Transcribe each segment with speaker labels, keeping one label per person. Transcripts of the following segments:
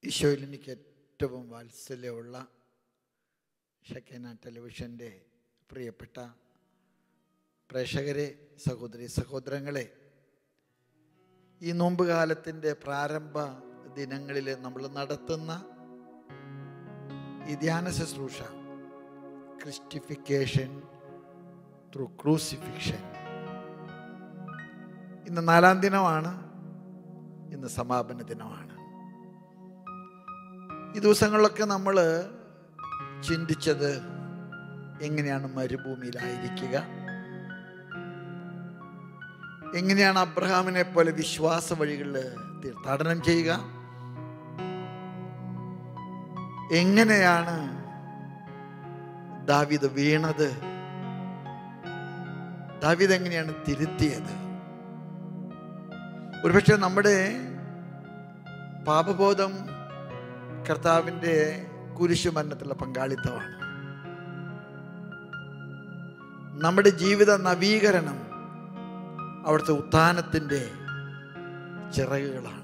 Speaker 1: ഈശോയിൽ എനിക്ക് ഏറ്റവും വാത്സല്യമുള്ള ഷക്കേന ടെലിവിഷൻ്റെ പ്രിയപ്പെട്ട പ്രേക്ഷകരെ സഹോദരി സഹോദരങ്ങളെ ഈ നോമ്പ് കാലത്തിൻ്റെ പ്രാരംഭ ദിനങ്ങളിൽ നമ്മൾ നടത്തുന്ന ഈ ധ്യാന ശുശ്രൂഷ ക്രിസ്റ്റിഫിക്കേഷൻ ത്രൂ ക്രൂസിഫിക്ഷൻ ഇന്ന് നാലാം ദിനമാണ് ഇന്ന് സമാപന ദിനമാണ് ഈ ദിവസങ്ങളിലൊക്കെ നമ്മൾ ചിന്തിച്ചത് എങ്ങനെയാണ് മരുഭൂമിയിലായിരിക്കുക എങ്ങനെയാണ് അബ്രഹാമിനെ പോലെ വിശ്വാസ വഴികളിൽ തീർത്ഥാടനം ചെയ്യുക എങ്ങനെയാണ് ദാവിദ് വീണത് ദാവിദ് എങ്ങനെയാണ് തിരുത്തിയത് ഒരുപക്ഷെ നമ്മുടെ പാപബോധം കർത്താവിൻ്റെ കുരിശുമരണത്തിലുള്ള പങ്കാളിത്തമാണ് നമ്മുടെ ജീവിത നവീകരണം അവിടുത്തെ ഉത്ഥാനത്തിൻ്റെ ചിറകുകളാണ്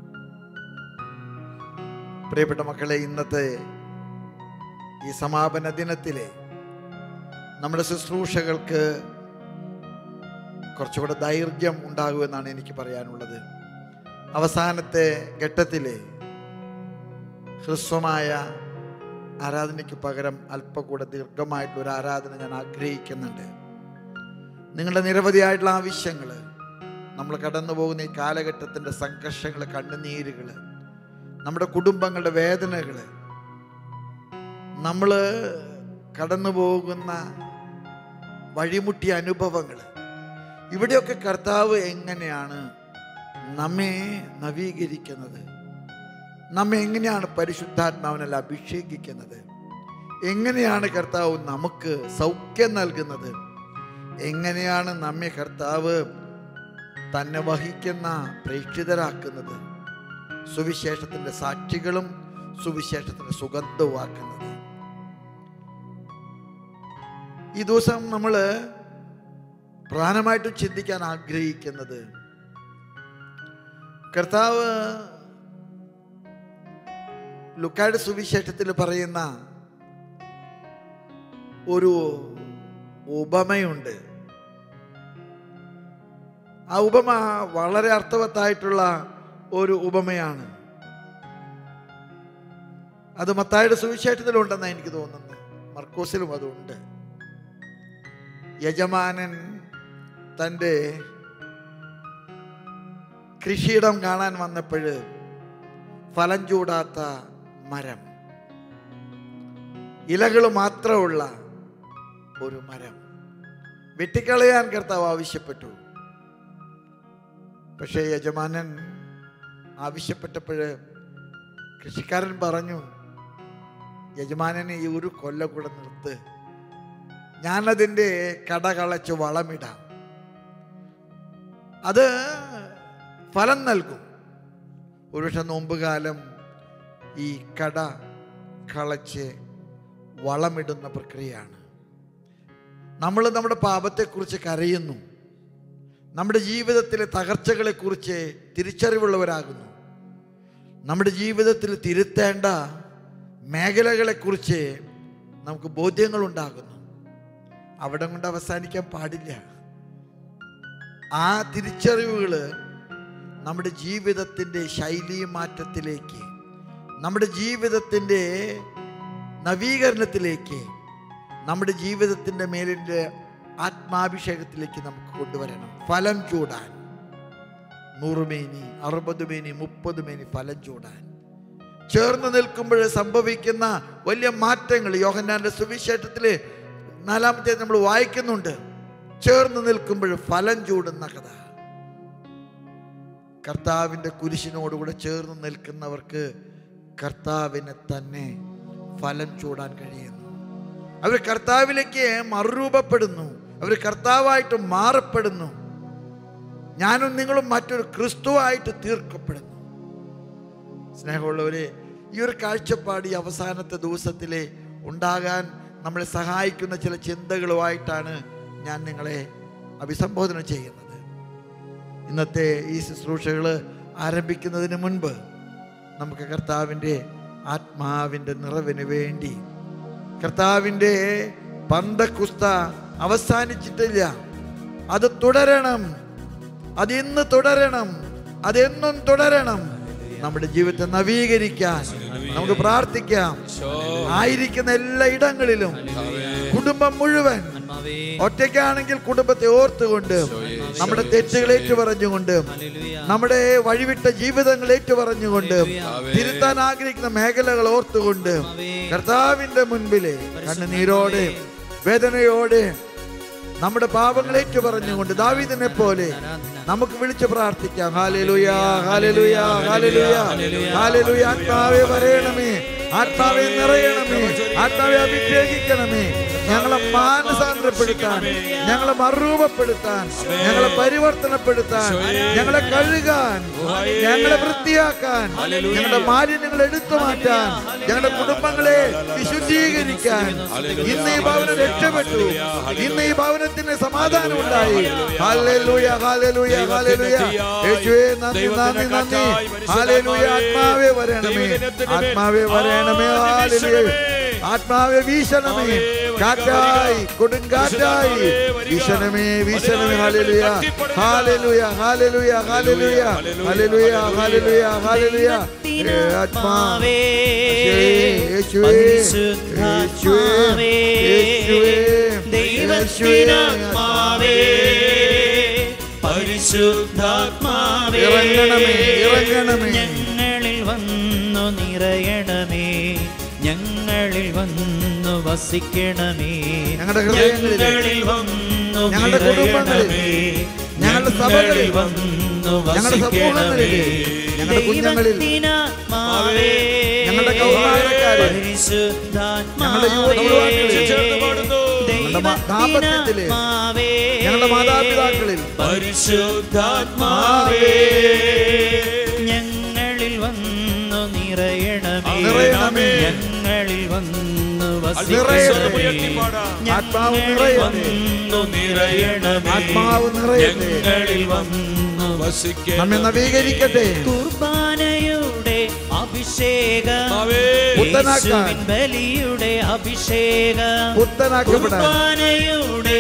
Speaker 1: പ്രിയപ്പെട്ട മക്കളെ ഇന്നത്തെ ഈ സമാപന ദിനത്തിലെ നമ്മുടെ ശുശ്രൂഷകൾക്ക് കുറച്ചുകൂടെ ദൈർഘ്യം ഉണ്ടാകുമെന്നാണ് എനിക്ക് പറയാനുള്ളത് അവസാനത്തെ ഘട്ടത്തിലെ ഹ്രസ്വമായ ആരാധനയ്ക്ക് പകരം അല്പം കൂടെ ദീർഘമായിട്ടുള്ള ഒരു ആരാധന ഞാൻ ആഗ്രഹിക്കുന്നുണ്ട് നിങ്ങളുടെ നിരവധിയായിട്ടുള്ള ആവശ്യങ്ങൾ നമ്മൾ കടന്നു പോകുന്ന ഈ കാലഘട്ടത്തിൻ്റെ സംഘർഷങ്ങൾ കണ്ണുനീരുകൾ നമ്മുടെ കുടുംബങ്ങളുടെ വേദനകൾ നമ്മൾ കടന്നു പോകുന്ന വഴിമുട്ടിയ അനുഭവങ്ങൾ ഇവിടെയൊക്കെ കർത്താവ് എങ്ങനെയാണ് നമ്മെ നവീകരിക്കുന്നത് നമ്മെ എങ്ങനെയാണ് പരിശുദ്ധാത്മാവിനാൽ അഭിഷേകിക്കുന്നത് എങ്ങനെയാണ് കർത്താവ് നമുക്ക് സൗഖ്യം നൽകുന്നത് എങ്ങനെയാണ് നമ്മെ കർത്താവ് തന്നെ വഹിക്കുന്ന പ്രേക്ഷിതരാക്കുന്നത് സുവിശേഷത്തിൻ്റെ സാക്ഷികളും സുവിശേഷത്തിൻ്റെ സുഗന്ധവുമാക്കുന്നത് ഈ ദിവസം നമ്മൾ പ്രധാനമായിട്ടും ചിന്തിക്കാൻ ആഗ്രഹിക്കുന്നത് കർത്താവ് ലുക്കായുടെ സുവിശേഷത്തിൽ പറയുന്ന ഒരു ഉപമയുണ്ട് ആ ഉപമ വളരെ അർത്ഥവത്തായിട്ടുള്ള ഒരു ഉപമയാണ് അത് മത്തായുടെ സുവിശേഷത്തിലുണ്ടെന്നാണ് എനിക്ക് തോന്നുന്നത് മർക്കോസിലും അതുണ്ട് യജമാനൻ തൻ്റെ കൃഷിയിടം കാണാൻ വന്നപ്പോൾ ഫലം ചൂടാത്ത മരം ഇലകൾ മാത്രമുള്ള ഒരു മരം വെട്ടിക്കളയാൻ കർത്താവ് ആവശ്യപ്പെട്ടു പക്ഷേ യജമാനൻ ആവശ്യപ്പെട്ടപ്പോൾ കൃഷിക്കാരൻ പറഞ്ഞു യജമാനനെ ഈ ഒരു കൊല്ല കൂടെ നിർത്ത് ഞാനതിൻ്റെ കട കളച്ച് വളമിടാം അത് ഫലം നൽകും ഒരുപക്ഷെ നോമ്പ് കാലം ഈ കട കളച്ച് വളമിടുന്ന പ്രക്രിയയാണ് നമ്മൾ നമ്മുടെ പാപത്തെക്കുറിച്ച് കരയുന്നു നമ്മുടെ ജീവിതത്തിലെ തകർച്ചകളെക്കുറിച്ച് തിരിച്ചറിവുള്ളവരാകുന്നു നമ്മുടെ ജീവിതത്തിൽ തിരുത്തേണ്ട മേഖലകളെക്കുറിച്ച് നമുക്ക് ബോധ്യങ്ങളുണ്ടാകുന്നു അവിടെ കൊണ്ട് അവസാനിക്കാൻ പാടില്ല ആ തിരിച്ചറിവുകൾ നമ്മുടെ ജീവിതത്തിൻ്റെ ശൈലി മാറ്റത്തിലേക്ക് നമ്മുടെ ജീവിതത്തിൻ്റെ നവീകരണത്തിലേക്ക് നമ്മുടെ ജീവിതത്തിൻ്റെ മേലിൻ്റെ ആത്മാഭിഷേകത്തിലേക്ക് നമുക്ക് കൊണ്ടുവരണം ഫലം ചൂടാൻ നൂറ് മേനി അറുപത് മേനി മുപ്പത് മേനി ഫലം ചൂടാൻ ചേർന്ന് നിൽക്കുമ്പോൾ സംഭവിക്കുന്ന വലിയ മാറ്റങ്ങൾ യോഹന്നാന്റെ സുവിശേഷത്തിൽ നാലാമത്തെ നമ്മൾ വായിക്കുന്നുണ്ട് ചേർന്ന് നിൽക്കുമ്പോൾ ഫലം ചൂടുന്ന കഥ കർത്താവിൻ്റെ കുരിശിനോടുകൂടെ ചേർന്ന് നിൽക്കുന്നവർക്ക് കർത്താവിനെ തന്നെ ഫലം ചൂടാൻ കഴിയുന്നു അവർ കർത്താവിലേക്ക് മറുരൂപപ്പെടുന്നു അവർ കർത്താവായിട്ട് മാറപ്പെടുന്നു ഞാനും നിങ്ങളും മറ്റൊരു ക്രിസ്തുവായിട്ട് തീർക്കപ്പെടുന്നു സ്നേഹമുള്ളവരെ ഈ ഒരു കാഴ്ചപ്പാട് ഈ അവസാനത്തെ ദിവസത്തിലെ ഉണ്ടാകാൻ നമ്മളെ സഹായിക്കുന്ന ചില ചിന്തകളുമായിട്ടാണ് ഞാൻ നിങ്ങളെ അഭിസംബോധന ചെയ്യുന്നത് ഇന്നത്തെ ഈ ശുശ്രൂഷകൾ ആരംഭിക്കുന്നതിന് മുൻപ് നമുക്ക് കർത്താവിൻ്റെ ആത്മാവിൻ്റെ നിറവിന് വേണ്ടി കർത്താവിൻ്റെ പന്തക്കുസ്ത അവസാനിച്ചിട്ടില്ല അത് തുടരണം അത് ഇന്ന് തുടരണം അതെന്നും തുടരണം നമ്മുടെ ജീവിതത്തെ നവീകരിക്കാൻ നമുക്ക് പ്രാർത്ഥിക്കാം ആയിരിക്കുന്ന എല്ലാ ഇടങ്ങളിലും കുടുംബം മുഴുവൻ ഒറ്റയ്ക്കാണെങ്കിൽ കുടുംബത്തെ ഓർത്തുകൊണ്ട് നമ്മുടെ തെറ്റുകൾ ഏറ്റുപറഞ്ഞുകൊണ്ട് നമ്മുടെ വഴിവിട്ട ജീവിതങ്ങൾ ഏറ്റുപറഞ്ഞുകൊണ്ട് തിരുത്താൻ ആഗ്രഹിക്കുന്ന മേഖലകൾ ഓർത്തുകൊണ്ട് കർത്താവിന്റെ മുൻപിലെ കണ്ണുനീരോടെ വേദനയോടെ നമ്മുടെ പാപങ്ങൾ ഏറ്റുപറഞ്ഞുകൊണ്ട് ദാവീദിനെ പോലെ നമുക്ക് വിളിച്ച് പ്രാർത്ഥിക്കാം ഹാലലുയ ഹാലലുയ ഹാലലുയ ഹാലലുയ ആത്മാവെ വരയണമേ ആത്മാവെ നിറയണമേ ആത്മാവെ അഭിഷേകിക്കണമേ ഞങ്ങളെ മാനസാന്തരപ്പെടുത്താൻ ഞങ്ങളെ മറുരൂപപ്പെടുത്താൻ ഞങ്ങളെ പരിവർത്തനപ്പെടുത്താൻ ഞങ്ങളെ കഴുകാൻ ഞങ്ങളെ വൃത്തിയാക്കാൻ ഞങ്ങളുടെ മാലിന്യങ്ങൾ എടുത്തു മാറ്റാൻ ഞങ്ങളുടെ കുടുംബങ്ങളെ വിശുദ്ധീകരിക്കാൻ ഇന്ന് ഈ ഭവനം രക്ഷപ്പെട്ടു ഇന്ന് ഈ ഭവനത്തിന് സമാധാനം ഉണ്ടായി ഹാലലൂയ ഹാലലൂയ ഹാലലൂയ യേശുവേ നന്ദി നന്ദി നന്ദി ഹാലലൂയ ആത്മാവേ വരണമേ ആത്മാവേ വരണമേ ഹാലലൂയ ആത്മാവെ വീശണമേ കാറ്റായി കൊടുങ്കാറ്റായി വീശണമേ വീശണമേ ഹാലലുയ ഹാലലുയ ഹാലലുയ ഹാലലുയ ഹാലലുയ ഹാലലുയ ഹാലലുയ ആത്മാവേ യേശുവേ യേശുവേ യേശുവേ
Speaker 2: ദൈവത്തിനാത്മാവേ പരിശുദ്ധാത്മാവേ
Speaker 1: ഇറങ്ങണമേ, ഇറങ്ങണമേ.
Speaker 2: ഞങ്ങളിൽ വന്നു നിറയണമേ ഞങ്ങളിൽ വന്നു വസിക്കണമേ
Speaker 1: ഞങ്ങളുടെ ഹൃദയങ്ങളിൽ,
Speaker 2: ഞങ്ങളിൽ വന്നു
Speaker 1: ഞങ്ങളുടെ കുടുംബങ്ങളിൽ,
Speaker 2: നിറയണമേ.
Speaker 1: ഞങ്ങളുടെ സഭകളിൽ,
Speaker 2: ഞങ്ങളിൽ വന്നു
Speaker 1: ഞങ്ങളുടെ സമൂഹങ്ങളിൽ,
Speaker 2: വസിക്കണമേ.
Speaker 1: ഞങ്ങളുടെ കുഞ്ഞുങ്ങളിൽ,
Speaker 2: ദൈവത്തിനാത്മാവേ
Speaker 1: ഞങ്ങളുടെ കൗമാരക്കാരിൽ, ഞങ്ങളുടെ യുവ യുവാക്കളിൽ, ഞങ്ങളുടെ മാ- ദാമ്പത്യത്തില്,
Speaker 2: ദൈവത്തിനാത്മാവേ
Speaker 1: ഞങ്ങളുടെ മാതാപിതാക്കളിൽ
Speaker 2: പരിശുദ്ധാത്മാവേ ഞങ്ങളിൽ വന്നു നിറയണമേ
Speaker 1: നിറയണമേ.
Speaker 2: ഞങ്ങളിൽ വന്നു
Speaker 1: നിറയണമേ.
Speaker 2: വസിക്കണമേ
Speaker 1: ആത്മാവ്
Speaker 2: ഞങ്ങളിൽ
Speaker 1: നിറയട്ടെ.
Speaker 2: വന്നു നിറയണമേ
Speaker 1: ആത്മാവ് നിറയട്ടെ.
Speaker 2: ഞങ്ങളിൽ വന്നു
Speaker 1: നമ്മെ നവീകരിക്കട്ടെ
Speaker 2: കുർബാനയുടെ അഭിഷേകം
Speaker 1: പുത്തനാക്കാൻ.
Speaker 2: യേശുവിൻ ബലിയുടെ അഭിഷേകം
Speaker 1: പുത്തനാക്കപ്പെടാൻ
Speaker 2: കുർബാനയുടെ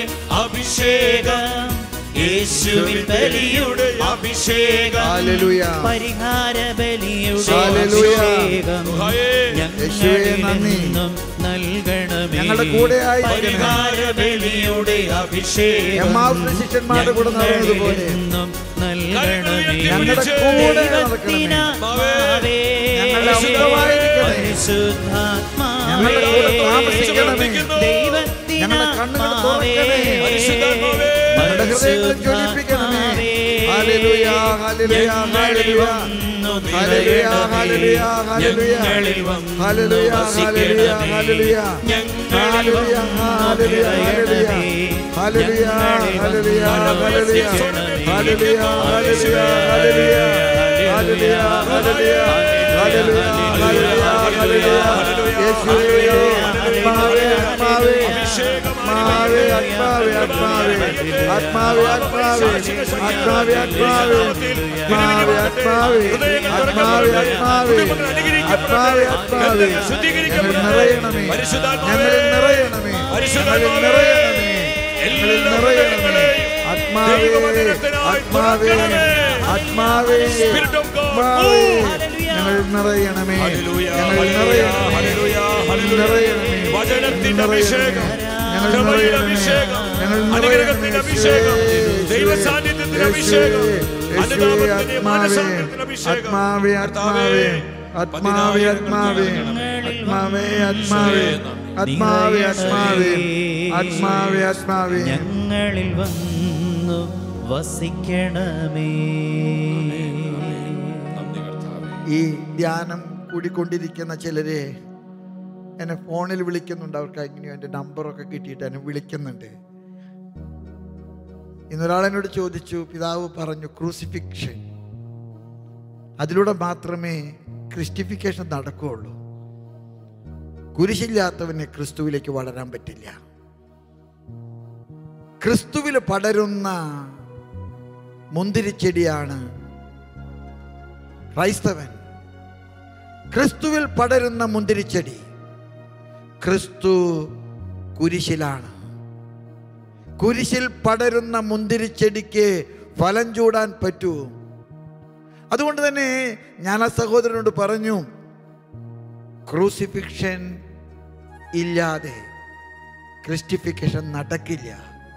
Speaker 2: അഭിഷേകം യേശുവിൻ ബലിയുടെ അഭിഷേകം
Speaker 1: ഹല്ലേലൂയ.
Speaker 2: പരിഹാര ബലിയുടെ
Speaker 1: ഹല്ലേലൂയ.
Speaker 2: അഭിഷേകം
Speaker 1: യേശുവേ, നന്ദി.
Speaker 2: ഞങ്ങളിലെന്നും നൽകണമേ
Speaker 1: ഞങ്ങളുടെ കൂടെ ആയിരിക്കണമേ.
Speaker 2: പരിഹാര ബലിയുടെ അഭിഷേകം
Speaker 1: എമ്മാവുന്ന ശിഷ്യന്മാരുടെ കൂടെ നടന്നതുപോലെ
Speaker 2: ഞങ്ങളിലെന്നും നൽകണമേ
Speaker 1: ഞങ്ങളുടെ കൂടെ നടക്കണമേ.
Speaker 2: ദൈവത്തിനാത്മാവേ
Speaker 1: ഞങ്ങളുടെ അമിതമായിരിക്കണമേ.
Speaker 2: പരിശുദ്ധാത്മാവേ
Speaker 1: ഞങ്ങളുടെ കൂടെ താമസിക്കണമേ. ഞങ്ങളുടെ കണ്ണുകൾ തുറക്കണേ. ഞങ്ങളുടെ ഹൃദയങ്ങളെ ജ്വലിപ്പിക്കണമേ. ഹല്ലേലൂയ, hallelujah, hallelujah. Hallelujah, hallelujah, hallelujah. Hallelujah, hallelujah, hallelujah. Hallelujah, hallelujah, hallelujah. Hallelujah, hallelujah, hallelujah. Hallelujah, hallelujah, hallelujah. Hallelujah, hallelujah, hallelujah, hallelujah, hallelujah. യേശുവേ, ആത്മാവേ, ആത്മാവേ, ആത്മാവേ, ആത്മാവേ, ആത്മാവേ, ആത്മാവേ, ആത്മാവേ, ആത്മാവേ, ആത്മാവേ, ആത്മാവേ, ആത്മാവേ, ആത്മാവേ, ആത്മാവേ, ആത്മാവേ, ആത്മാവേ, ഞങ്ങളിൽ നിറയണമേ ഞങ്ങളിൽ നിറയണമേ ഞങ്ങളിൽ നിറയണമേ ഞങ്ങളിൽ നിറയണമേ ആത്മാവേ ആത്മാവേ ആത്മാവേ ആത്മാവേ ഞങ്ങൾ നിറയണമേ ഞങ്ങൾ നിറയണമേ നിറയണമേ
Speaker 3: വചനത്തിന്റെ
Speaker 1: നിറയണമേ.
Speaker 3: അഭിഷേകം
Speaker 1: ഞങ്ങൾ
Speaker 3: കൃപയുടെ
Speaker 1: നിറയണമേ.
Speaker 3: അഭിഷേകം
Speaker 1: ഞങ്ങൾ
Speaker 3: അനുഗ്രഹത്തിന്റെ
Speaker 1: നിറയണമേ.
Speaker 3: അഭിഷേകം
Speaker 1: യേശുവേ,
Speaker 3: ദൈവ സാന്നിധ്യത്തിന്റെ
Speaker 1: യേശുവേ,
Speaker 3: അഭിഷേകം
Speaker 1: യേശുവേ,
Speaker 3: അനുതാപത്തിന്റെ
Speaker 1: ആത്മാവേ
Speaker 3: മാനസാന്തരത്തിന്റെ അഭിഷേകം
Speaker 1: ആത്മാവേ ആത്മാവേ ആത്മാവേ ആത്മാവേ ആത്മാവേ ആത്മാവേ ആത്മാവേ ആത്മാവേ ആത്മാവേ ആത്മാവേ
Speaker 2: ഞങ്ങളിൽ വന്നു വസിക്കണമേ
Speaker 1: ഈ ധ്യാനം കൂടിക്കൊണ്ടിരിക്കുന്ന ചിലരെ എന്നെ ഫോണിൽ വിളിക്കുന്നുണ്ട് അവർക്ക് എങ്ങനെയോ എൻ്റെ നമ്പറൊക്കെ കിട്ടിയിട്ട് എന്നെ വിളിക്കുന്നുണ്ട് ഇന്നൊരാൾ എന്നോട് ചോദിച്ചു പിതാവ് പറഞ്ഞു ക്രൂസിഫിക്ഷൻ അതിലൂടെ മാത്രമേ ക്രിസ്റ്റിഫിക്കേഷൻ നടക്കുകയുള്ളൂ കുരിശില്ലാത്തവന് ക്രിസ്തുവിലേക്ക് വളരാൻ പറ്റില്ല ക്രിസ്തുവിൽ പടരുന്ന മുന്തിരിച്ചെടിയാണ് ക്രൈസ്തവൻ ക്രിസ്തുവിൽ പടരുന്ന മുന്തിരിച്ചെടി ക്രിസ്തു കുരിശിലാണ് കുരിശിൽ പടരുന്ന മുന്തിരിച്ചെടിക്ക് ഫലം ചൂടാൻ പറ്റൂ അതുകൊണ്ട് തന്നെ ഞാൻ ആ സഹോദരനോട് പറഞ്ഞു ക്രൂസിഫിക്ഷൻ ഇല്ലാതെ ക്രിസ്റ്റിഫിക്കേഷൻ നടക്കില്ല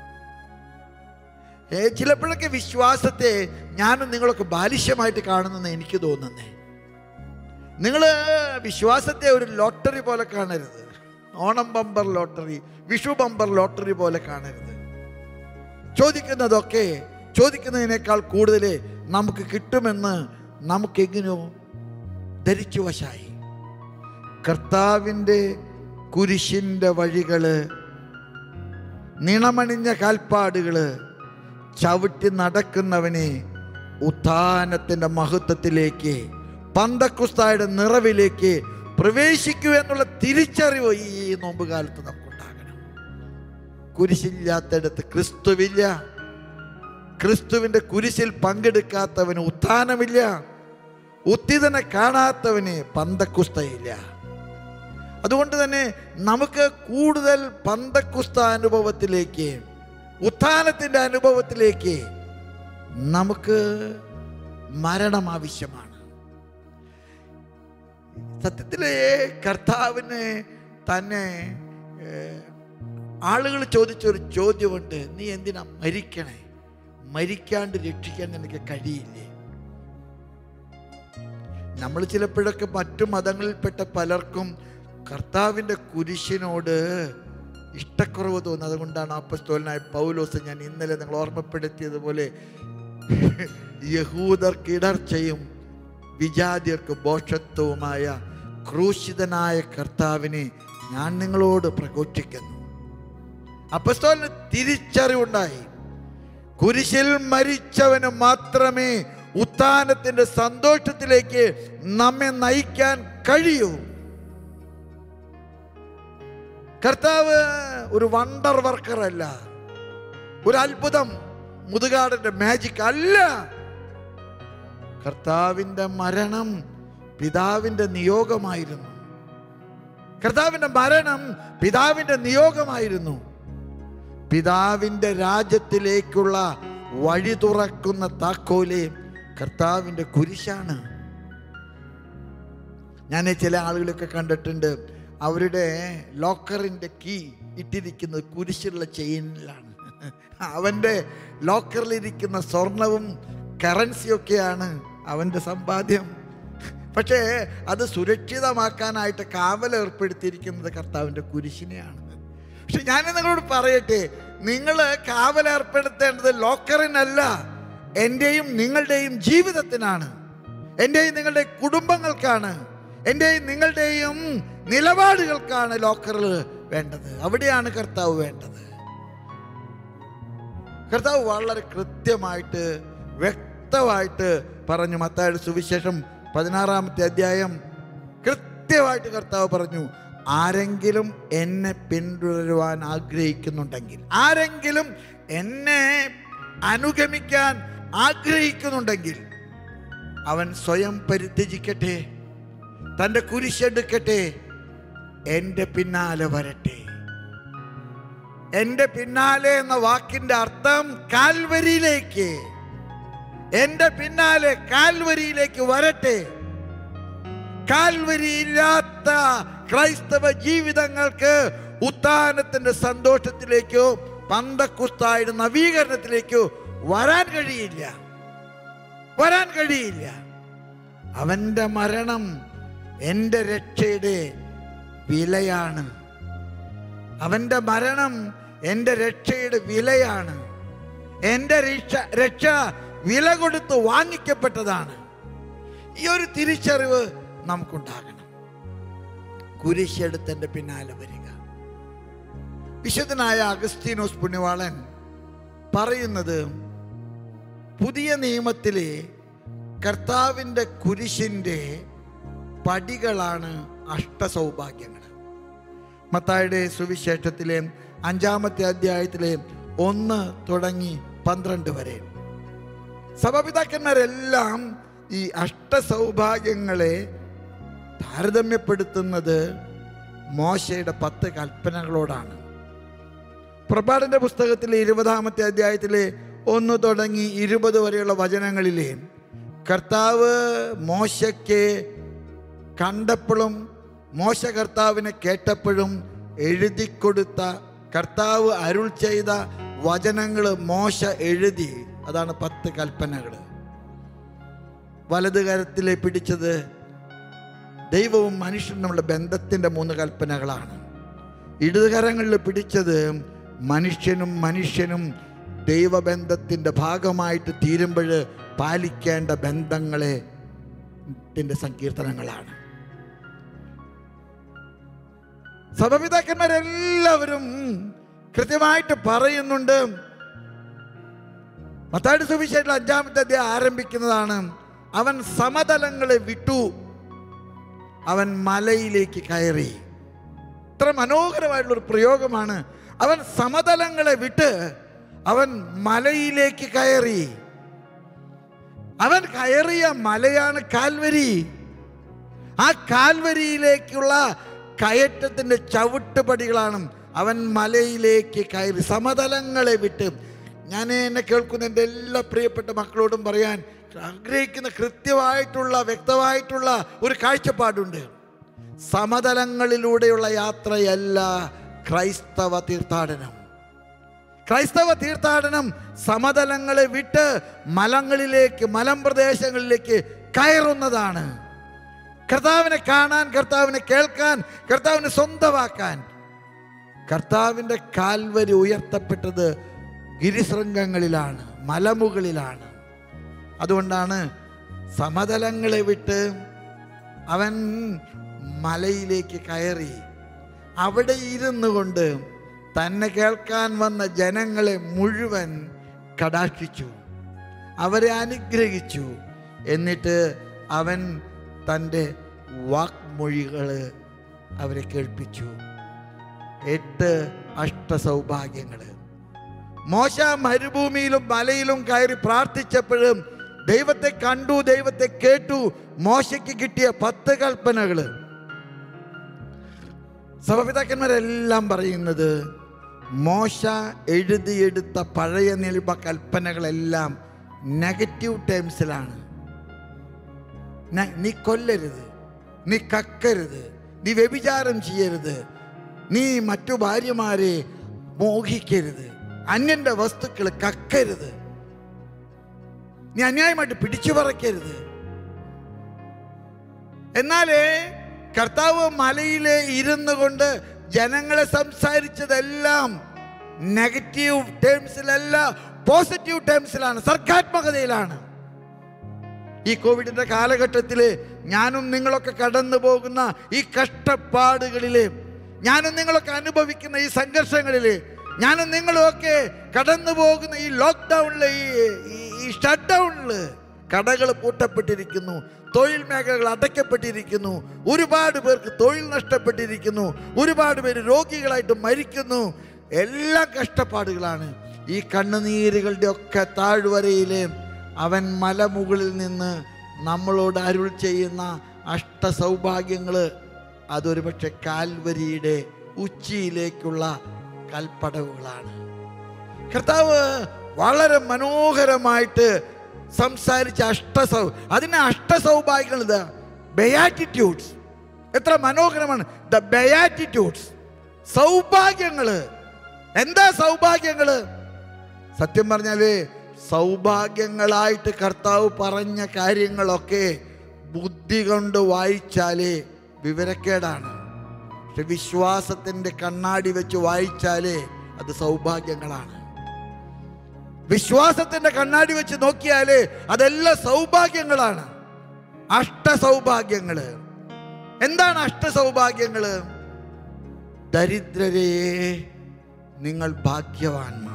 Speaker 1: ഏ, ചിലപ്പോഴൊക്കെ വിശ്വാസത്തെ ഞാനും നിങ്ങളൊക്കെ ബാലിഷ്യമായിട്ട് കാണുന്നെന്ന് എനിക്ക് തോന്നുന്നേ നിങ്ങൾ വിശ്വാസത്തെ ഒരു ലോട്ടറി പോലെ കാണരുത് Onam bumper lottery Vishu bumper lottery പോലെ കാണരുത് ചോദിക്കുന്നതൊക്കെ ചോദിക്കുന്നതിനേക്കാൾ കൂടുതൽ നമുക്ക് കിട്ടുമെന്ന് നമുക്കെങ്ങനെയോ ധരിച്ചു വശായി കർത്താവിൻ്റെ കുരിശിൻ്റെ വഴികള് നിണമണിഞ്ഞ കാൽപ്പാടുകള് ചവിട്ടി നടക്കുന്നവനെ ഉത്ഥാനത്തിൻ്റെ മഹത്വത്തിലേക്ക് പന്തക്കുസ്തായുടെ നിറവിലേക്ക് പ്രവേശിക്കൂ എന്നുള്ള തിരിച്ചറിവ് ഈ നോമ്പ് കാലത്ത് നമുക്കുണ്ടാകണം കുരിശില്ലാത്തടത്ത് ക്രിസ്തുവില്ല ക്രിസ്തുവിൻ്റെ കുരിശിൽ പങ്കെടുക്കാത്തവന് ഉത്ഥാനമില്ല ഉത്തിതനെ കാണാത്തവന് പന്തക്കുസ്തയില്ല അതുകൊണ്ട് തന്നെ നമുക്ക് കൂടുതൽ പന്തക്കുസ്ത അനുഭവത്തിലേക്ക് ഉത്ഥാനത്തിൻ്റെ അനുഭവത്തിലേക്ക് നമുക്ക് മരണം ആവശ്യമാണ് സത്യത്തിലെ കർത്താവിന് തന്നെ ഏഹ്, ആളുകൾ ചോദിച്ചൊരു ചോദ്യമുണ്ട് നീ എന്തിനാ മരിക്കണേ മരിക്കാണ്ട് രക്ഷിക്കാൻ നിനക്ക് കഴിയില്ലേ നമ്മൾ ചിലപ്പോഴൊക്കെ മറ്റു മതങ്ങളിൽപ്പെട്ട പലർക്കും കർത്താവിൻ്റെ കുരിശിനോട് ഇഷ്ടക്കുറവ് തോന്നുന്നത് അതുകൊണ്ടാണ് അപ്പസ്തോലനായ പൗലോസ് ഞാൻ ഇന്നലെ നിങ്ങൾ ഓർമ്മപ്പെടുത്തിയതുപോലെ യഹൂദർക്ക് ഇടർച്ചയും വിജാതിയർക്ക് ബോഷത്വവുമായ ക്രൂശിതനായ കർത്താവിനെ ഞാൻ നിങ്ങളോട് പ്രഘോഷിക്കുന്നു അപ്പസ്തോലിന് തിരിച്ചറിവുണ്ടായി കുരിശിൽ മരിച്ചവന് മാത്രമേ ഉത്ഥാനത്തിന്റെ സന്തോഷത്തിലേക്ക് നമ്മെ നയിക്കാൻ കഴിയൂ കർത്താവ് ഒരു വണ്ടർ വർക്കർ അല്ല ഒരു അത്ഭുതം മുതുകാടന്റെ മാജിക് അല്ല കർത്താവിന്റെ മരണം പിതാവിന്റെ നിയോഗമായിരുന്നു കർത്താവിന്റെ മരണം പിതാവിന്റെ നിയോഗമായിരുന്നു പിതാവിന്റെ രാജ്യത്തിലേക്കുള്ള വഴി തുറക്കുന്ന താക്കോല് കർത്താവിന്റെ കുരിശാണ് ഞാൻ ചില ആളുകളൊക്കെ കണ്ടിട്ടുണ്ട് അവരുടെ ലോക്കറിൻ്റെ കീ ഇട്ടിരിക്കുന്നത് കുരിശുള്ള ചെയിനിലാണ് അവൻ്റെ ലോക്കറിലിരിക്കുന്ന സ്വർണവും കറൻസിയൊക്കെയാണ് അവൻ്റെ സമ്പാദ്യം പക്ഷേ അത് സുരക്ഷിതമാക്കാനായിട്ട് കാവൽ ഏർപ്പെടുത്തിയിരിക്കുന്നത് കർത്താവിൻ്റെ കുരിശിനെയാണ് പക്ഷെ ഞാൻ നിങ്ങളോട് പറയട്ടെ നിങ്ങൾ കാവൽ ഏർപ്പെടുത്തേണ്ടത് ലോക്കറിനല്ല എൻ്റെയും നിങ്ങളുടെയും ജീവിതത്തിനാണ് എൻ്റെയും നിങ്ങളുടെ കുടുംബങ്ങൾക്കാണ് എൻ്റെയും നിങ്ങളുടെയും നിലപാടുകൾക്കാണ് ലോക്കറിൽ വേണ്ടത് അവിടെയാണ് കർത്താവ് വേണ്ടത് കർത്താവ് വളരെ കൃത്യമായിട്ട് വ്യക്തമായിട്ട് പറഞ്ഞു മത്തായുടെ സുവിശേഷം പതിനാറാമത്തെ അധ്യായം കൃത്യമായിട്ട് കർത്താവ് പറഞ്ഞു ആരെങ്കിലും എന്നെ പിന്തുടരുവാൻ ആഗ്രഹിക്കുന്നുണ്ടെങ്കിൽ ആരെങ്കിലും എന്നെ അനുഗമിക്കാൻ ആഗ്രഹിക്കുന്നുണ്ടെങ്കിൽ അവൻ സ്വയം പരിത്യജിക്കട്ടെ തൻ്റെ കുരിശെടുക്കട്ടെ എൻ്റെ പിന്നാലെ വരട്ടെ എൻ്റെ പിന്നാലെ എന്ന വാക്കിന്റെ അർത്ഥം കാൽവരിയിലേക്ക് എൻ്റെ പിന്നാലെ കാൽവരിയിലേക്ക് വരട്ടെ കാൽവരിയില്ലാത്ത ക്രൈസ്തവ ജീവിതങ്ങൾക്ക് ഉത്ഥാനത്തിന്റെ സന്തോഷത്തിലേക്കോ പന്തക്കുസ്തായുടെ നവീകരണത്തിലേക്കോ വരാൻ കഴിയില്ല വരാൻ കഴിയില്ല അവന്റെ മരണം എൻ്റെ രക്ഷയുടെ വിലയാണ് അവന്റെ മരണം എൻ്റെ രക്ഷയുടെ വിലയാണ് എൻ്റെ രക്ഷ രക്ഷ വില കൊടുത്ത് വാങ്ങിക്കപ്പെട്ടതാണ് ഈ ഒരു തിരിച്ചറിവ് നമുക്കുണ്ടാകണം കുരിശെടുത്ത് എൻ്റെ പിന്നാലെ വരിക വിശുദ്ധനായ അഗസ്തീനോസ് പുണ്യവാളൻ പറയുന്നത് പുതിയ നിയമത്തിലെ കർത്താവിൻ്റെ കുരിശിൻ്റെ പടികളാണ് അഷ്ടസൗഭാഗ്യങ്ങൾ മത്തായുടെ സുവിശേഷത്തിലെ അഞ്ചാമത്തെ അധ്യായത്തിലെ ഒന്ന് തുടങ്ങി പന്ത്രണ്ട് വരെ സഭാപിതാക്കന്മാരെല്ലാം ഈ അഷ്ടസൗഭാഗ്യങ്ങളെ താരതമ്യപ്പെടുത്തുന്നത് മോശയുടെ പത്ത് കൽപ്പനകളോടാണ് പ്രഭാടന്റെ പുസ്തകത്തിലെ ഇരുപതാമത്തെ അധ്യായത്തിലെ ഒന്ന് തുടങ്ങി ഇരുപത് വരെയുള്ള വചനങ്ങളിലെ കർത്താവ് മോശയ്ക്ക് കണ്ടപ്പോഴും മോശ കർത്താവിനെ കേട്ടപ്പോഴും എഴുതിക്കൊടുത്ത കർത്താവ് അരുൾ ചെയ്ത വചനങ്ങൾ മോശ എഴുതി അതാണ് പത്ത് കൽപ്പനകൾ വലത് കരത്തിലെ പിടിച്ചത് ദൈവവും മനുഷ്യനും നമ്മുടെ ബന്ധത്തിൻ്റെ മൂന്ന് കൽപ്പനകളാണ് ഇടതുകരങ്ങളിൽ പിടിച്ചത് മനുഷ്യനും മനുഷ്യനും ദൈവബന്ധത്തിൻ്റെ ഭാഗമായിട്ട് തീരുമ്പോൾ പാലിക്കേണ്ട ബന്ധങ്ങളെ ത്തിൻ്റെ സങ്കീർത്തനങ്ങളാണ് സഭപിതാക്കന്മാരെല്ലാവരും കൃത്യമായിട്ട് പറയുന്നുണ്ട് മത്താടി സുവിശേഷം അഞ്ചാമത്തെ അധ്യായം ആരംഭിക്കുന്നതാണ് അവൻ സമതലങ്ങളെ വിട്ടു അവൻ മലയിലേക്ക് കയറി ഇത്ര മനോഹരമായിട്ടുള്ളൊരു പ്രയോഗമാണ് അവൻ സമതലങ്ങളെ വിട്ട് അവൻ മലയിലേക്ക് കയറി അവൻ കയറിയ മലയാണ് കാൽവരി ആ കാൽവരിയിലേക്കുള്ള കയറ്റത്തിൻ്റെ ചവിട്ടുപടികളാണ് അവൻ മലയിലേക്ക് കയറി സമതലങ്ങളെ വിട്ട് ഞാൻ എന്നെ കേൾക്കുന്ന എൻ്റെ എല്ലാ പ്രിയപ്പെട്ട മക്കളോടും പറയാൻ ആഗ്രഹിക്കുന്ന കൃത്യമായിട്ടുള്ള വ്യക്തമായിട്ടുള്ള ഒരു കാഴ്ചപ്പാടുണ്ട് സമതലങ്ങളിലൂടെയുള്ള യാത്രയല്ല ക്രൈസ്തവ തീർത്ഥാടനം ക്രൈസ്തവ തീർത്ഥാടനം സമതലങ്ങളെ വിട്ട് മലങ്ങളിലേക്ക് മലമ്പ്രദേശങ്ങളിലേക്ക് കയറുന്നതാണ് കർത്താവിനെ കാണാൻ കർത്താവിനെ കേൾക്കാൻ കർത്താവിനെ സ്വന്തമാക്കാൻ കർത്താവിൻ്റെ കാൽവരി ഉയർത്തപ്പെട്ടത് ഗിരിശൃംഗങ്ങളിലാണ് മലമുകളിലാണ് അതുകൊണ്ടാണ് സമതലങ്ങളെ വിട്ട് അവൻ മലയിലേക്ക് കയറി അവിടെ ഇരുന്നു കൊണ്ട് തന്നെ കേൾക്കാൻ വന്ന ജനങ്ങളെ മുഴുവൻ കടാക്ഷിച്ചു അവരെ അനുഗ്രഹിച്ചു എന്നിട്ട് അവൻ തൻ്റെ വാക്മൊഴികൾ അവരെ കേൾപ്പിച്ചു എട്ട് അഷ്ടസൗഭാഗ്യങ്ങൾ മോശ മരുഭൂമിയിലും മലയിലും കയറി പ്രാർത്ഥിച്ചപ്പോഴും ദൈവത്തെ കണ്ടു ദൈവത്തെ കേട്ടു മോശയ്ക്ക് കിട്ടിയ പത്ത് കൽപ്പനകൾ സഭപിതാക്കന്മാരെല്ലാം പറയുന്നത് മോശ എഴുതിയെടുത്ത പഴയ നിയമ കൽപ്പനകളെല്ലാം നെഗറ്റീവ് ടേംസിലാണ് ന- നീ കൊല്ലരുത് നീ കക്കരുത് നീ വ്യഭിചാരം ചെയ്യരുത് നീ മറ്റു ഭാര്യമാരെ മോഹിക്കരുത് അന്യന്റെ വസ്തുക്കൾ കക്കരുത് നീ അന്യായമായിട്ട് പിടിച്ചു പറക്കരുത് എന്നാലേ കർത്താവ് മലയിലെ ഇരുന്നു കൊണ്ട് ജനങ്ങളെ സംസാരിച്ചതെല്ലാം നെഗറ്റീവ് ടേംസിലല്ല പോസിറ്റീവ് ടേംസിലാണ് സർഗാത്മകതയിലാണ് ഈ കോവിഡിന്റെ കാലഘട്ടത്തിൽ ഞാനും നിങ്ങളൊക്കെ കടന്നു പോകുന്ന ഈ കഷ്ടപ്പാടുകളിൽ ഞാനും നിങ്ങളൊക്കെ അനുഭവിക്കുന്ന ഈ സംഘർഷങ്ങളിൽ ഞാനും നിങ്ങളുമൊക്കെ കടന്നു പോകുന്ന ഈ ലോക്ക്ഡൗണിൽ ഈ ഈ- ഈ ഷട്ട് ഡൗണിൽ കടകൾ പൂട്ടപ്പെട്ടിരിക്കുന്നു തൊഴിൽ മേഖലകൾ അടയ്ക്കപ്പെട്ടിരിക്കുന്നു ഒരുപാട് പേർക്ക് തൊഴിൽ നഷ്ടപ്പെട്ടിരിക്കുന്നു ഒരുപാട് പേര് രോഗികളായിട്ട് മരിക്കുന്നു എല്ലാ കഷ്ടപ്പാടുകളാണ് ഈ കണ്ണുനീരുകളുടെ ഒക്കെ താഴ്വരയിലെ അവൻ മലമുകളിൽ നിന്ന് നമ്മളോട് അരുൾ ചെയ്യുന്ന അഷ്ടസൗഭാഗ്യങ്ങൾ അതൊരു പക്ഷെ കാൽവരിയുടെ ഉച്ചിയിലേക്കുള്ള കൽപ്പടവുകളാണ് കർത്താവ് വളരെ മനോഹരമായിട്ട് സംസാരിച്ച അഷ്ടസൗ അതിന് അഷ്ടസൗഭാഗ്യങ്ങൾ ഇത് ബയാറ്റിറ്റ്യൂഡ്സ് എത്ര മനോഹരമാണ് ദ ബയാറ്റിറ്റ്യൂഡ്സ് സൗഭാഗ്യങ്ങള് എന്താ സൗഭാഗ്യങ്ങള് സത്യം പറഞ്ഞാല് സൗഭാഗ്യങ്ങളായിട്ട് കർത്താവ് പറഞ്ഞ കാര്യങ്ങളൊക്കെ ബുദ്ധി കൊണ്ട് വായിച്ചാലേ വിവരക്കേടാണ് പക്ഷെ വിശ്വാസത്തിന്റെ കണ്ണാടി വെച്ച് വായിച്ചാലേ അത് സൗഭാഗ്യങ്ങളാണ് വിശ്വാസത്തിന്റെ കണ്ണാടി വെച്ച് നോക്കിയാലേ അതെല്ലാം സൗഭാഗ്യങ്ങളാണ് അഷ്ടസൗഭാഗ്യങ്ങള് എന്താണ് അഷ്ടസൗഭാഗ്യങ്ങള് ദരിദ്രരെ നിങ്ങൾ ഭാഗ്യവാന്മാർ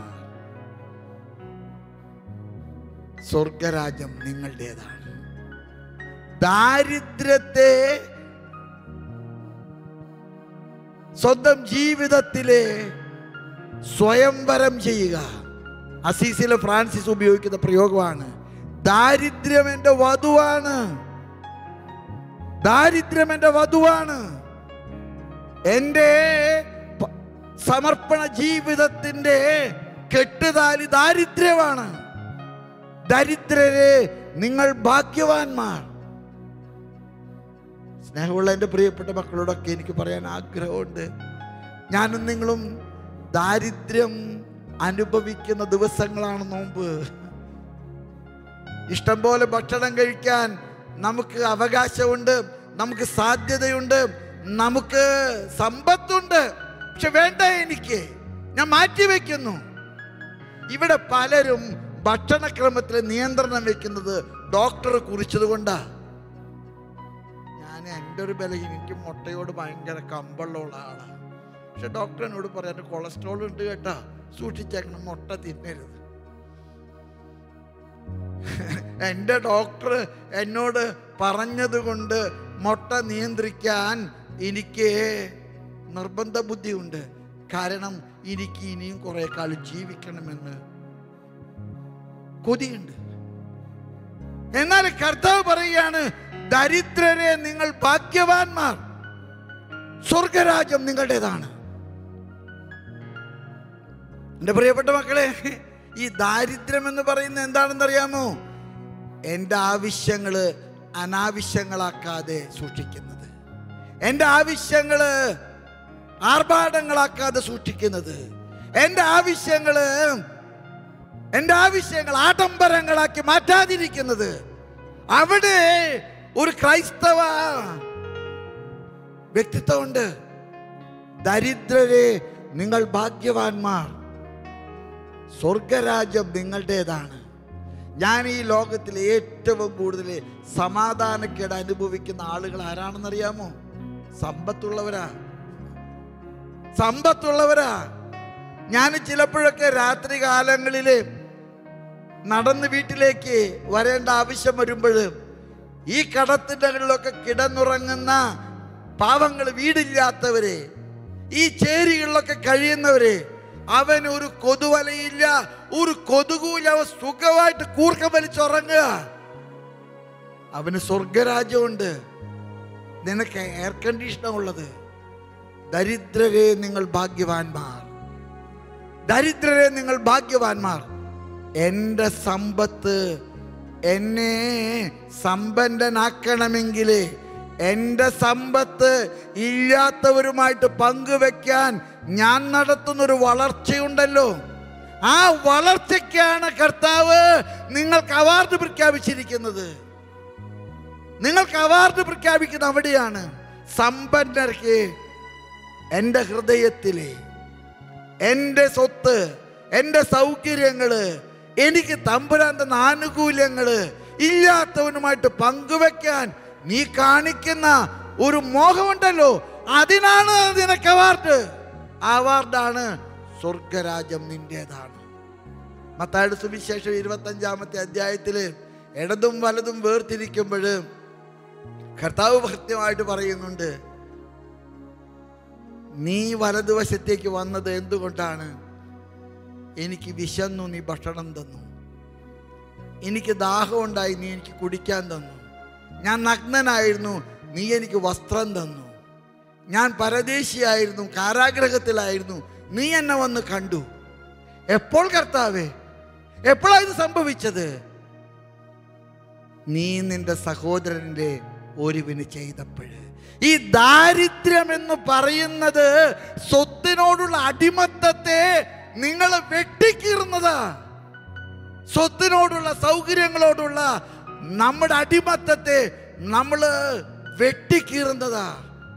Speaker 1: സ്വർഗരാജ്യം നിങ്ങളുടേതാണ് ദാരിദ്ര്യത്തെ സ്വന്തം ജീവിതത്തിലെ സ്വയംവരം ചെയ്യുക അസീസിലെ ഫ്രാൻസിസ് ഉപയോഗിക്കുന്ന പ്രയോഗമാണ് ദാരിദ്ര്യം എൻ്റെ വധുവാണ് ദാരിദ്ര്യം എൻ്റെ വധുവാണ് എൻ്റെ പ- സമർപ്പണ ജീവിതത്തിൻ്റെ കെട്ടുതാലി ദാരിദ്ര്യമാണ് ദരിദ്രരെ നിങ്ങൾ ഭാഗ്യവാന്മാർ സ്നേഹമുള്ള എൻ്റെ പ്രിയപ്പെട്ട മക്കളോടൊക്കെ എനിക്ക് പറയാൻ ആഗ്രഹമുണ്ട് ഞാനും നിങ്ങളും ദാരിദ്ര്യം അനുഭവിക്കുന്ന ദിവസങ്ങളാണ് നോമ്പ് ഇഷ്ടം പോലെ ഭക്ഷണം കഴിക്കാൻ നമുക്ക് അവകാശമുണ്ട് നമുക്ക് സാധ്യതയുണ്ട് നമുക്ക് സമ്പത്തുണ്ട് പക്ഷെ വേണ്ട എനിക്ക് ഞാൻ മാറ്റി വെക്കുന്നു ഇവിടെ പലരും ഭക്ഷണക്രമത്തിൽ നിയന്ത്രണം വെക്കുന്നത് ഡോക്ടർ കുറിച്ചത് കൊണ്ടാ ഞാൻ എൻ്റെ ഒരു ബലഹീന എനിക്ക് മുട്ടയോട് ഭയങ്കര കമ്പമുള്ള ആളാണ് പക്ഷെ ഡോക്ടർ എന്നോട് പറയാൻ കൊളസ്ട്രോൾ ഉണ്ട് കേട്ടാ സൂക്ഷിച്ചേക്കണം മുട്ട തിന്നരുത് എൻ്റെ ഡോക്ടർ എന്നോട് പറഞ്ഞത് കൊണ്ട് മുട്ട നിയന്ത്രിക്കാൻ എനിക്ക് നിർബന്ധ ബുദ്ധിയുണ്ട് കാരണം എനിക്ക് ഇനിയും കുറെ കാലം ജീവിക്കണമെന്ന് കൊതിയുണ്ട് എന്നാൽ കർത്താവ് പറയുകയാണ് ദരിദ്രരെ നിങ്ങൾ ഭാഗ്യവാന്മാർ സ്വർഗരാജ്യം നിങ്ങളുടേതാണ് എൻ്റെ പ്രിയപ്പെട്ട മക്കളെ ഈ ദാരിദ്ര്യം എന്ന് പറയുന്നത് എന്താണെന്ന് അറിയാമോ എൻ്റെ ആവശ്യങ്ങള് അനാവശ്യങ്ങളാക്കാതെ സൂക്ഷിക്കുന്നത് എൻ്റെ ആവശ്യങ്ങള് ആർഭാടങ്ങളാക്കാതെ സൂക്ഷിക്കുന്നത് എൻ്റെ ആവശ്യങ്ങള് എൻ്റെ ആവശ്യങ്ങൾ ആഡംബരങ്ങളാക്കി മാറ്റാതിരിക്കുന്നത് അവിടെ ഒരു ക്രൈസ്തവ വ്യക്തിത്വമുണ്ട് ദരിദ്രരെ നിങ്ങൾ ഭാഗ്യവാന്മാർ സ്വർഗരാജ്യം നിങ്ങളുടേതാണ് ഞാൻ ഈ ലോകത്തിൽ ഏറ്റവും കൂടുതൽ സമാധാനക്കേട് അനുഭവിക്കുന്ന ആളുകൾ ആരാണെന്നറിയാമോ സമ്പത്തുള്ളവരാ സമ്പത്തുള്ളവരാ ഞാൻ ചിലപ്പോഴൊക്കെ രാത്രി കാലങ്ങളിൽ നടന്ന് വീട്ടിലേക്ക് വരേണ്ട ആവശ്യം വരുമ്പോൾ ഈ കടത്തിൻ്റെകളിലൊക്കെ കിടന്നുറങ്ങുന്ന പാവങ്ങൾ വീടില്ലാത്തവരെ ഈ ചേരികളിലൊക്കെ കഴിയുന്നവരെ അവൻ ഒരു കൊതുവലയില്ല ഒരു കൊതുകൂല അവൻ സുഖമായിട്ട് കൂർക്കം വലിച്ചുറങ്ങുക അവന് സ്വർഗരാജ്യമുണ്ട് നിനക്ക് എയർ കണ്ടീഷണർ ഉള്ളത് ദരിദ്രരെ നിങ്ങൾ ഭാഗ്യവാന്മാർ ദരിദ്രരെ നിങ്ങൾ ഭാഗ്യവാന്മാർ എൻ്റെ സമ്പത്ത് എന്നെ സമ്പന്നനാക്കണമെങ്കിൽ എൻ്റെ സമ്പത്ത് ഇല്ലാത്തവരുമായിട്ട് പങ്കുവെക്കാൻ ഞാൻ നടത്തുന്നൊരു വളർച്ചയുണ്ടല്ലോ ആ വളർച്ചയ്ക്കാണ് കർത്താവ് നിങ്ങൾക്ക് അവാർഡ് പ്രഖ്യാപിച്ചിരിക്കുന്നത് നിങ്ങൾക്ക് അവാർഡ് പ്രഖ്യാപിക്കുന്നത് അവിടെയാണ് സമ്പന്നർക്ക് എൻ്റെ ഹൃദയത്തിലെ എൻ്റെ സ്വത്ത് എൻ്റെ സൗകര്യങ്ങള് എനിക്ക് തമ്പുരാൻ തന്ന ആനുകൂല്യങ്ങള് ഇല്ലാത്തവനുമായിട്ട് പങ്കുവെക്കാൻ നീ കാണിക്കുന്ന ഒരു മോഹമുണ്ടല്ലോ അതിനാണ് നിനക്ക് അവാർഡ് അവാർഡാണ് സ്വർഗരാജ്യം നിന്റേതാണ് മത്തായുടെ സുവിശേഷം ഇരുപത്തഞ്ചാമത്തെ അധ്യായത്തില് ഇടതും വലതും വേർതിരിക്കുമ്പോൾ കർത്താവ് കൃത്യമായിട്ട് പറയുന്നുണ്ട് നീ വലതുവശത്തേക്ക് വന്നത് എന്തുകൊണ്ടാണ് എനിക്ക് വിശന്നു നീ ഭക്ഷണം തന്നു എനിക്ക് ദാഹമുണ്ടായി നീ എനിക്ക് കുടിക്കാൻ തന്നു ഞാൻ നഗ്നനായിരുന്നു നീ എനിക്ക് വസ്ത്രം തന്നു ഞാൻ പരദേശിയായിരുന്നു കാരാഗ്രഹത്തിലായിരുന്നു നീ എന്നെ വന്ന് കണ്ടു എപ്പോൾ കർത്താവേ എപ്പോഴാണ് ഇത് സംഭവിച്ചത് നീ നിന്റെ സഹോദരന്റെ ഒരുവിന് ചെയ്തപ്പോഴ് ഈ ദാരിദ്ര്യം എന്ന് പറയുന്നത് സ്വത്തിനോടുള്ള അടിമത്തത്തെ നിങ്ങൾ വെട്ടിക്കീറുന്നതാ സ്വത്തിനോടുള്ള സൗകര്യങ്ങളോടുള്ള നമ്മുടെ അടിമത്തത്തെ നമ്മൾ വെട്ടിക്കീറുന്നതാ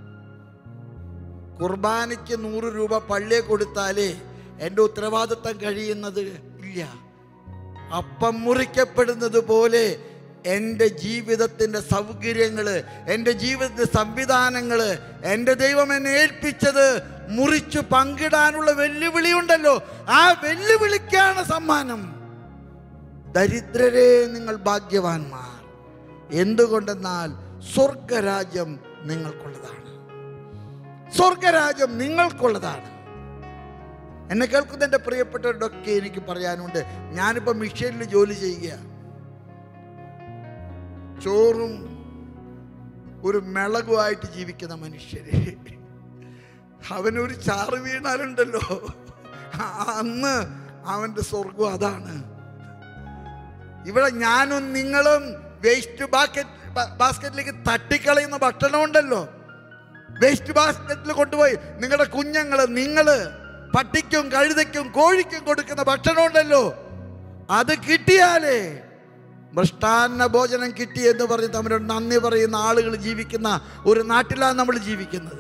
Speaker 1: കുർബാനയ്ക്ക് നൂറ് രൂപ പള്ളിയെ കൊടുത്താലേ എൻ്റെ ഉത്തരവാദിത്തം കഴിയുന്നത് ഇല്ല അപ്പം മുറിക്കപ്പെടുന്നത് പോലെ എൻ്റെ ജീവിതത്തിൻ്റെ സൗകര്യങ്ങൾ എൻ്റെ ജീവിതത്തിൻ്റെ സംവിധാനങ്ങൾ എൻ്റെ ദൈവം എന്നെ ഏൽപ്പിച്ചത് മുറിച്ചു പങ്കിടാനുള്ള വെല്ലുവിളിയുണ്ടല്ലോ ആ വെല്ലുവിളിക്കാണ് സമ്മാനം ദരിദ്രരെ നിങ്ങൾ ഭാഗ്യവാന്മാർ എന്തുകൊണ്ടെന്നാൽ സ്വർഗരാജ്യം നിങ്ങൾക്കുള്ളതാണ് സ്വർഗരാജ്യം നിങ്ങൾക്കുള്ളതാണ് എന്നെ കേൾക്കുന്ന എൻ്റെ പ്രിയപ്പെട്ടവരോടൊക്കെ എനിക്ക് പറയാനുണ്ട് ഞാനിപ്പോൾ മിഷനിൽ ജോലി ചെയ്യുക ചോറും ഒരു മിളകുമായിട്ട് ജീവിക്കുന്ന മനുഷ്യര് അവനൊരു ചാറ് വീണാലുണ്ടല്ലോ ആ- അന്ന് അവന്റെ സ്വർഗം അതാണ് ഇവിടെ ഞാനും നിങ്ങളും വേസ്റ്റ് ബാസ്കറ്റ് ബാസ്ക്കറ്റിലേക്ക് തട്ടിക്കളയുന്ന ഭക്ഷണം ഉണ്ടല്ലോ വേസ്റ്റ് ബാസ്ക്കറ്റിൽ കൊണ്ടുപോയി നിങ്ങളുടെ കുഞ്ഞുങ്ങള് നിങ്ങള് പട്ടിക്കും കഴുതയ്ക്കും കോഴിക്കും കൊടുക്കുന്ന ഭക്ഷണം ഉണ്ടല്ലോ അത് കിട്ടിയാലേ മൃഷ്ടാന്ന ഭോജനം കിട്ടി എന്ന് പറഞ്ഞ് തമ്മിൽ നന്ദി പറയുന്ന ആളുകൾ ജീവിക്കുന്ന ഒരു നാട്ടിലാണ് നമ്മൾ ജീവിക്കുന്നത്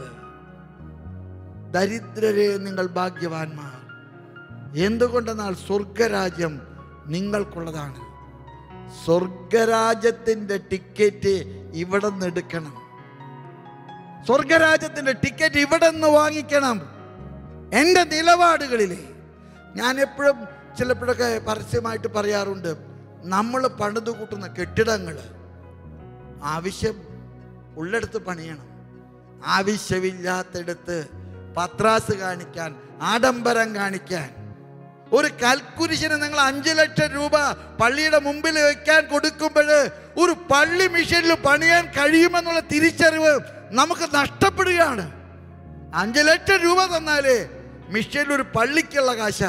Speaker 1: ദരിദ്രരെ നിങ്ങൾ ഭാഗ്യവാന്മാർ എന്തുകൊണ്ടെന്നാൽ സ്വർഗരാജ്യം നിങ്ങൾക്കുള്ളതാണ് സ്വർഗരാജ്യത്തിന്റെ ടിക്കറ്റ് ഇവിടെ നിന്ന് എടുക്കണം സ്വർഗരാജ്യത്തിന്റെ ടിക്കറ്റ് ഇവിടെ നിന്ന് വാങ്ങിക്കണം എൻ്റെ നിലപാടുകളിലെ ഞാൻ എപ്പോഴും ചിലപ്പോഴൊക്കെ പരസ്യമായിട്ട് പറയാറുണ്ട് നമ്മൾ പണിതു കൂട്ടുന്ന കെട്ടിടങ്ങൾ ആവശ്യം ഉള്ളിടത്ത് പണിയണം ആവശ്യമില്ലാത്തടത്ത് പത്രാസ് കാണിക്കാൻ ആഡംബരം കാണിക്കാൻ ഒരു കൽക്കുരിശിന് നിങ്ങൾ അഞ്ചു ലക്ഷം രൂപ പള്ളിയുടെ മുമ്പിൽ വെക്കാൻ കൊടുക്കുമ്പോൾ ഒരു പള്ളി മിഷനിൽ പണിയാൻ കഴിയുമെന്നുള്ള തിരിച്ചറിവ് നമുക്ക് നഷ്ടപ്പെടുകയാണ് അഞ്ചു ലക്ഷം രൂപ തന്നാലേ മിഷനിൽ ഒരു പള്ളിക്കുള്ള കാശ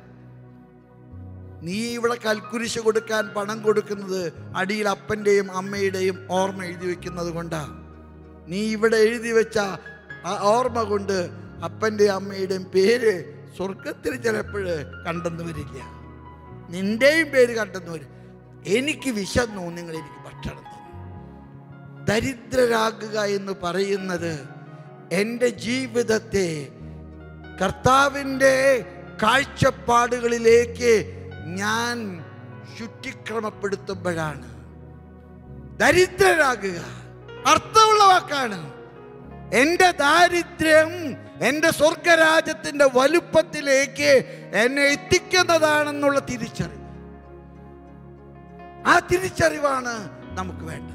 Speaker 1: നീ ഇവിടെ കൽക്കുരിശ് കൊടുക്കാൻ പണം കൊടുക്കുന്നത് അടിയിൽ അപ്പൻ്റെയും അമ്മയുടെയും ഓർമ്മ എഴുതി വെക്കുന്നത് കൊണ്ടാ നീ ഇവിടെ എഴുതി വെച്ച ആ ഓർമ്മ കൊണ്ട് അപ്പൻ്റെയും അമ്മയുടെയും പേര് സ്വർഗത്തിൽ ചിലപ്പോൾ കണ്ടെന്ന് വരില്ല നിന്റെയും പേര് കണ്ടെന്ന് വരും എനിക്ക് വിശന്നു നിങ്ങൾ എനിക്ക് ഭക്ഷണം തന്നു ദരിദ്രരാകുക എന്ന് പറയുന്നത് എൻ്റെ ജീവിതത്തെ കർത്താവിൻ്റെ കാഴ്ചപ്പാടുകളിലേക്ക് ഞാൻ ശുറ്റിക്രമപ്പെടുത്തുമ്പോഴാണ് ദരിദ്രരാകുക അർത്ഥമുള്ള വാക്കാണ് എൻ്റെ ദാരിദ്ര്യം എൻ്റെ സ്വർഗരാജ്യത്തിൻ്റെ വലുപ്പത്തിലേക്ക് എന്നെ എത്തിക്കുന്നതാണെന്നുള്ള തിരിച്ചറിവ് ആ തിരിച്ചറിവാണ് നമുക്ക് വേണ്ടത്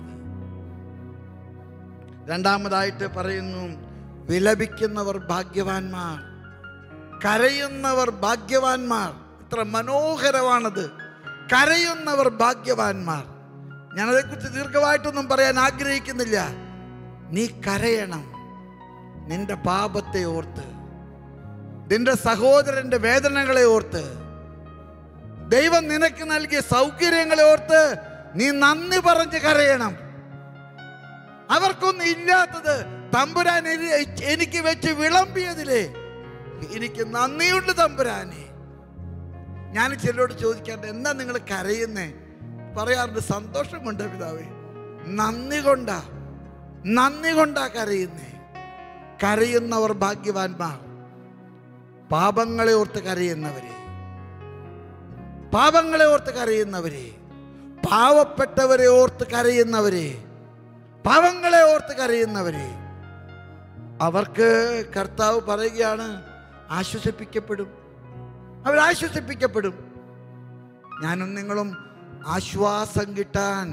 Speaker 1: രണ്ടാമതായിട്ട് പറയുന്നു വിലപിക്കുന്നവർ ഭാഗ്യവാന്മാർ കരയുന്നവർ ഭാഗ്യവാന്മാർ ഇത്ര മനോഹരമാണത് കരയുന്നവർ ഭാഗ്യവാന്മാർ ഞാനതേക്കുറിച്ച് ദീർഘമായിട്ടൊന്നും പറയാൻ ആഗ്രഹിക്കുന്നില്ല നീ കരയണം നിന്റെ പാപത്തെ ഓർത്ത് നിന്റെ സഹോദരന്റെ വേദനകളെ ഓർത്ത് ദൈവം നിനക്ക് നൽകിയ സൗകര്യങ്ങളെ ഓർത്ത് നീ നന്ദി പറഞ്ഞ് കരയണം അവർക്കൊന്നും ഇല്ലാത്തത് തമ്പുരാൻ എനി- എനിക്ക് വെച്ച് വിളമ്പിയതിലേ എനിക്ക് നന്ദിയുണ്ട് തമ്പുരാനെ ഞാൻ ചിലരോട് ചോദിക്കാറുണ്ട് എന്താ നിങ്ങൾ കരയുന്നേ പറയാറുണ്ട് സന്തോഷം കൊണ്ടാ പിതാവേ നന്ദി കൊണ്ടാ നന്ദി കൊണ്ടാ കരയുന്നേ കരയുന്നവർ ഭാഗ്യവാന്മാർ പാപങ്ങളെ ഓർത്ത് കരയുന്നവരെ പാപങ്ങളെ ഓർത്ത് കരയുന്നവരെ പാവപ്പെട്ടവരെ ഓർത്ത് കരയുന്നവരെ പാവങ്ങളെ ഓർത്ത് കരയുന്നവരെ അവർക്ക് കർത്താവ് പറയുകയാണ് ആശ്വസിപ്പിക്കപ്പെടും അവർ ആശ്വസിപ്പിക്കപ്പെടും ഞാനും നിങ്ങളും ആശ്വാസം കിട്ടാൻ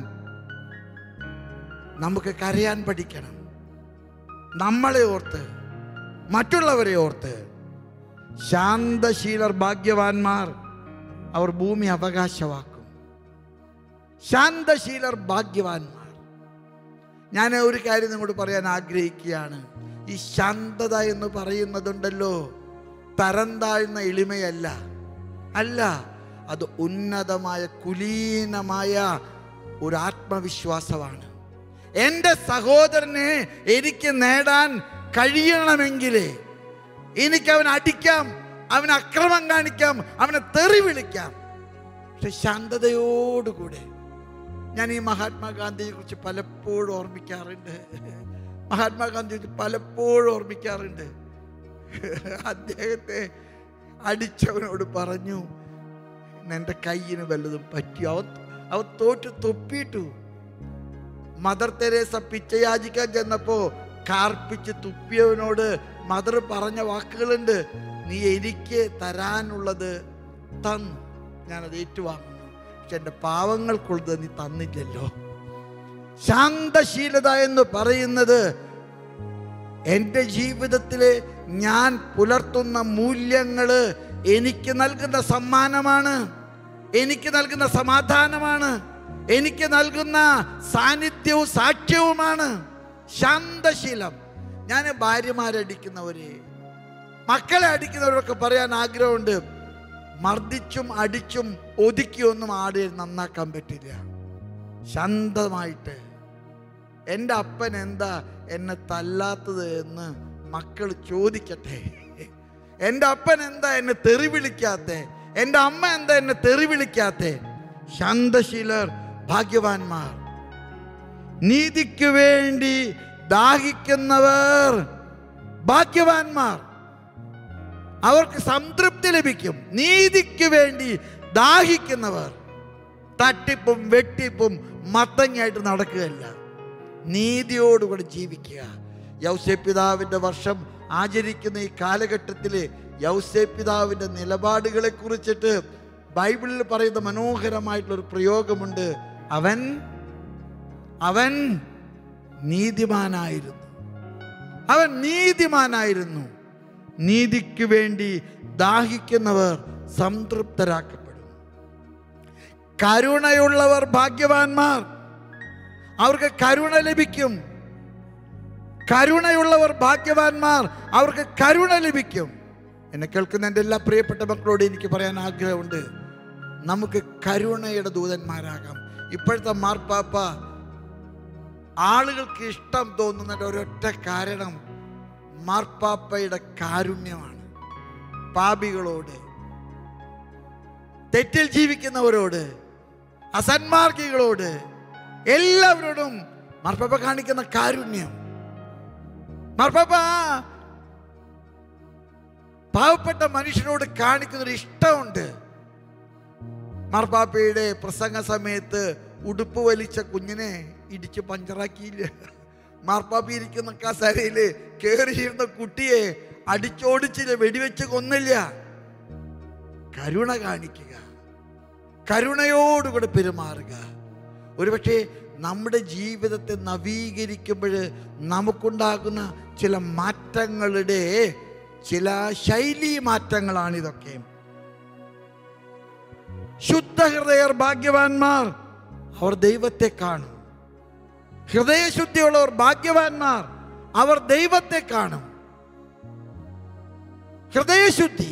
Speaker 1: നമുക്ക് കരയാൻ പഠിക്കണം നമ്മളെ ഓർത്ത് മറ്റുള്ളവരെ ഓർത്ത് ശാന്തശീലർ ഭാഗ്യവാന്മാർ അവർ ഭൂമി അവകാശമാക്കും ശാന്തശീലർ ഭാഗ്യവാന്മാർ ഞാൻ ഒരു കാര്യം നിങ്ങളോട് പറയാൻ ആഗ്രഹിക്കുകയാണ് ഈ ശാന്തത എന്ന് പറയുന്നതുണ്ടല്ലോ തരം താഴ്ന്ന എളിമയല്ല അല്ല അത് ഉന്നതമായ കുലീനമായ ഒരു ആത്മവിശ്വാസമാണ് എൻ്റെ സഹോദരനെ എനിക്ക് നേടാൻ കഴിയണമെങ്കിൽ എനിക്ക് അവൻ അടിക്കാം അവന് അക്രമം കാണിക്കാം അവനെ തെറി വിളിക്കാം പക്ഷെ ശാന്തതയോടുകൂടെ ഞാൻ ഈ മഹാത്മാഗാന്ധിയെ കുറിച്ച് പലപ്പോഴും ഓർമ്മിക്കാറുണ്ട് മഹാത്മാഗാന്ധിയെ കുറിച്ച് പലപ്പോഴും ഓർമ്മിക്കാറുണ്ട് അദ്ദേഹത്തെ അടിച്ചവനോട് പറഞ്ഞു എൻ്റെ കയ്യിന് വല്ലതും പറ്റി അവൻ അവൻ തോറ്റ് തൊപ്പിയിട്ടു മദർ തെരേസ പിച്ചയാചിക്കാൻ ചെന്നപ്പോ കാർപ്പിച്ച് തുപ്പിയവനോട് മദർ പറഞ്ഞ വാക്കുകളുണ്ട് നീ എനിക്ക് തരാനുള്ളത് തന്നു ഞാനത് ഏറ്റുവാങ്ങുന്നു പക്ഷെ എൻ്റെ പാവങ്ങൾക്കുള്ളത് നീ തന്നില്ലല്ലോ ശാന്തശീലത എന്ന് പറയുന്നത് എൻ്റെ ജീവിതത്തിലെ ഞാൻ പുലർത്തുന്ന മൂല്യങ്ങൾ എനിക്ക് നൽകുന്ന സമ്മാനമാണ് എനിക്ക് നൽകുന്ന സമാധാനമാണ് എനിക്ക് നൽകുന്ന സാന്നിധ്യവും സാക്ഷ്യവുമാണ് ശാന്തശീലം ഞാൻ ഭാര്യമാരടിക്കുന്നവര് മക്കളെ അടിക്കുന്നവരൊക്കെ പറയാൻ ആഗ്രഹമുണ്ട് മർദ്ദിച്ചും അടിച്ചും ഒതുക്കിയൊന്നും ആടെ നന്നാക്കാൻ പറ്റില്ല ശാന്തമായിട്ട് എൻ്റെ അപ്പൻ എന്താ എന്നെ തല്ലാത്തത് എന്ന് മക്കൾ ചോദിക്കട്ടെ എൻ്റെ അപ്പൻ എന്താ എന്നെ തെറി വിളിക്കാത്ത എൻ്റെ അമ്മ എന്താ എന്നെ തെറി വിളിക്കാത്ത ശാന്തശീലർ ഭാഗ്യവാന്മാർ നീതിക്ക് വേണ്ടി ദാഹിക്കുന്നവർ ഭാഗ്യവാന്മാർ അവർക്ക് സംതൃപ്തി ലഭിക്കും നീതിക്ക് വേണ്ടി ദാഹിക്കുന്നവർ തട്ടിപ്പും വെട്ടിപ്പും മത്തങ്ങയായിട്ട് നടക്കുകയല്ല നീതിയോടുകൂടെ ജീവിക്കുക യൗസേ പിതാവിൻ്റെ വർഷം ആചരിക്കുന്ന ഈ കാലഘട്ടത്തിൽ യൗസേ പിതാവിൻ്റെ നിലപാടുകളെ കുറിച്ചിട്ട് ബൈബിളിൽ പറയുന്ന മനോഹരമായിട്ടുള്ളൊരു പ്രയോഗമുണ്ട് അവൻ അവൻ നീതിമാനായിരുന്നു അവൻ നീതിമാനായിരുന്നു നീതിക്ക് വേണ്ടി ദാഹിക്കുന്നവർ സംതൃപ്തരാക്കപ്പെടും കരുണയുള്ളവർ ഭാഗ്യവാന്മാർ അവർക്ക് കരുണ ലഭിക്കും കരുണയുള്ളവർ ഭാഗ്യവാന്മാർ അവർക്ക് കരുണ ലഭിക്കും എന്നെ കേൾക്കുന്ന എൻ്റെ എല്ലാ പ്രിയപ്പെട്ട മക്കളോട് എനിക്ക് പറയാൻ ആഗ്രഹമുണ്ട് നമുക്ക് കരുണയുടെ ദൂതന്മാരാകാം ഇപ്പോഴത്തെ മാർപ്പാപ്പ ആളുകൾക്ക് ഇഷ്ടം തോന്നുന്നതിൻ്റെ ഒരൊറ്റ കാരണം മാർപ്പാപ്പയുടെ കാരുണ്യമാണ് പാപികളോട് തെറ്റിൽ ജീവിക്കുന്നവരോട് അസന്മാർഗികളോട് എല്ലാവരോടും മാർപ്പാപ്പ കാണിക്കുന്ന കാരുണ്യം മാർപ്പാപ്പ പാവപ്പെട്ട മനുഷ്യനോട് കാണിക്കുന്നൊരു ഇഷ്ടമുണ്ട് മാർപ്പാപ്പയുടെ പ്രസംഗ സമയത്ത് ഉടുപ്പ് വലിച്ച കുഞ്ഞിനെ ഇടിച്ച് പഞ്ചറാക്കിയില്ല മാർപ്പാപ്പ ഇരിക്കുന്ന കസരയില് കയറിയിരുന്ന കുട്ടിയെ അടിച്ചോടിച്ചില്ല വെടിവെച്ച് കൊന്നില്ല കരുണ കാണിക്കുക കരുണയോടുകൂടെ പെരുമാറുക ഒരുപക്ഷെ നമ്മുടെ ജീവിതത്തെ നവീകരിക്കുമ്പോൾ നമുക്കുണ്ടാകുന്ന ചില മാറ്റങ്ങളുടെ ചില ശൈലി മാറ്റങ്ങളാണ് ഇതൊക്കെ ശുദ്ധഹൃദയർ ഭാഗ്യവാന്മാർ അവർ ദൈവത്തെ കാണും ഹൃദയശുദ്ധിയുള്ളവർ ഭാഗ്യവാന്മാർ അവർ ദൈവത്തെ കാണും ഹൃദയശുദ്ധി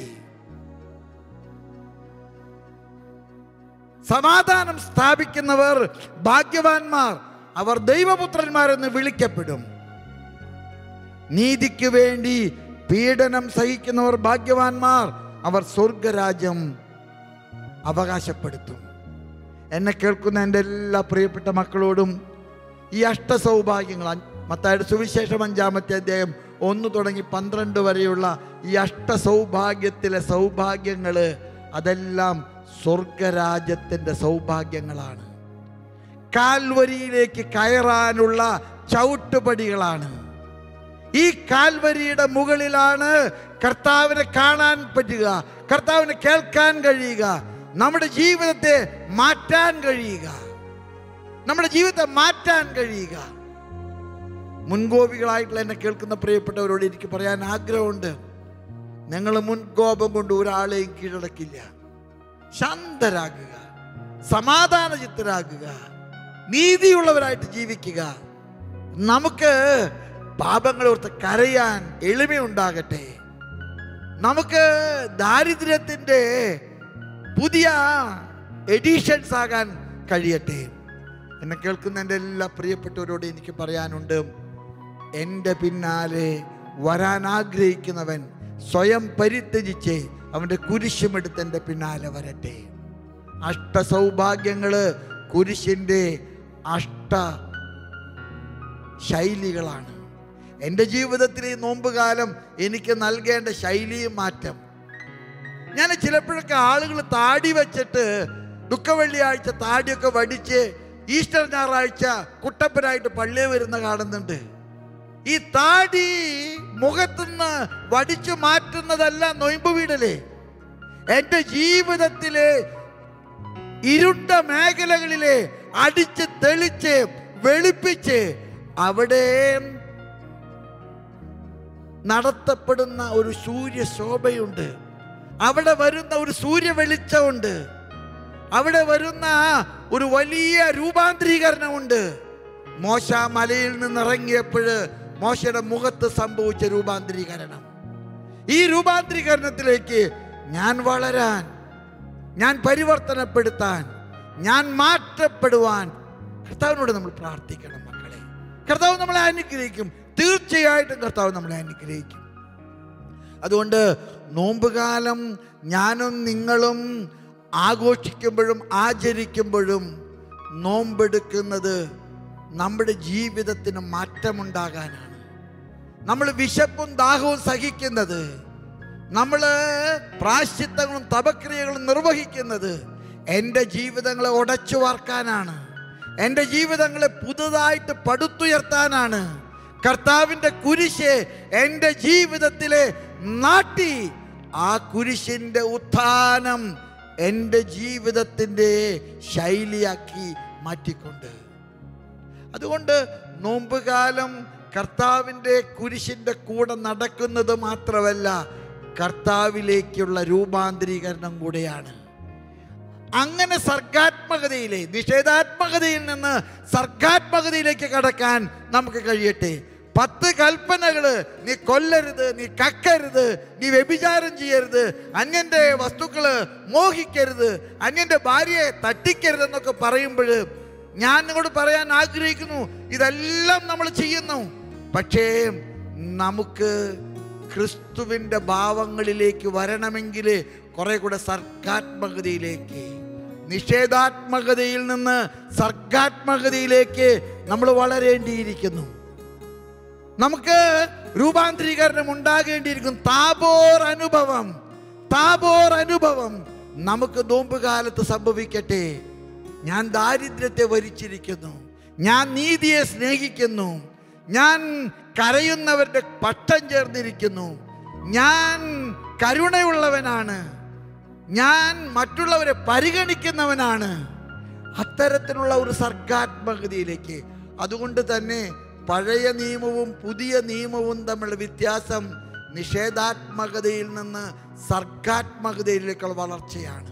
Speaker 1: സമാധാനം സ്ഥാപിക്കുന്നവർ ഭാഗ്യവാന്മാർ അവർ ദൈവപുത്രന്മാരെന്ന് വിളിക്കപ്പെടും നീതിക്ക് വേണ്ടി പീഡനം സഹിക്കുന്നവർ ഭാഗ്യവാന്മാർ അവർ സ്വർഗരാജ്യം അവകാശപ്പെടുത്തും എന്നെ കേൾക്കുന്ന എൻ്റെ എല്ലാ പ്രിയപ്പെട്ട മക്കളോടും ഈ അഷ്ടസൗഭാഗ്യങ്ങൾ അഞ്ച്- മത്തായുടെ സുവിശേഷം അഞ്ചാമത്തെ അധ്യായം ഒന്ന് തുടങ്ങി പന്ത്രണ്ട് വരെയുള്ള ഈ അഷ്ടസൗഭാഗ്യത്തിലെ സൗഭാഗ്യങ്ങൾ അതെല്ലാം സ്വർഗരാജ്യത്തിൻ്റെ സൗഭാഗ്യങ്ങളാണ് കാൽവരിയിലേക്ക് കയറാനുള്ള ചവിട്ടുപടികളാണ് ഈ കാൽവരിയുടെ മുകളിലാണ് കർത്താവിനെ കാണാൻ പറ്റുക കർത്താവിനെ കേൾക്കാൻ കഴിയുക നമ്മുടെ ജീവിതത്തെ മാറ്റാൻ കഴിയുക നമ്മുടെ ജീവിതത്തെ മാറ്റാൻ കഴിയുക മുൻകോപികളായിട്ടുള്ള എന്നെ കേൾക്കുന്ന പ്രിയപ്പെട്ടവരോട് എനിക്ക് പറയാൻ ആഗ്രഹമുണ്ട് നിങ്ങൾ മുൻകോപം കൊണ്ട് ഒരാളെയും കീഴടക്കില്ല ശാന്തരാകുക സമാധാന ചിത്തരാകുക നീതിയുള്ളവരായിട്ട് ജീവിക്കുക നമുക്ക് പാപങ്ങളെ ഓർത്ത് കരയാൻ എളിമയുണ്ടാകട്ടെ നമുക്ക് ദാരിദ്ര്യത്തിൻ്റെ പുതിയ എഡിഷൻസ് ആകാൻ കഴിയട്ടെ എന്നെ കേൾക്കുന്ന എൻ്റെ എല്ലാ പ്രിയപ്പെട്ടവരോട് എനിക്ക് പറയാനുണ്ട് എൻ്റെ പിന്നാലെ വരാൻ ആഗ്രഹിക്കുന്നവൻ സ്വയം പരിത്യജിച്ച് അവൻ്റെ കുരിശുമെടുത്ത് എൻ്റെ പിന്നാലെ വരട്ടെ അഷ്ടസൗഭാഗ്യങ്ങള് കുരിശിൻ്റെ അഷ്ട ശൈലികളാണ് എൻ്റെ ജീവിതത്തിൽ ഈ നോമ്പുകാലം എനിക്ക് നൽകേണ്ട ശൈലിയും മാറ്റം ഞാൻ ചിലപ്പോഴൊക്കെ ആളുകൾ താടി വെച്ചിട്ട് ദുഃഖവെള്ളിയാഴ്ച താടിയൊക്കെ വടിച്ച് ഈസ്റ്റർ ഞായറാഴ്ച കുട്ടപ്പനായിട്ട് പള്ളിയിൽ വരുന്ന കാണുന്നുണ്ട് ഈ താടി മുഖത്തുനിന്ന് വടിച്ചു മാറ്റുന്നതല്ല നൊയമ്പ് വീടലേ എൻ്റെ ജീവിതത്തിലെ ഇരുണ്ട മേഖലകളിലെ അടിച്ച് തെളിച്ച് വെളുപ്പിച്ച് അവിടെ നടത്തപ്പെടുന്ന ഒരു സൂര്യശോഭയുണ്ട് അവിടെ വരുന്ന ഒരു സൂര്യ വെളിച്ചമുണ്ട് അവിടെ വരുന്ന ഒരു വലിയ രൂപാന്തരീകരണമുണ്ട് മോശ മലയിൽ നിന്ന് ഇറങ്ങിയപ്പോൾ മോശയുടെ മുഖത്ത് സംഭവിച്ച രൂപാന്തരീകരണം ഈ രൂപാന്തരീകരണത്തിലേക്ക് ഞാൻ വളരാൻ ഞാൻ പരിവർത്തനപ്പെടുത്താൻ ഞാൻ മാറ്റപ്പെടുവാൻ കർത്താവിനോട് നമ്മൾ പ്രാർത്ഥിക്കണം മക്കളെ കർത്താവ് നമ്മളെ അനുഗ്രഹിക്കും തീർച്ചയായിട്ടും കർത്താവ് നമ്മളെ അനുഗ്രഹിക്കും അതുകൊണ്ട് നോമ്പുകാലം ഞാനും നിങ്ങളും ആഘോഷിക്കുമ്പോഴും ആചരിക്കുമ്പോഴും നോമ്പെടുക്കുന്നത് നമ്മുടെ ജീവിതത്തിന് മാറ്റമുണ്ടാകാനാണ് നമ്മൾ വിശപ്പും ദാഹവും സഹിക്കുന്നത് നമ്മൾ പ്രാശ്ചിത്തങ്ങളും തപക്രിയകളും നിർവഹിക്കുന്നത് എൻ്റെ ജീവിതങ്ങളെ ഉടച്ചു വാർക്കാനാണ് എൻ്റെ ജീവിതങ്ങളെ പുതുതായിട്ട് പടുത്തുയർത്താനാണ് കർത്താവിൻ്റെ കുരിശ് എൻ്റെ ജീവിതത്തിലെ നാട്ടി ആ കുരിശിൻ്റെ ഉത്ഥാനം എൻ്റെ ജീവിതത്തിൻ്റെ ശൈലിയാക്കി മാറ്റിക്കൊണ്ട് അതുകൊണ്ട് നോമ്പുകാലം കർത്താവിൻ്റെ കുരിശിൻ്റെ കൂടെ നടക്കുന്നത് മാത്രമല്ല കർത്താവിലേക്കുള്ള രൂപാന്തരീകരണം കൂടെയാണ് അങ്ങനെ സർഗാത്മകതയിലെ നിഷേധാത്മകതയിൽ നിന്ന് സർഗാത്മകതയിലേക്ക് കടക്കാൻ നമുക്ക് കഴിയട്ടെ പത്ത് കൽപ്പനകള് നീ കൊല്ലരുത് നീ കക്കരുത് നീ വ്യഭിചാരം ചെയ്യരുത് അന്യന്റെ വസ്തുക്കള് മോഹിക്കരുത് അന്യന്റെ ഭാര്യയെ തട്ടിക്കരുത് എന്നൊക്കെ പറയുമ്പോൾ ഞാൻ നിങ്ങളോട് പറയാൻ ആഗ്രഹിക്കുന്നു ഇതെല്ലാം നമ്മൾ ചെയ്യുന്നു പക്ഷേ നമുക്ക് ക്രിസ്തുവിൻ്റെ ഭാവങ്ങളിലേക്ക് വരണമെങ്കിൽ കുറെ കൂടെ സർഗാത്മകതയിലേക്ക് നിഷേധാത്മകതയിൽ നിന്ന് സർഗാത്മകതയിലേക്ക് നമ്മൾ വളരേണ്ടിയിരിക്കുന്നു നമുക്ക് രൂപാന്തരീകരണം ഉണ്ടാകേണ്ടിയിരിക്കും താപോർ അനുഭവം താപോർ അനുഭവം നമുക്ക് നോമ്പ് കാലത്ത് സംഭവിക്കട്ടെ ഞാൻ ദാരിദ്ര്യത്തെ വരിച്ചിരിക്കുന്നു ഞാൻ നീതിയെ സ്നേഹിക്കുന്നു ഞാൻ കരയുന്നവരുടെ പട്ടം ചേർന്നിരിക്കുന്നു ഞാൻ കരുണയുള്ളവനാണ് ഞാൻ മറ്റുള്ളവരെ പരിഗണിക്കുന്നവനാണ് അത്തരത്തിലുള്ള ഒരു സർഗാത്മകതയിലേക്ക് അതുകൊണ്ട് തന്നെ പഴയ നിയമവും പുതിയ നിയമവും തമ്മിലുള്ള വ്യത്യാസം നിഷേധാത്മകതയിൽ നിന്ന് സർഗാത്മകതയിലേക്കുള്ള വളർച്ചയാണ്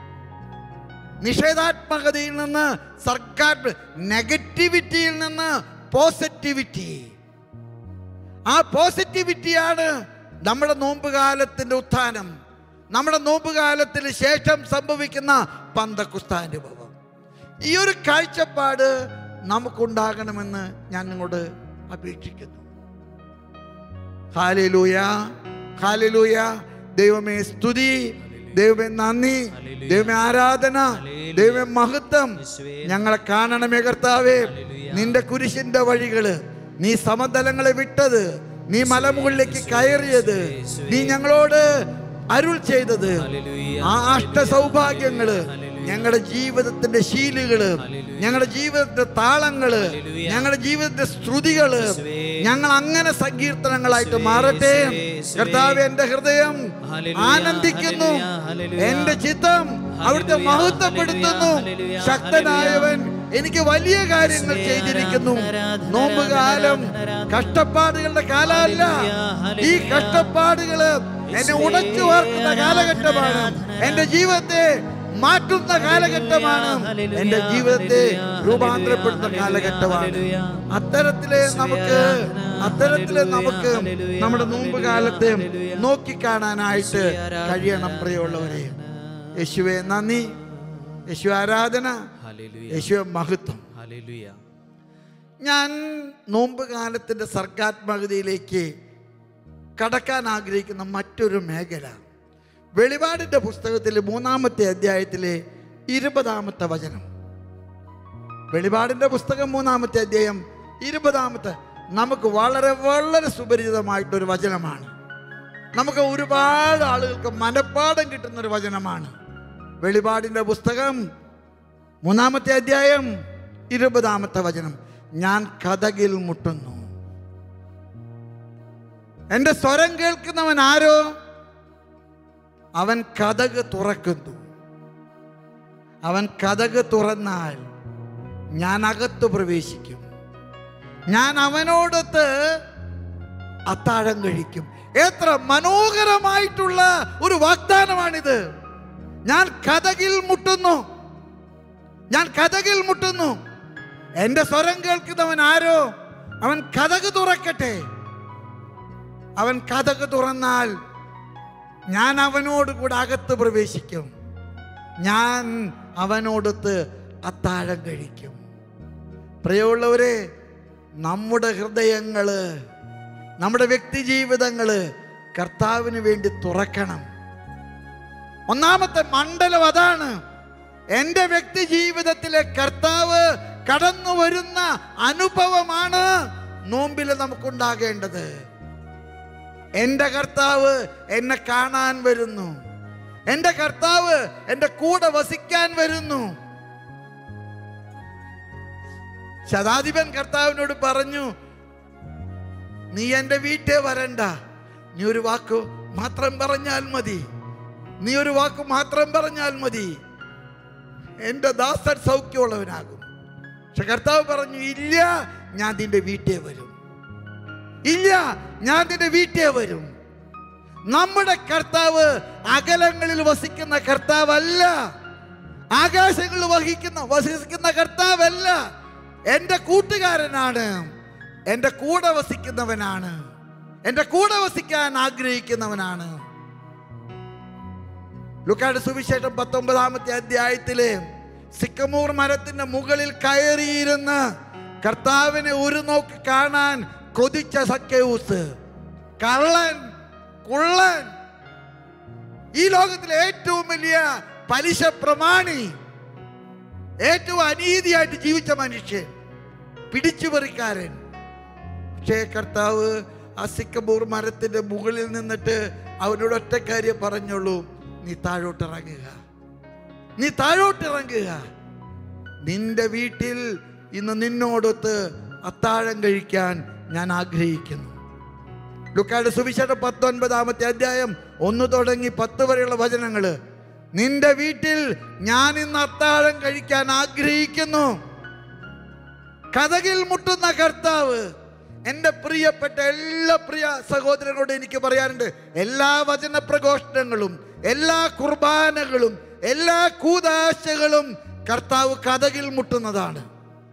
Speaker 1: നിഷേധാത്മകതയിൽ നിന്ന് സർഗാത്മ നെഗറ്റിവിറ്റിയിൽ നിന്ന് പോസിറ്റിവിറ്റി ആ പോസിറ്റിവിറ്റിയാണ് നമ്മുടെ നോമ്പുകാലത്തിൻ്റെ ഉത്ഥാനം നമ്മുടെ നോമ്പുകാലത്തിന് ശേഷം സംഭവിക്കുന്ന പന്തക്കുസ്താനുഭവം ഈ ഒരു കാഴ്ചപ്പാട് നമുക്കുണ്ടാകണമെന്ന് ഞാൻ നിങ്ങളോട് അപേക്ഷിക്കുന്നു ഹാലലൂയ ഹാലലൂയ ദൈവമേ സ്തുതി ദൈവമേ നന്ദി ദൈവമേ ആരാധന ദൈവമേ മഹത്വം ഞങ്ങളെ കാണണമേ കർത്താവേ നിന്റെ കുരിശിന്റെ വഴികള് നീ സമതലങ്ങളെ വിട്ടത് നീ മലമുകളിലേക്ക് കയറിയത് നീ ഞങ്ങളോട് അരുൾ ചെയ്തത് ആ അഷ്ട സൗഭാഗ്യങ്ങള് ഞങ്ങളുടെ ജീവിതത്തിന്റെ ശീലുകള് ഞങ്ങളുടെ ജീവിതത്തിന്റെ താളങ്ങള് ഞങ്ങളുടെ ജീവിതത്തിന്റെ ശ്രുതികള് ഞങ്ങൾ അങ്ങനെ സങ്കീർത്തനങ്ങളായിട്ട് മാറട്ടെ കർത്താവ് എന്റെ ഹൃദയം ആനന്ദിക്കുന്നു എന്റെ ചിത്തം അവിടുത്തെ മഹത്വപ്പെടുത്തുന്നു ശക്തനായവൻ എനിക്ക് വലിയ കാര്യങ്ങൾ ചെയ്തിരിക്കുന്നു നോമ്പുകാലം കഷ്ടപ്പാടുകളുടെ കാലമല്ല ഈ കഷ്ടപ്പാടുകള് എന്നെ ഉടച്ചു വാർക്കുന്ന കാലഘട്ടമാണ് എന്റെ ജീവിതത്തെ മാറ്റുന്ന കാലഘട്ടമാണ് എന്റെ ജീവിതത്തെ രൂപാന്തരപ്പെടുന്ന കാലഘട്ടമാണ് അത്തരത്തിലെ നമുക്ക് അത്തരത്തിലെ നമുക്ക് നമ്മുടെ നോമ്പ് കാലത്തെ നോക്കിക്കാണാനായിട്ട് കഴിയണം പ്രിയമുള്ളവരെ യേശുവെ നന്ദി യേശു ആരാധന യേശുവെ മഹത്വം
Speaker 2: ഹല്ലേലൂയ
Speaker 1: ഞാൻ നോമ്പ് കാലത്തിൻ്റെ സർഗാത്മകതയിലേക്ക് കടക്കാൻ ആഗ്രഹിക്കുന്ന മറ്റൊരു മേഖല വെളിപാടിൻ്റെ പുസ്തകത്തിലെ മൂന്നാമത്തെ അധ്യായത്തിലെ ഇരുപതാമത്തെ വചനം വെളിപാടിൻ്റെ പുസ്തകം മൂന്നാമത്തെ അധ്യായം ഇരുപതാമത്തെ നമുക്ക് വളരെ വളരെ സുപരിചിതമായിട്ടൊരു വചനമാണ് നമുക്ക് ഒരുപാട് ആളുകൾക്ക് മനപ്പാഠം കിട്ടുന്ന ഒരു വചനമാണ് വെളിപാടിൻ്റെ പുസ്തകം മൂന്നാമത്തെ അധ്യായം ഇരുപതാമത്തെ വചനം ഞാൻ കഥകിൽ മുട്ടുന്നു എൻ്റെ സ്വരം കേൾക്കുന്നവൻ ആരോ അവൻ കഥക് തുറക്കുന്നു അവൻ കഥക് തുറന്നാൽ ഞാൻ അകത്ത് പ്രവേശിക്കും ഞാൻ അവനോടൊത്ത് അത്താഴം കഴിക്കും എത്ര മനോഹരമായിട്ടുള്ള ഒരു വാഗ്ദാനമാണിത് ഞാൻ കഥകിൽ മുട്ടുന്നു ഞാൻ കഥകിൽ മുട്ടുന്നു എന്റെ സ്വരം കേൾക്കുന്നവൻ ആരോ അവൻ കഥക് തുറക്കട്ടെ അവൻ കഥക് തുറന്നാൽ ഞാൻ അവനോട് കൂടെ അകത്ത് പ്രവേശിക്കും ഞാൻ അവനോടൊത്ത് അത്താഴം കഴിക്കും പ്രിയമുള്ളവരെ നമ്മുടെ ഹൃദയങ്ങള് നമ്മുടെ വ്യക്തി ജീവിതങ്ങള് കർത്താവിന് വേണ്ടി തുറക്കണം ഒന്നാമത്തെ മണ്ഡലം അതാണ് എൻ്റെ വ്യക്തി ജീവിതത്തിലെ കർത്താവ് കടന്നു വരുന്ന അനുഭവമാണ് നോമ്പിൽ നമുക്കുണ്ടാകേണ്ടത് എൻ്റെ കർത്താവ് എന്നെ കാണാൻ വരുന്നു എൻ്റെ കർത്താവ് എൻ്റെ കൂടെ വസിക്കാൻ വരുന്നു ശതാധിപൻ കർത്താവിനോട് പറഞ്ഞു നീ എൻ്റെ വീട്ടിൽ വരണ്ട നീ ഒരു വാക്ക് മാത്രം പറഞ്ഞാൽ മതി നീ ഒരു വാക്ക് മാത്രം പറഞ്ഞാൽ മതി എൻ്റെ ദാസൻ സൗഖ്യമുള്ളവനാകും പക്ഷെ കർത്താവ് പറഞ്ഞു ഇല്ല ഞാൻ നിന്റെ വീട്ടിൽ വരും ഇല്ല ഞാൻ നിന്റെ വീട്ടിൽ വരും നമ്മുടെ കർത്താവ് അകലങ്ങളിൽ വസിക്കുന്ന കർത്താവല്ല ആകാശങ്ങളിൽ വഹിക്കുന്ന വസിക്കുന്ന കർത്താവല്ല എൻ്റെ കൂട്ടുകാരനാണ് എൻ്റെ കൂടെ വസിക്കുന്നവനാണ് എൻ്റെ കൂടെ വസിക്കാൻ ആഗ്രഹിക്കുന്നവനാണ് ലുക്കാട് സുവിശേഷം പത്തൊമ്പതാമത്തെ അധ്യായത്തില് സിക്കമൂർ മരത്തിന്റെ മുകളിൽ കയറിയിരുന്ന് കർത്താവിനെ ഒരു നോക്ക് കാണാൻ കൊതിച്ച സക്കേയൂസ് കള്ളൻ കുള്ളൻ ഈ ലോകത്തിലെ ഏറ്റവും വലിയ പലിശ പ്രമാണി ഏറ്റവും അനീതിയായിട്ട് ജീവിച്ച മനുഷ്യൻ പിടിച്ചുപറിക്കാരൻ പക്ഷേ കർത്താവ് ആ സിക്കബൂർ മരത്തിന്റെ മുകളിൽ നിന്നിട്ട് അവനോട് ഒറ്റ കാര്യം പറഞ്ഞുള്ളൂ നീ താഴോട്ടിറങ്ങുക നീ താഴോട്ടിറങ്ങുക നിന്റെ വീട്ടിൽ ഇന്ന് നിന്നോടൊത്ത് അത്താഴം കഴിക്കാൻ ഞാൻ ആഗ്രഹിക്കുന്നു ലുക്കാട് സുവിശേഷം പത്തൊൻപതാമത്തെ അധ്യായം ഒന്ന് തുടങ്ങി പത്ത് വരെയുള്ള വചനങ്ങള് നിന്റെ വീട്ടിൽ ഞാൻ ഇന്ന് അത്താഴം കഴിക്കാൻ ആഗ്രഹിക്കുന്നു കഥകിൽ മുട്ടുന്ന കർത്താവ് എൻ്റെ പ്രിയപ്പെട്ട എല്ലാ പ്രിയ സഹോദരങ്ങളോട് എനിക്ക് പറയാനുണ്ട് എല്ലാ വചന പ്രഘോഷണങ്ങളും എല്ലാ കുർബാനകളും എല്ലാ കൂതാശകളും കർത്താവ് കഥകിൽ മുട്ടുന്നതാണ്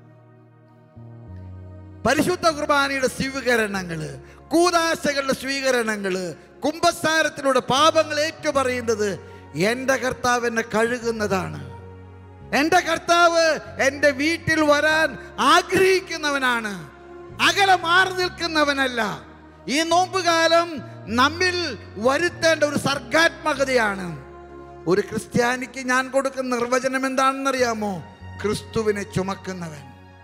Speaker 1: പരിശുദ്ധ കുർബാനയുടെ സ്വീകരണങ്ങള് കൂതാശകളുടെ സ്വീകരണങ്ങള് കുംഭസാരത്തിലൂടെ പാപങ്ങൾ ഏറ്റുപറയുന്നത് എൻ്റെ കർത്താവ് എന്നെ കഴുകുന്നതാണ് എൻ്റെ കർത്താവ് എൻ്റെ വീട്ടിൽ വരാൻ ആഗ്രഹിക്കുന്നവനാണ് അകലെ മാറി നിൽക്കുന്നവനല്ല ഈ നോമ്പുകാലം നമ്മിൽ വരുത്തേണ്ട ഒരു സർഗാത്മകതയാണ് ഒരു ക്രിസ്ത്യാനിക്ക് ഞാൻ കൊടുക്കുന്ന നിർവചനം എന്താണെന്നറിയാമോ ക്രിസ്തുവിനെ ചുമക്കുന്നവൻ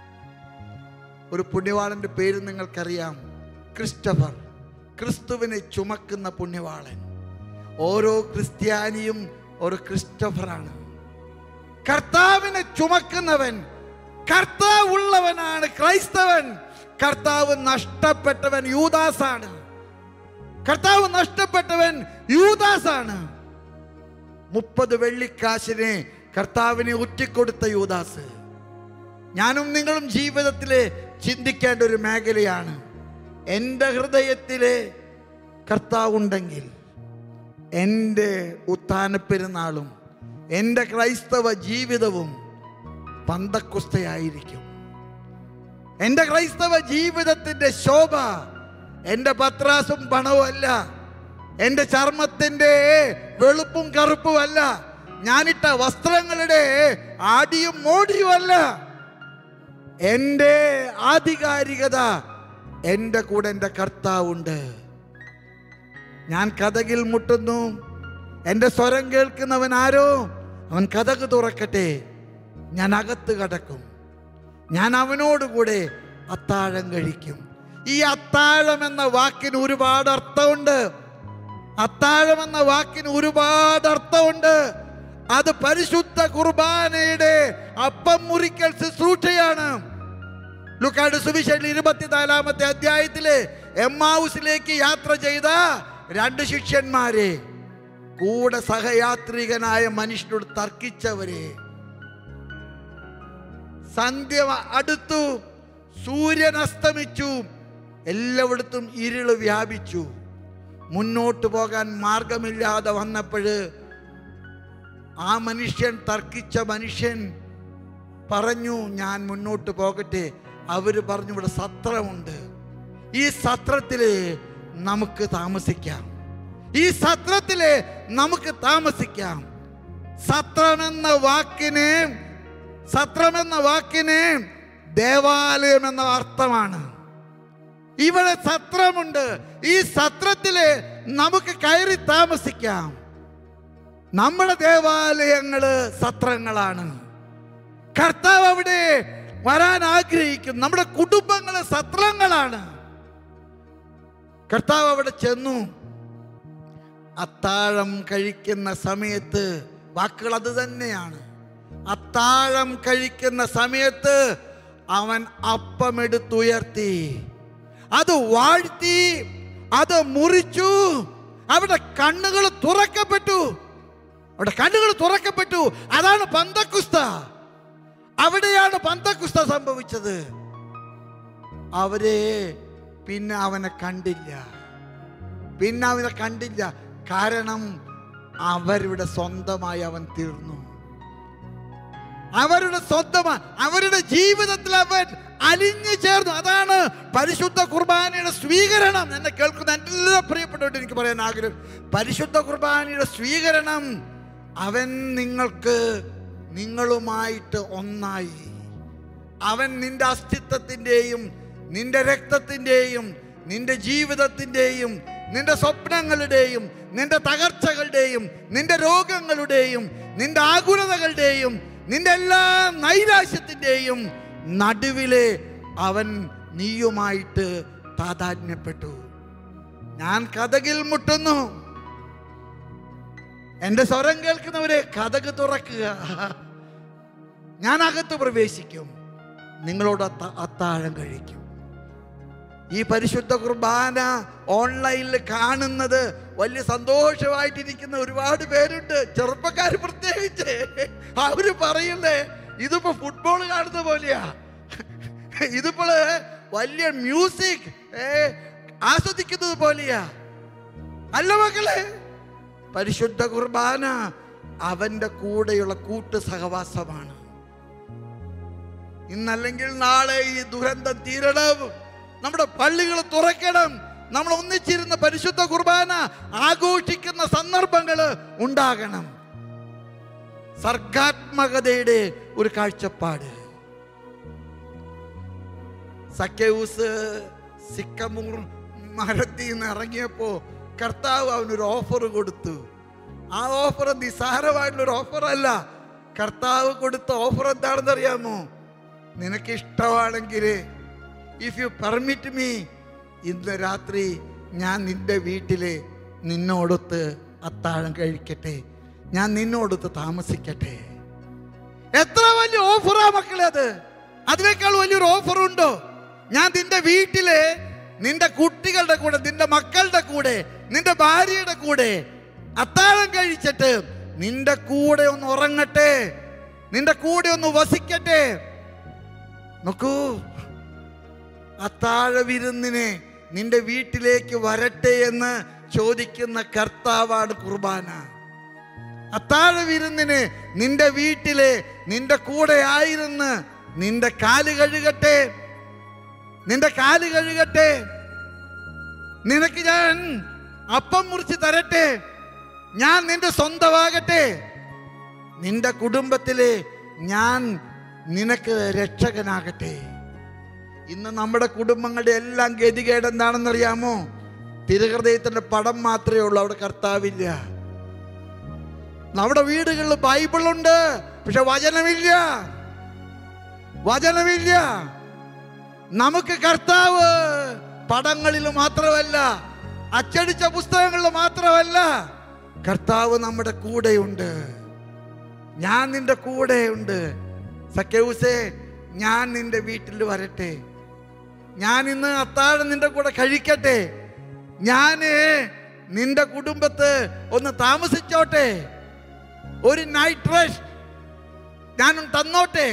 Speaker 1: ഒരു പുണ്യവാളന്റെ പേര് നിങ്ങൾക്കറിയാം ക്രിസ്റ്റഫർ ക്രിസ്തുവിനെ ചുമക്കുന്ന പുണ്യവാളൻ ഓരോ ക്രിസ്ത്യാനിയും ഒരു ക്രിസ്റ്റഫറാണ് കർത്താവിനെ ചുമക്കുന്നവൻ കർത്താവ് ഉള്ളവനാണ് ക്രൈസ്തവൻ കർത്താവ് നഷ്ടപ്പെട്ടവൻ യൂദാസാണ് കർത്താവ് നഷ്ടപ്പെട്ടവൻ യൂദാസാണ് മുപ്പത് വെള്ളിക്കാശിനെ കർത്താവിനെ ഉറ്റിക്കൊടുത്ത യൂദാസ് ഞാനും നിങ്ങളും ജീവിതത്തിൽ ചിന്തിക്കേണ്ട ഒരു മേഖലയാണ് എൻ്റെ ഹൃദയത്തിലെ കർത്താവുണ്ടെങ്കിൽ എൻ്റെ ഉത്ഥാന പെരുന്നാളും എൻ്റെ ക്രൈസ്തവ ജീവിതവും പന്തക്കുസ്തയായിരിക്കും എൻ്റെ ക്രൈസ്തവ ജീവിതത്തിൻ്റെ ശോഭ എൻ്റെ പത്രാസും പണവും അല്ല എൻ്റെ ചർമ്മത്തിൻ്റെ വെളുപ്പും കറുപ്പും അല്ല ഞാനിട്ട വസ്ത്രങ്ങളുടെ ആടിയും മോടിയും അല്ല എൻ്റെ ആധികാരികത എൻ്റെ കൂടെ എൻ്റെ കർത്താവുണ്ട് ഞാൻ കഥകിൽ മുട്ടുന്നു എൻ്റെ സ്വരം കേൾക്കുന്നവൻ ആരോ അവൻ കഥക് തുറക്കട്ടെ ഞാൻ അകത്ത് കടക്കും ഞാൻ അവനോട് കൂടെ അത്താഴം കഴിക്കും ഈ അത്താഴം എന്ന വാക്കിന് ഒരുപാട് അർത്ഥമുണ്ട് അത്താഴം എന്ന വാക്കിന് ഒരുപാട് അർത്ഥമുണ്ട് അത് പരിശുദ്ധ കുർബാനയുടെ അപ്പം മുറിക്കൽ ശുശ്രൂഷയാണ് ലുക്കാട് സുവിശേഷം ഇരുപത്തിനാലാമത്തെ അധ്യായത്തില് എമ്മാവുസിലേക്ക് യാത്ര ചെയ്ത രണ്ട് ശിഷ്യന്മാരെ കൂടെ സഹയാത്രികനായ മനുഷ്യനോട് തർക്കിച്ചവരെ സന്ധ്യ അടുത്തു സൂര്യൻ അസ്തമിച്ചു എല്ലായിടത്തും ഇരുള് വ്യാപിച്ചു മുന്നോട്ട് പോകാൻ മാർഗമില്ലാതെ വന്നപ്പോൾ ആ മനുഷ്യൻ തർക്കിച്ച മനുഷ്യൻ പറഞ്ഞു ഞാൻ മുന്നോട്ട് പോകട്ടെ അവര് പറഞ്ഞു ഇവിടെ സത്രമുണ്ട് ഈ സത്രത്തില് നമുക്ക് താമസിക്കാം ഈ സത്രത്തില് നമുക്ക് താമസിക്കാം സത്രമെന്ന വാക്കിന് സത്രമെന്ന വാക്കിന് ദേവാലയം എന്ന അർത്ഥമാണ് ഇവിടെ സത്രമുണ്ട് ഈ സത്രത്തില് നമുക്ക് കയറി താമസിക്കാം നമ്മുടെ ദേവാലയങ്ങള് സത്രങ്ങളാണ് കർത്താവ് അവിടെ വരാൻ ആഗ്രഹിക്കും നമ്മുടെ കുടുംബങ്ങള് സത്രങ്ങളാണ് കർത്താവ് അവിടെ ചെന്നു അത്താഴം കഴിക്കുന്ന സമയത്ത് വാക്കുകൾ അത് തന്നെയാണ് അത്താഴം കഴിക്കുന്ന സമയത്ത് അവൻ അപ്പമെടുത്തുയർത്തി അത് വാഴ്ത്തി അത് മുറിച്ചു അവിടെ കണ്ണുകൾ തുറക്കപ്പെട്ടു അവിടെ കണ്ണുകൾ തുറക്കപ്പെട്ടു അതാണ് പന്തക്കുസ്ത അവിടെയാണ് പന്തക്കുസ്ത സംഭവിച്ചത് അവരെ പിന്നെ അവനെ കണ്ടില്ല പിന്നെ അവനെ കണ്ടില്ല കാരണം അവരുടെ സ്വന്തമായി അവൻ തീർന്നു അവരുടെ സ്വന്തമായി അവരുടെ ജീവിതത്തിൽ അവൻ അലിഞ്ഞു ചേർന്നു അതാണ് പരിശുദ്ധ കുർബാനയുടെ സ്വീകരണം എന്നെ കേൾക്കുന്ന എല്ലാ പ്രിയപ്പെട്ടവരോട് എനിക്ക് പറയാൻ ആഗ്രഹം പരിശുദ്ധ കുർബാനയുടെ സ്വീകരണം അവൻ നിങ്ങൾക്ക് നിങ്ങളുമായിട്ട് ഒന്നായി അവൻ നിന്റെ അസ്തിത്വത്തിൻ്റെയും നിന്റെ രക്തത്തിൻ്റെയും നിന്റെ ജീവിതത്തിൻ്റെയും നിന്റെ സ്വപ്നങ്ങളുടെയും നിന്റെ തകർച്ചകളുടെയും നിന്റെ രോഗങ്ങളുടെയും നിന്റെ ആകുലതകളുടെയും നിന്റെ എല്ലാ നൈരാശ്യത്തിൻ്റെയും നടുവിലെ അവൻ നീയുമായിട്ട് താതാത്മ്യപ്പെട്ടു ഞാൻ കഥകിൽ മുട്ടുന്നു എന്റെ സ്വരം കേൾക്കുന്നവരെ കഥക് തുറക്കുക ഞാൻ അകത്ത് പ്രവേശിക്കും നിങ്ങളോട് അത്ത അത്താഴം കഴിക്കും ഈ പരിശുദ്ധ കുർബാന ഓൺലൈനിൽ കാണുന്നത് വലിയ സന്തോഷമായിട്ടിരിക്കുന്ന ഒരുപാട് പേരുണ്ട് ചെറുപ്പക്കാർ പ്രത്യേകിച്ച് അവര് പറയുന്നേ ഇതിപ്പോ ഫുട്ബോൾ കാണുന്ന പോലെയാ ഇതിപ്പോൾ വലിയ മ്യൂസിക് ഏ, ആസ്വദിക്കുന്നത് പോലെയാ അല്ല മക്കളെ പരിശുദ്ധ കുർബാന അവന്റെ കൂടെയുള്ള കൂട്ട് സഹവാസമാണ് ഇന്നല്ലെങ്കിൽ നാളെ ഈ ദുരന്തം തീരണം നമ്മുടെ പള്ളികൾ തുറക്കണം നമ്മൾ ഒന്നിച്ചിരുന്ന പരിശുദ്ധ കുർബാന ആഘോഷിക്കുന്ന സന്ദർഭങ്ങൾ ഉണ്ടാകണം സർഗാത്മകതയുടെ ഒരു കാഴ്ചപ്പാട് സക്കേയൂസ് സിക്കമൂർ മരത്തിൽ നിന്ന് ഇറങ്ങിയപ്പോ കർത്താവ് അവനൊരു ഓഫർ കൊടുത്തു ആ ഓഫർ നിസ്സാരമായിട്ടുള്ള ഒരു ഓഫർ അല്ല കർത്താവ് കൊടുത്ത ഓഫർ എന്താണെന്ന് അറിയാമോ നിനക്ക് ഇഷ്ടമാണെങ്കിൽ ഇഫ് യു പെർമിറ്റ് മീ ഇന്ന് രാത്രി ഞാൻ നിന്റെ വീട്ടില് നിന്നോടൊത്ത് അത്താഴം കഴിക്കട്ടെ ഞാൻ നിന്നോടൊത്ത് താമസിക്കട്ടെ എത്ര വലിയ ഓഫറാ മക്കളെ അത് അതിനേക്കാൾ വലിയൊരു ഓഫർ ഉണ്ടോ ഞാൻ നിന്റെ വീട്ടില് നിന്റെ കുട്ടികളുടെ കൂടെ നിന്റെ മക്കളുടെ കൂടെ നിന്റെ ഭാര്യയുടെ കൂടെ അത്താഴം കഴിച്ചിട്ട് നിന്റെ കൂടെ ഒന്ന് ഉറങ്ങട്ടെ നിന്റെ കൂടെ ഒന്ന് വസിക്കട്ടെ നോക്കൂ അത്താഴ വിരുന്നിനെ നിന്റെ വീട്ടിലേക്ക് വരട്ടെ എന്ന് ചോദിക്കുന്ന കർത്താവാണ് കുർബാന അത്താഴ വിരുന്നിന് നിന്റെ വീട്ടിലെ നിന്റെ കൂടെ ആയിരുന്ന് നിന്റെ കാല് കഴുകട്ടെ നിന്റെ കാല് കഴുകട്ടെ നിനക്ക് ഞാൻ അപ്പം മുറിച്ച് തരട്ടെ ഞാൻ നിന്റെ സ്വന്തമാകട്ടെ നിന്റെ കുടുംബത്തിലെ ഞാൻ നിനക്ക് രക്ഷകനാകട്ടെ ഇന്ന് നമ്മുടെ കുടുംബങ്ങളുടെ എല്ലാം ഗതികേട് എന്താണെന്നറിയാമോ തിരുഹൃദയത്തിന്റെ പടം മാത്രമേ ഉള്ളൂ അവിടെ കർത്താവില്ല നമ്മുടെ വീടുകളിൽ ബൈബിളുണ്ട് പക്ഷെ വചനമില്ല വചനമില്ല നമുക്ക് കർത്താവ് പടങ്ങളിൽ മാത്രമല്ല അച്ചടിച്ച പുസ്തകങ്ങളിൽ മാത്രമല്ല കർത്താവ് നമ്മുടെ കൂടെയുണ്ട് ഞാൻ നിന്റെ കൂടെയുണ്ട് സക്കേവുസേ ഞാൻ നിന്റെ വീട്ടിൽ വരട്ടെ ഞാൻ ഇന്ന് അത്താഴം നിന്റെ കൂടെ കഴിക്കട്ടെ ഞാന് നിന്റെ കുടുംബത്ത് ഒന്ന് താമസിച്ചോട്ടെ ഒരു നൈറ്റ് റെസ്റ്റ് ഞാനും തന്നോട്ടെ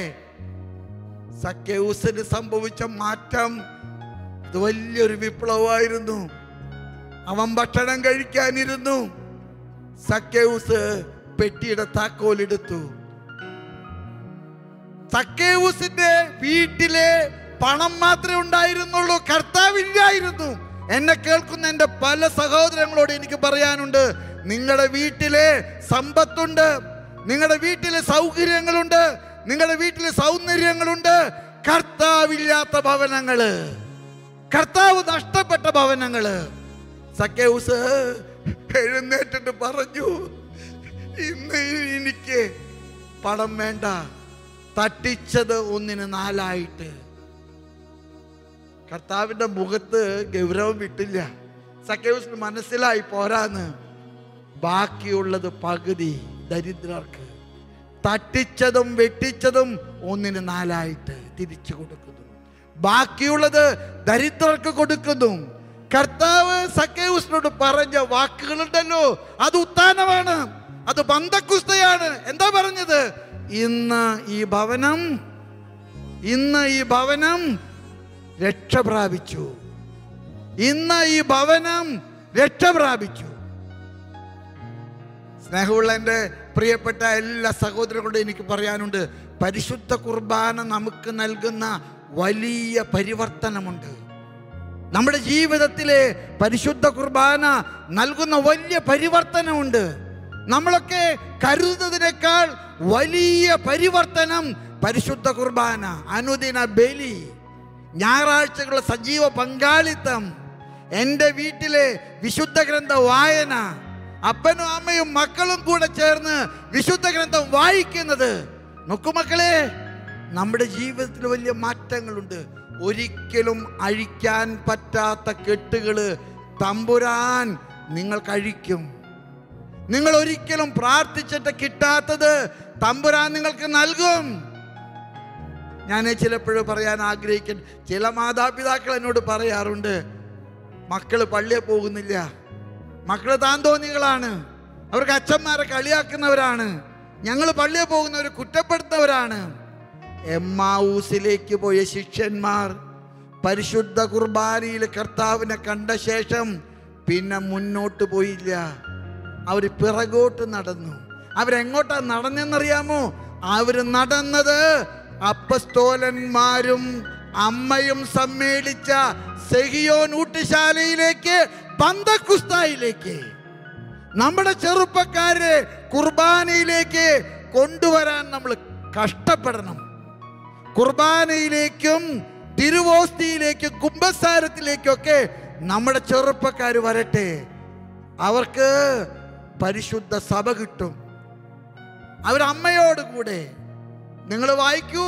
Speaker 1: സക്കേയൂസിന് സംഭവിച്ച മാറ്റം ഇത് വലിയൊരു വിപ്ലവമായിരുന്നു അവൻ ഭക്ഷണം കഴിക്കാനിരുന്നു സക്കേയൂസ് പെട്ടിയുടെ താക്കോലെടുത്തു സക്കേവൂസിന്റെ വീട്ടിലെ പണം മാത്രമേ ഉണ്ടായിരുന്നുള്ളൂ കർത്താവില്ലായിരുന്നു എന്നെ കേൾക്കുന്ന എൻ്റെ പല സഹോദരങ്ങളോട് എനിക്ക് പറയാനുണ്ട് നിങ്ങളുടെ വീട്ടിലെ സമ്പത്തുണ്ട് നിങ്ങളുടെ വീട്ടിലെ സൗകര്യങ്ങളുണ്ട് നിങ്ങളുടെ വീട്ടിലെ സൗന്ദര്യങ്ങളുണ്ട് കർത്താവില്ലാത്ത ഭവനങ്ങള് കർത്താവ് നഷ്ടപ്പെട്ട ഭവനങ്ങള് സക്കേവൂസ് എഴുന്നേറ്റിട്ട് പറഞ്ഞു ഇന്ന് എനിക്ക് പണം വേണ്ട തട്ടിച്ചത് ഒന്നിന് നാലായിട്ട് കർത്താവിന്റെ മുഖത്ത് ഗൗരവം വിട്ടില്ല സക്കേവൂസിന് മനസ്സിലായി പോരാന്ന് ബാക്കിയുള്ളത് പകുതി ദരിദ്രർക്ക് തട്ടിച്ചതും വെട്ടിച്ചതും ഒന്നിന് നാലായിട്ട് തിരിച്ചു കൊടുക്കുന്നു ബാക്കിയുള്ളത് ദരിദ്രർക്ക് കൊടുക്കുന്നു കർത്താവ് സക്കേവൂസിനോട് പറഞ്ഞ വാക്കുകളുണ്ടല്ലോ അത് ഉത്താനമാണ് അത് ബന്ധക്കുസ്തയാണ് എന്താ പറഞ്ഞത് ഇന്ന് ഈ ഭവനം ഇന്ന് ഈ ഭവനം രക്ഷ പ്രാപിച്ചു ഇന്ന് ഈ ഭവനം രക്ഷ പ്രാപിച്ചു സ്നേഹമുള്ള എൻ്റെ പ്രിയപ്പെട്ട എല്ലാ സഹോദരങ്ങളോടും എനിക്ക് പറയാനുണ്ട് പരിശുദ്ധ കുർബാന നമുക്ക് നൽകുന്ന വലിയ പരിവർത്തനമുണ്ട് നമ്മുടെ ജീവിതത്തിലെ പരിശുദ്ധ കുർബാന നൽകുന്ന വലിയ പരിവർത്തനമുണ്ട് നമ്മളൊക്കെ കരുതുന്നതിനേക്കാൾ വലിയ പരിവർത്തനം പരിശുദ്ധ കുർബാന അനുദിന ബലി ഞായറാഴ്ചകളുടെ സജീവ പങ്കാളിത്തം എൻ്റെ വീട്ടിലെ വിശുദ്ധ ഗ്രന്ഥ വായന അപ്പനും അമ്മയും മക്കളും കൂടെ ചേർന്ന് വിശുദ്ധ ഗ്രന്ഥം വായിക്കുന്നത് നോക്കൂ മക്കളെ നമ്മുടെ ജീവിതത്തിൽ വലിയ മാറ്റങ്ങളുണ്ട് ഒരിക്കലും അഴിക്കാൻ പറ്റാത്ത കെട്ടുകള് തമ്പുരാൻ നിങ്ങൾക്ക് അഴിക്കും നിങ്ങൾ ഒരിക്കലും പ്രാർത്ഥിച്ചിട്ട് കിട്ടാത്തത് തമ്പുരാൻ നിങ്ങൾക്ക് നൽകും ഞാൻ ചിലപ്പോഴും പറയാൻ ആഗ്രഹിക്കുന്നു ചില മാതാപിതാക്കൾ എന്നോട് പറയാറുണ്ട് മക്കള് പള്ളിയിൽ പോകുന്നില്ല മക്കള് താന്തോന്നികളാണ് അവർക്ക് അച്ഛന്മാരെ കളിയാക്കുന്നവരാണ് ഞങ്ങൾ പള്ളിയിൽ പോകുന്നവർ കുറ്റപ്പെടുത്തുന്നവരാണ് എമ്മാവൂസിലേക്ക് പോയ ശിഷ്യന്മാർ പരിശുദ്ധ കുർബാനയിൽ കർത്താവിനെ കണ്ട ശേഷം പിന്നെ മുന്നോട്ട് പോയില്ല അവർ പിറകോട്ട് നടന്നു അവരെങ്ങോട്ടാ നടന്നെന്നറിയാമോ അവര് നടന്നത് അപ്പസ്തോലന്മാരും അമ്മയും സമ്മേളിച്ച സെഹിയോൻ ഊട്ടുശാലയിലേക്ക് ബന്ധക്കുസ്തായിലേക്ക് നമ്മുടെ ചെറുപ്പക്കാരെ കുർബാനയിലേക്ക് കൊണ്ടുവരാൻ നമ്മൾ കഷ്ടപ്പെടണം കുർബാനയിലേക്കും തിരുവോസ്തിയിലേക്കും കുംഭസാരത്തിലേക്കൊക്കെ നമ്മുടെ ചെറുപ്പക്കാർ വരട്ടെ അവർക്ക് പരിശുദ്ധ സഭ കിട്ടും അവരമ്മയോട് കൂടെ നിങ്ങൾ വായിക്കൂ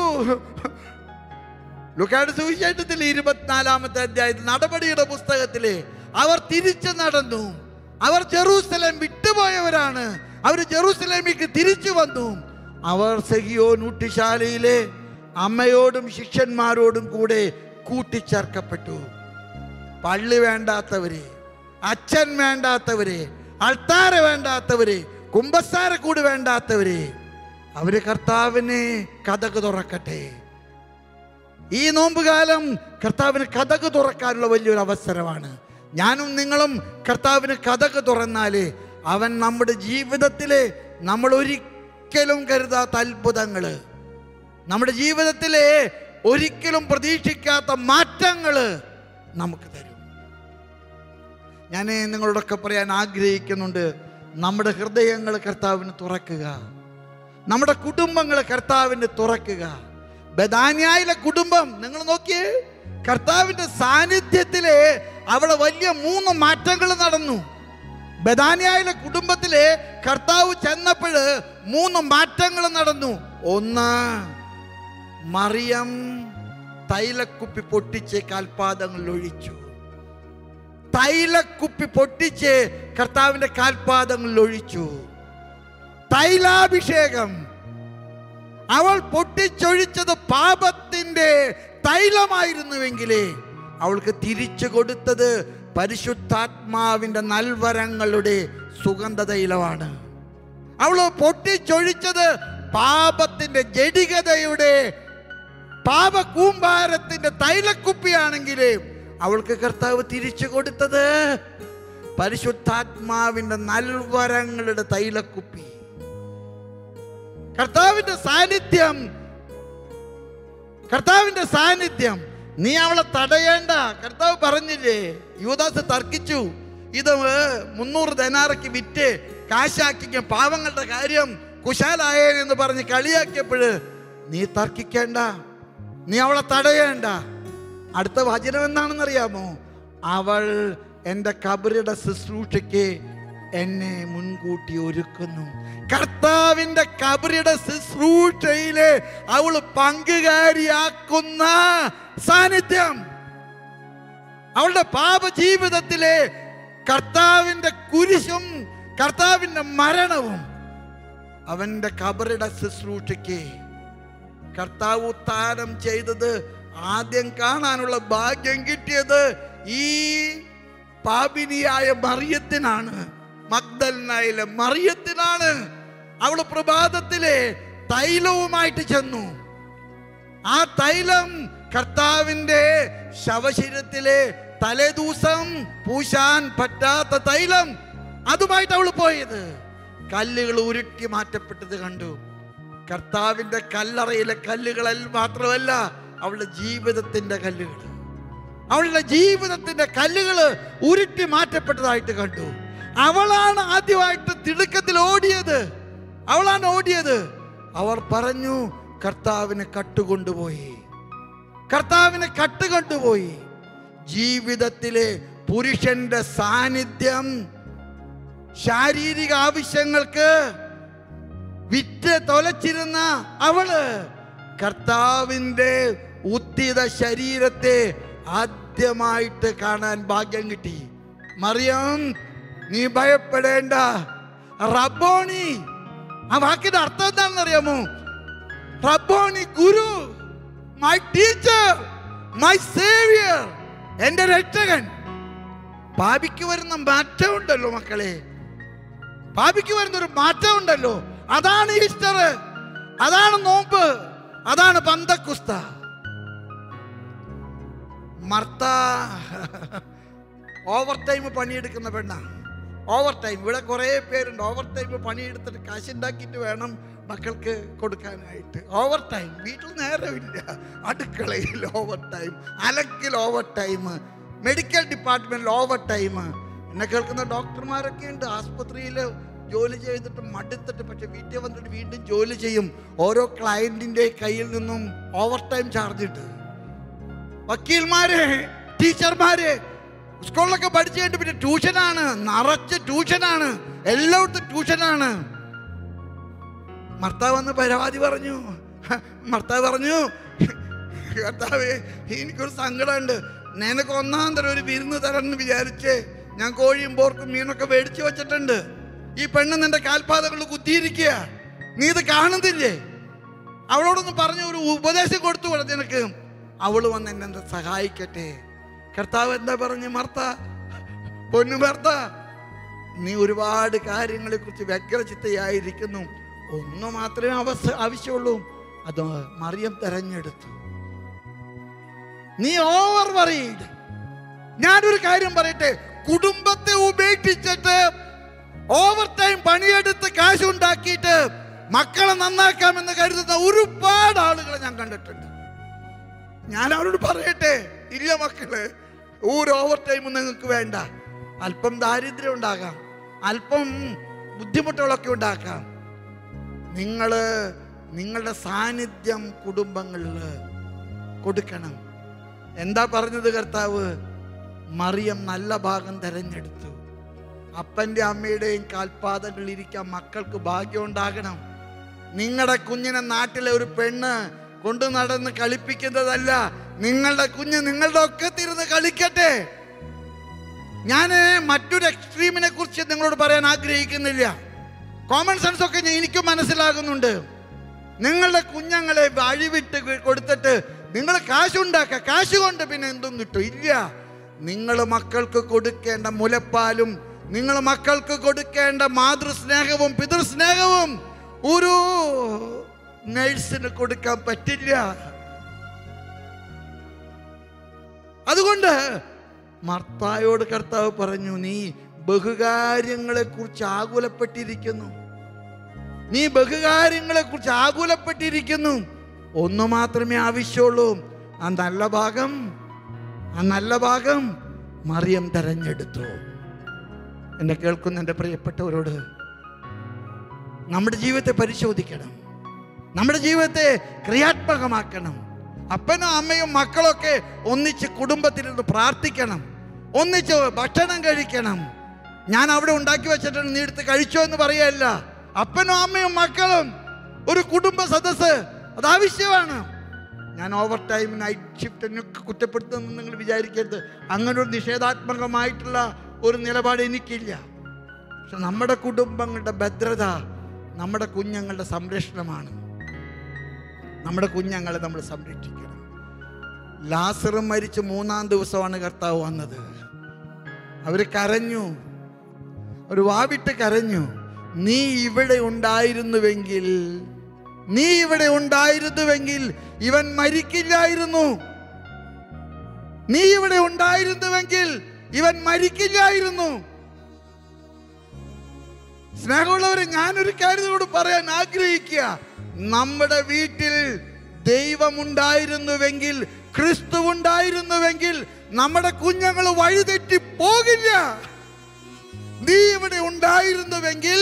Speaker 1: ലുക്കാട് സുവിശേഷത്തിൽ ഇരുപത്തിനാലാമത്തെ അധ്യായത്തിൽ നടപടിയുടെ പുസ്തകത്തില് അവർ തിരിച്ചു നടന്നു അവർ ജെറൂസലേം വിട്ടുപോയവരാണ് അവർ ജെറൂസലേമിലേക്ക് തിരിച്ചു വന്നു അവർ സഹിയോ നൂട്ടിശാലയിലെ അമ്മയോടും ശിഷ്യന്മാരോടും കൂടെ കൂട്ടിച്ചേർക്കപ്പെട്ടു പള്ളി വേണ്ടാത്തവര് അച്ഛൻ വേണ്ടാത്തവര് അൾത്താര വേണ്ടാത്തവര് കുംഭസാരക്കൂട് വേണ്ടാത്തവര് അവര് കർത്താവിനെ കഥക് തുറക്കട്ടെ ഈ നോമ്പുകാലം കർത്താവിന് കഥക് തുറക്കാനുള്ള വലിയൊരു അവസരമാണ് ഞാനും നിങ്ങളും കർത്താവിന് കഥക് തുറന്നാല് അവൻ നമ്മുടെ ജീവിതത്തിലെ നമ്മൾ ഒരിക്കലും കരുതാത്ത അത്ഭുതങ്ങള് നമ്മുടെ ജീവിതത്തിലെ ഒരിക്കലും പ്രതീക്ഷിക്കാത്ത മാറ്റങ്ങള് നമുക്ക് തരും ഞാൻ നിങ്ങളോടൊക്കെ പറയാൻ ആഗ്രഹിക്കുന്നുണ്ട് നമ്മുടെ ഹൃദയങ്ങൾ കർത്താവിന് തുറക്കുക നമ്മുടെ കുടുംബങ്ങൾ കർത്താവിന് തുറക്കുക ബദാന്യായിലെ കുടുംബം നിങ്ങൾ നോക്കിയേ കർത്താവിന്റെ സാന്നിധ്യത്തിലെ അവിടെ വലിയ മൂന്ന് മാറ്റങ്ങൾ നടന്നു ബദാന്യായിലെ കുടുംബത്തിലെ കർത്താവ് ചെന്നപ്പോൾ മൂന്ന് മാറ്റങ്ങൾ നടന്നു ഒന്ന് മറിയം തൈലക്കുപ്പി പൊട്ടിച്ച് കാൽപാദങ്ങളിൽ ഒഴിച്ചു തൈലക്കുപ്പി പൊട്ടിച്ച് കർത്താവിന്റെ കാൽപാദങ്ങളിൽ ഒഴിച്ചു തൈലാഭിഷേകം അവൾ പൊട്ടിച്ചൊഴിച്ചത് പാപത്തിന്റെ തൈലമായിരുന്നുവെങ്കിലേ അവൾക്ക് തിരിച്ചു കൊടുത്തത് പരിശുദ്ധാത്മാവിന്റെ നൽവരങ്ങളുടെ സുഗന്ധ തൈലമാണ് അവൾ പൊട്ടിച്ചൊഴിച്ചത് പാപത്തിന്റെ ജഡികതയുടെ പാപകൂമ്പാരത്തിന്റെ തൈലക്കുപ്പിയാണെങ്കിൽ അവൾക്ക് കർത്താവ് തിരിച്ചു കൊടുത്തത് പരിശുദ്ധാത്മാവിന്റെ നൽവരങ്ങളുടെ തൈലക്കുപ്പി കർത്താവിന്റെ സാന്നിധ്യം കർത്താവിന്റെ സാന്നിധ്യം നീ അവളെ തടയേണ്ട കർത്താവ് പറഞ്ഞില്ലേ യുവദാസ് തർക്കിച്ചു ഇത് മുന്നൂറ് ധനാറയ്ക്ക് വിറ്റ് കാശാക്കിക്ക പാവങ്ങളുടെ കാര്യം കുശാലായേ എന്ന് പറഞ്ഞ് കളിയാക്കിയപ്പോഴ് നീ തർക്കിക്കേണ്ട നീ അവളെ തടയേണ്ട അടുത്ത വചനം എന്താണെന്നറിയാമോ അവൾ എൻ്റെ കബറിയുടെ ശുശ്രൂഷയ്ക്ക് എന്നെ മുൻകൂട്ടി ഒരുക്കുന്നു കർത്താവിന്റെ കബറിയുടെ ശുശ്രൂഷയില് അവൾ പങ്കുകാരിയാക്കുന്ന സാന്നിധ്യം അവളുടെ പാപ ജീവിതത്തിലെ കർത്താവിന്റെ കുരിശും കർത്താവിന്റെ മരണവും അവന്റെ കബറിയുടെ ശുശ്രൂഷയ്ക്ക് കർത്താവ് ഉത്താനം ചെയ്തത് ആദ്യം കാണാനുള്ള ഭാഗ്യം കിട്ടിയത് ഈ പാപിനിയായ മറിയത്തിനാണ് മഗ്ദലിനായിലെ മറിയത്തിനാണ് അവള് പ്രഭാതത്തിലെ തൈലവുമായിട്ട് ചെന്നു ആ തൈലം കർത്താവിന്റെ ശവശരീരത്തിലെ തലേദിവസം പൂശാൻ പറ്റാത്ത തൈലം അതുമായിട്ട് അവൾ പോയത് കല്ലുകൾ ഉരുട്ടി മാറ്റപ്പെട്ടത് കണ്ടു കർത്താവിന്റെ കല്ലറയിലെ കല്ലുകളിൽ മാത്രമല്ല അവളുടെ ജീവിതത്തിന്റെ കല്ലുകൾ അവളുടെ ജീവിതത്തിന്റെ കല്ലുകൾ ഉരുട്ടി മാറ്റപ്പെട്ടതായിട്ട് കണ്ടു അവളാണ് ആദ്യമായിട്ട് തിടുക്കത്തിൽ ഓടിയത് അവളാണ് ഓടിയത് അവർ പറഞ്ഞു കർത്താവിനെ കട്ടുകൊണ്ടുപോയി കർത്താവിനെ കട്ടുകൊണ്ടുപോയി ജീവിതത്തിലെ പുരുഷന്റെ സാന്നിധ്യം ശാരീരിക ആവശ്യങ്ങൾക്ക് വിറ്റ് തൊലച്ചിരുന്ന അവള് കർത്താവിന്റെ ഉത്തിത ശരീരത്തെ ആദ്യമായിട്ട് കാണാൻ ഭാഗ്യം കിട്ടി മറിയം നീ ഭയപ്പെടേണ്ട റബ്ബോണി ആ വാക്കിന്റെ അർത്ഥം എന്താണെന്ന് അറിയാമോ റബ്ബോണി ഗുരു മൈ ടീച്ചർ മൈ സേവിയർ എന്റെ രക്ഷകൻ പാപിക്ക് വരുന്ന മാറ്റമുണ്ടല്ലോ മക്കളെ പാപിക്ക് വരുന്ന ഒരു മാറ്റമുണ്ടല്ലോ അതാണ് ഈസ്റ്റർ അതാണ് നോമ്പ് അതാണ് പന്തക്കുസ്ത മർത്ത ഓവർ ടൈം പണിയെടുക്കുന്ന പെണ്ണ ഓവർ ടൈം ഇവിടെ കുറേ പേരുണ്ട് ഓവർ ടൈം പണിയെടുത്തിട്ട് കാശുണ്ടാക്കിയിട്ട് വേണം മക്കൾക്ക് കൊടുക്കാനായിട്ട് ഓവർ ടൈം വീട്ടിൽ നേരമില്ല അടുക്കളയിൽ ഓവർ ടൈം അലക്കിൽ ഓവർ ടൈം മെഡിക്കൽ ഡിപ്പാർട്ട്മെന്റിൽ ഓവർ ടൈം എന്നെ കേൾക്കുന്ന ഡോക്ടർമാരൊക്കെ ഉണ്ട് ആസ്പത്രിയിൽ ജോലി ചെയ്തിട്ട് മടുത്തിട്ട് പക്ഷെ വീട്ടിൽ വന്നിട്ട് വീണ്ടും ജോലി ചെയ്യും ഓരോ ക്ലയന്റിന്റെ കയ്യിൽ നിന്നും ഓവർ ടൈം ചാർജ് ഇട്ട് വക്കീൽമാര് ടീച്ചർമാര് സ്കൂളിലൊക്കെ പഠിച്ചു കഴിഞ്ഞിട്ട് പിന്നെ ട്യൂഷനാണ് നിറച്ച് ട്യൂഷനാണ് എല്ലായിടത്തും ട്യൂഷനാണ് ഭർത്താവ് വന്ന് പരാതി പറഞ്ഞു ഭർത്താവ് പറഞ്ഞു കർത്താവേ എനിക്കൊരു സങ്കടമുണ്ട് നിനക്ക് ഒന്നാം തരം ഒരു വിരുന്ന് തരാമെന്ന് വിചാരിച്ച് ഞാൻ കോഴിയും പോർക്കും മീനൊക്കെ മേടിച്ചു വെച്ചിട്ടുണ്ട് ഈ പെണ്ണ് നിന്റെ കാൽപാതകൾ കുത്തിയിരിക്കുക നീ ഇത് കാണുന്നില്ലേ അവളോടൊന്ന് പറഞ്ഞ ഒരു ഉപദേശം കൊടുത്തു കൂടെ നിനക്ക് അവള് വന്ന് എന്നെ എന്താ സഹായിക്കട്ടെ കർത്താവ് എന്താ പറഞ്ഞു മർത്ത പൊന്നു ഭർത്ത നീ ഒരുപാട് കാര്യങ്ങളെ കുറിച്ച് വ്യഗ്രചിത്തയായിരിക്കുന്നു ഒന്ന് മാത്രമേ അവസ്ഥ ആവശ്യമുള്ളൂ അത് മറിയം തെരഞ്ഞെടുത്തു നീ ഓവർ പറയില്ല ഞാനൊരു കാര്യം പറയട്ടെ കുടുംബത്തെ ഉപേക്ഷിച്ചിട്ട് ഓവർ ടൈം പണിയെടുത്ത് കാശുണ്ടാക്കിയിട്ട് മക്കളെ നന്നാക്കാമെന്ന് കരുതുന്ന ഒരുപാട് ആളുകളെ ഞാൻ കണ്ടിട്ടുണ്ട് ഞാൻ അവരോട് പറയട്ടെ ഇല്ല മക്കള് ഒരു ഓവർ ടൈം നിങ്ങൾക്ക് വേണ്ട അല്പം ദാരിദ്ര്യം ഉണ്ടാകാം അല്പം ബുദ്ധിമുട്ടുകളൊക്കെ ഉണ്ടാക്കാം നിങ്ങൾ നിങ്ങളുടെ സാന്നിധ്യം കുടുംബങ്ങളിൽ കൊടുക്കണം എന്താ പറഞ്ഞത് കർത്താവ് മറിയം നല്ല ഭാഗം തെരഞ്ഞെടുത്തു അപ്പൻ്റെ അമ്മയുടെയും കാൽപാദങ്ങളിൽ ഇരിക്കാൻ മക്കൾക്ക് ഭാഗ്യം ഉണ്ടാകണം നിങ്ങളുടെ കുഞ്ഞിനെ നാട്ടിലെ ഒരു പെണ്ണ് കൊണ്ടു നടന്ന് കളിപ്പിക്കുന്നതല്ല നിങ്ങളുടെ കുഞ്ഞ് നിങ്ങളുടെ ഒക്കെ തിരുന്ന് കളിക്കട്ടെ ഞാൻ മറ്റൊരു എക്സ്ട്രീമിനെ കുറിച്ച് നിങ്ങളോട് പറയാൻ ആഗ്രഹിക്കുന്നില്ല കോമൺ സെൻസ് ഒക്കെ ഞാൻ- എനിക്കും മനസ്സിലാകുന്നുണ്ട് നിങ്ങളുടെ കുഞ്ഞുങ്ങളെ വഴിവിട്ട് വി- കൊടുത്തിട്ട് നിങ്ങൾ കാശുണ്ടാക്കുക കാശ് കൊണ്ട് പിന്നെ എന്തും കിട്ടും ഇല്ല നിങ്ങൾ മക്കൾക്ക് കൊടുക്കേണ്ട മുലപ്പാലും നിങ്ങൾ മക്കൾക്ക് കൊടുക്കേണ്ട മാതൃസ്നേഹവും പിതൃസ്നേഹവും ഒരു നഴ്സിന് കൊടുക്കാൻ പറ്റില്ല അതുകൊണ്ട് മർത്തായോട് കർത്താവ് പറഞ്ഞു നീ ബഹുകാര്യങ്ങളെ കുറിച്ച് ആകുലപ്പെട്ടിരിക്കുന്നു നീ ബഹുകാര്യങ്ങളെ കുറിച്ച് ആകുലപ്പെട്ടിരിക്കുന്നു ഒന്ന് മാത്രമേ ആവശ്യമുള്ളൂ ആ നല്ല ഭാഗം ആ നല്ല ഭാഗം മറിയം തെരഞ്ഞെടുത്തു എന്നെ കേൾക്കുന്ന എൻ്റെ പ്രിയപ്പെട്ടവരോട് നമ്മുടെ ജീവിതത്തെ പരിശോധിക്കണം നമ്മുടെ ജീവിതത്തെ ക്രിയാത്മകമാക്കണം അപ്പനും അമ്മയും മക്കളൊക്കെ ഒന്നിച്ച് കുടുംബത്തിലിരുന്ന് പ്രാർത്ഥിക്കണം ഒന്നിച്ച് ഭക്ഷണം കഴിക്കണം ഞാൻ അവിടെ ഉണ്ടാക്കി വെച്ചിട്ടുണ്ട് നീ എടുത്ത് കഴിച്ചോ എന്ന് പറയല്ല അപ്പനും അമ്മയും മക്കളും ഒരു കുടുംബ സദസ്സ് അത് ആവശ്യമാണ് ഞാൻ ഓവർ ടൈം നൈറ്റ് ഷിഫ്റ്റിനൊക്കെ കുറ്റപ്പെടുത്തുമെന്ന് നിങ്ങൾ വിചാരിക്കരുത് അങ്ങനെ ഒരു നിഷേധാത്മകമായിട്ടുള്ള ഒരു നിലപാട് എനിക്കില്ല പക്ഷെ നമ്മുടെ കുടുംബങ്ങളുടെ ഭദ്രത നമ്മുടെ കുഞ്ഞുങ്ങളുടെ സംരക്ഷണമാണ് നമ്മുടെ കുഞ്ഞുങ്ങളെ നമ്മൾ സംരക്ഷിക്കണം ലാസറും മരിച്ച് മൂന്നാം ദിവസമാണ് കർത്താവ് വന്നത് അവർ കരഞ്ഞു ഒരു വാവിട്ട് കരഞ്ഞു നീ ഇവിടെ ഉണ്ടായിരുന്നുവെങ്കിൽ നീ ഇവിടെ ഉണ്ടായിരുന്നുവെങ്കിൽ ഇവൻ മരിക്കില്ലായിരുന്നു നീ ഇവിടെ ഉണ്ടായിരുന്നുവെങ്കിൽ ഇവൻ മരിക്കില്ലായിരുന്നു സ്നേഹമുള്ളവരെ ഞാനൊരു കാര്യത്തോട് പറയാൻ ആഗ്രഹിക്കുക നമ്മുടെ വീട്ടിൽ ദൈവമുണ്ടായിരുന്നുവെങ്കിൽ ക്രിസ്തു ഉണ്ടായിരുന്നുവെങ്കിൽ നമ്മുടെ കുഞ്ഞുങ്ങൾ വഴിതെറ്റി പോകില്ല നീ ഇവിടെ ഉണ്ടായിരുന്നുവെങ്കിൽ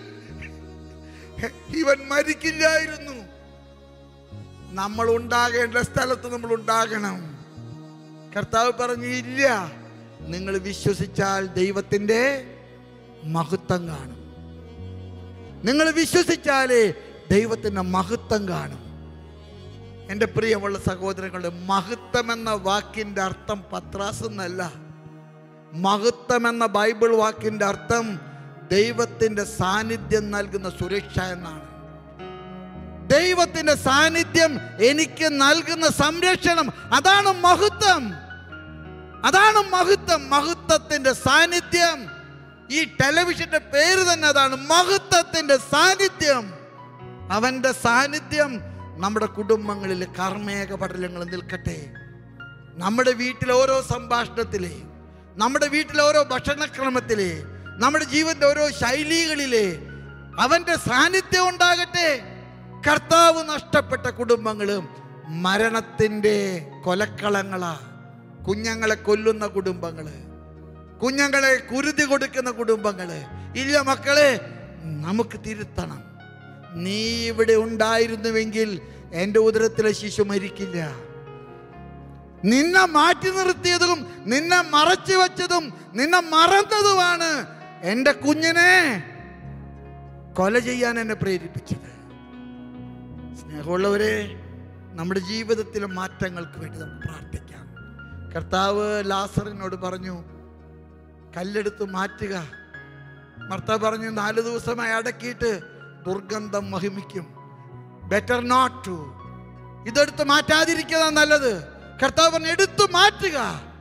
Speaker 1: ഇവൻ മരിക്കില്ലായിരുന്നു നമ്മൾ ഉണ്ടാകേണ്ട സ്ഥലത്ത് നമ്മൾ ഉണ്ടാകണം കർത്താവ് പറഞ്ഞു ഇല്ല നിങ്ങൾ വിശ്വസിച്ചാൽ ദൈവത്തിൻ്റെ മഹത്വം കാണും നിങ്ങൾ വിശ്വസിച്ചാലേ ദൈവത്തിൻ്റെ മഹത്വം കാണും എൻ്റെ പ്രിയമുള്ള സഹോദരങ്ങളുടെ മഹത്വം എന്ന വാക്കിൻ്റെ അർത്ഥം പത്രാസ് എന്നല്ല മഹത്വം എന്ന ബൈബിൾ വാക്കിൻ്റെ അർത്ഥം ദൈവത്തിൻ്റെ സാന്നിധ്യം നൽകുന്ന സുരക്ഷ എന്നാണ് ദൈവത്തിൻ്റെ സാന്നിധ്യം എനിക്ക് നൽകുന്ന സംരക്ഷണം അതാണ് മഹത്വം അതാണ് മഹത്വം മഹത്വത്തിന്റെ സാന്നിധ്യം ഈ ടെലിവിഷന്റെ പേര് തന്നെ അതാണ് മഹത്വത്തിന്റെ സാന്നിധ്യം അവന്റെ സാന്നിധ്യം നമ്മുടെ കുടുംബങ്ങളിൽ കർമ്മേക പടലങ്ങൾ നിൽക്കട്ടെ നമ്മുടെ വീട്ടിലെ ഓരോ സംഭാഷണത്തിലെ നമ്മുടെ വീട്ടിലെ ഓരോ ഭക്ഷണക്രമത്തിലെ നമ്മുടെ ജീവിതത്തിന്റെ ഓരോ ശൈലികളിലെ അവന്റെ സാന്നിധ്യം ഉണ്ടാകട്ടെ കർത്താവ് നഷ്ടപ്പെട്ട കുടുംബങ്ങളും മരണത്തിൻ്റെ കൊലക്കളങ്ങളാ കുഞ്ഞുങ്ങളെ കൊല്ലുന്ന കുടുംബങ്ങള് കുഞ്ഞുങ്ങളെ കുരുതി കൊടുക്കുന്ന കുടുംബങ്ങള് ഇല്ല മക്കളെ നമുക്ക് തിരുത്തണം നീ ഇവിടെ ഉണ്ടായിരുന്നുവെങ്കിൽ എൻ്റെ ഉദരത്തിലെ ശിശു മരിക്കില്ല നിന്നെ മാറ്റി നിർത്തിയതും നിന്നെ മറച്ചു വെച്ചതും നിന്നെ മറന്നതുമാണ് എൻ്റെ കുഞ്ഞിനെ കൊല ചെയ്യാൻ എന്നെ പ്രേരിപ്പിച്ചത് സ്നേഹമുള്ളവരെ നമ്മുടെ ജീവിതത്തിലെ മാറ്റങ്ങൾക്ക് വേണ്ടി നമുക്ക് പ്രാർത്ഥിക്കാം കർത്താവ് ലാസറിനോട് പറഞ്ഞു കല്ലെടുത്ത് മാറ്റുക ഭർത്താവ് പറഞ്ഞു നാല് ദിവസമായി അടക്കിയിട്ട് ദുർഗന്ധം മഹിമിക്കും ബെറ്റർ നോട്ട് ടു ഇതെടുത്ത് മാറ്റാതിരിക്കുക നല്ലത് കർത്താവ് പറഞ്ഞു എടുത്തു മാറ്റുക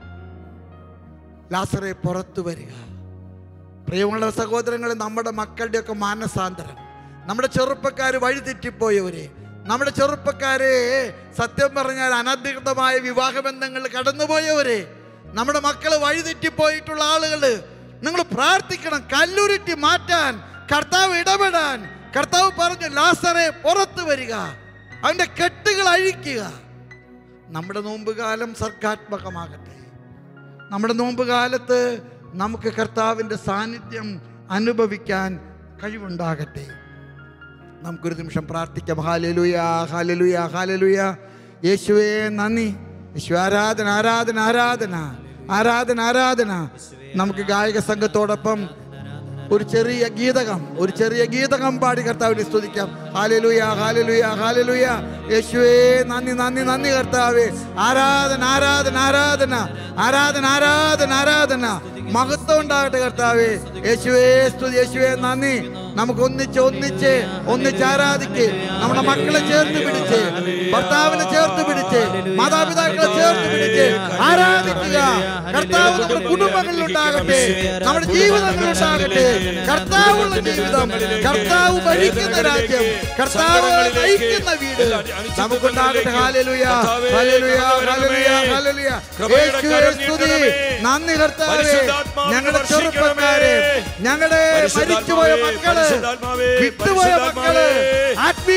Speaker 1: ലാസറെ പുറത്തു വരിക പ്രിയമുള്ള സഹോദരങ്ങളെ നമ്മുടെ മക്കളുടെയൊക്കെ മാനസാന്തരം നമ്മുടെ ചെറുപ്പക്കാർ വഴിതെറ്റിപ്പോയവരെ നമ്മുടെ ചെറുപ്പക്കാരെ സത്യം പറഞ്ഞാൽ അനധികൃതമായ വിവാഹബന്ധങ്ങൾ കടന്നുപോയവരെ നമ്മുടെ മക്കൾ വഴിതെറ്റിപ്പോയിട്ടുള്ള ആളുകൾ നിങ്ങൾ പ്രാർത്ഥിക്കണം കല്ലുരുട്ടി മാറ്റാൻ കർത്താവ് ഇടപെടാൻ കർത്താവ് പറഞ്ഞു ലാസറെ പുറത്തു വരിക അവന്റെ കെട്ടുകൾ അഴിക്കുക നമ്മുടെ നോമ്പുകാലം സർഗാത്മകമാകട്ടെ നമ്മുടെ നോമ്പുകാലത്ത് നമുക്ക് കർത്താവിൻ്റെ സാന്നിധ്യം അനുഭവിക്കാൻ കഴിവുണ്ടാകട്ടെ നമുക്കൊരു നിമിഷം പ്രാർത്ഥിക്കാം ഹാലലുയ ഹാലലുയ ഹാലലുയ യേശുവേ നന്ദി യേശു ആരാധന ആരാധന ആരാധന ആരാധന ആരാധന നമുക്ക് ഗായക സംഘത്തോടൊപ്പം ഒരു ചെറിയ ഗീതകം ഒരു ചെറിയ ഗീതകം പാടി കർത്താവിനെ സ്തുതിക്കാം ഹാലലുയ ഹാലലുയ ഹാലലുയ യേശുവേ നന്ദി നന്ദി നന്ദി കർത്താവേ ആരാധന ആരാധന ആരാധന ആരാധന ആരാധന ആരാധന മഹത്വം ഉണ്ടാകട്ടെ കർത്താവേ യേശുവേ സ്തുതി യേശുവേ നന്ദി നമുക്ക് ഒന്നിച്ച് ഒന്നിച്ച് ഒന്നിച്ച് ആരാധിക്ക് നമ്മുടെ മക്കളെ ചേർത്ത് പിടിച്ച് ഭർത്താവിനെ ചേർത്ത് പിടിച്ച് മാതാപിതാക്കളെ ചേർത്ത് പിടിച്ച് ആരാധിക്കുക കർത്താവ് നമ്മുടെ കുടുംബങ്ങളിൽ ഉണ്ടാകട്ടെ നമ്മുടെ ജീവിതങ്ങളിൽ ഉണ്ടാകട്ടെ കർത്താവുള്ള ജീവിതം കർത്താവ് ഭരിക്കുന്ന രാജ്യം കർത്താവ് നയിക്കുന്ന വീട് നമുക്കുണ്ടാകട്ടെ ഹാലലുയ ഹാലലുയ ഹാലലുയ ഹാലലുയ യേശുവേ സ്തുതി നന്ദി കർത്താവേ ഞങ്ങളുടെ ചെറുപ്പക്കാരെ ഞങ്ങളുടെ മരിച്ചുപോയ മക്കള് വിട്ടുപോയ മക്കള് ആത്മീയ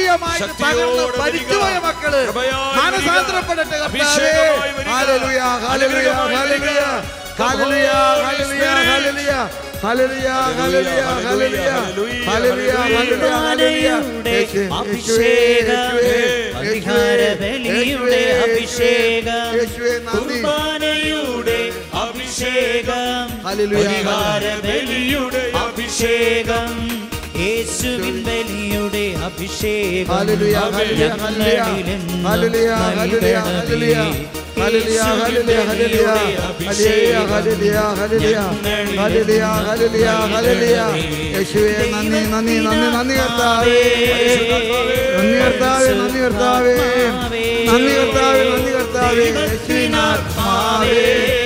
Speaker 1: ആത്മീയമായിട്ട്
Speaker 3: ശക്തിയോടെ
Speaker 1: തകർന്ന്
Speaker 3: വരിക.
Speaker 1: മരിച്ചുപോയ മക്കള്
Speaker 3: കൃപയായി
Speaker 1: മാനസാന്തരപ്പെടട്ടെ
Speaker 3: വരിക.
Speaker 1: കർത്താവേ
Speaker 3: അഭിഷേകമായി വരിക.
Speaker 1: ഹല്ലേലൂയ ഹല്ലേലൂയ
Speaker 3: അനുഗ്രഹമായി
Speaker 1: ഹല്ലേലൂയ
Speaker 3: വരിക.
Speaker 1: ഹല്ലേലൂയ
Speaker 3: Holy
Speaker 1: ഹല്ലേലൂയ
Speaker 3: Spirit.
Speaker 1: ഹല്ലേലൂയ hallelujah hallelujah hallelujah
Speaker 3: hallelujah,
Speaker 1: hallelujah hallelujah ഹല്ലേലൂയ
Speaker 2: കുർബാനയുടെ
Speaker 1: യേശുവേ,
Speaker 2: അഭിഷേകം
Speaker 1: യേശുവേ,
Speaker 2: പരിഹാര ബലിയുടെ അഭിഷേകം
Speaker 1: യേശുവേ നന്ദി
Speaker 2: കുർബാനയുടെ അഭിഷേകം
Speaker 1: ഹല്ലേലൂയ
Speaker 2: പരിഹാര ബലിയുടെ അഭിഷേകം യേശുവിൻ ബലിയുടെ അഭിഷേകം
Speaker 1: ഹല്ലേലൂയ ഹല്ലേലൂയ ഹല്ലേലൂയ
Speaker 2: ഞങ്ങളിലെന്നും
Speaker 1: ഹല്ലേലൂയ hallelujah hallelujah hallelujah hallelujah hallelujah hallelujah hallelujah hallelujah hallelujah hallelujah യേശുവേ നന്ദി നന്ദി നന്ദി നന്ദി കർത്താവേ നന്ദി കർത്താവേ നന്ദി കർത്താവേ നന്ദി കർത്താവേ നന്ദി കർത്താവേ യേശുവിനാത്മാവേ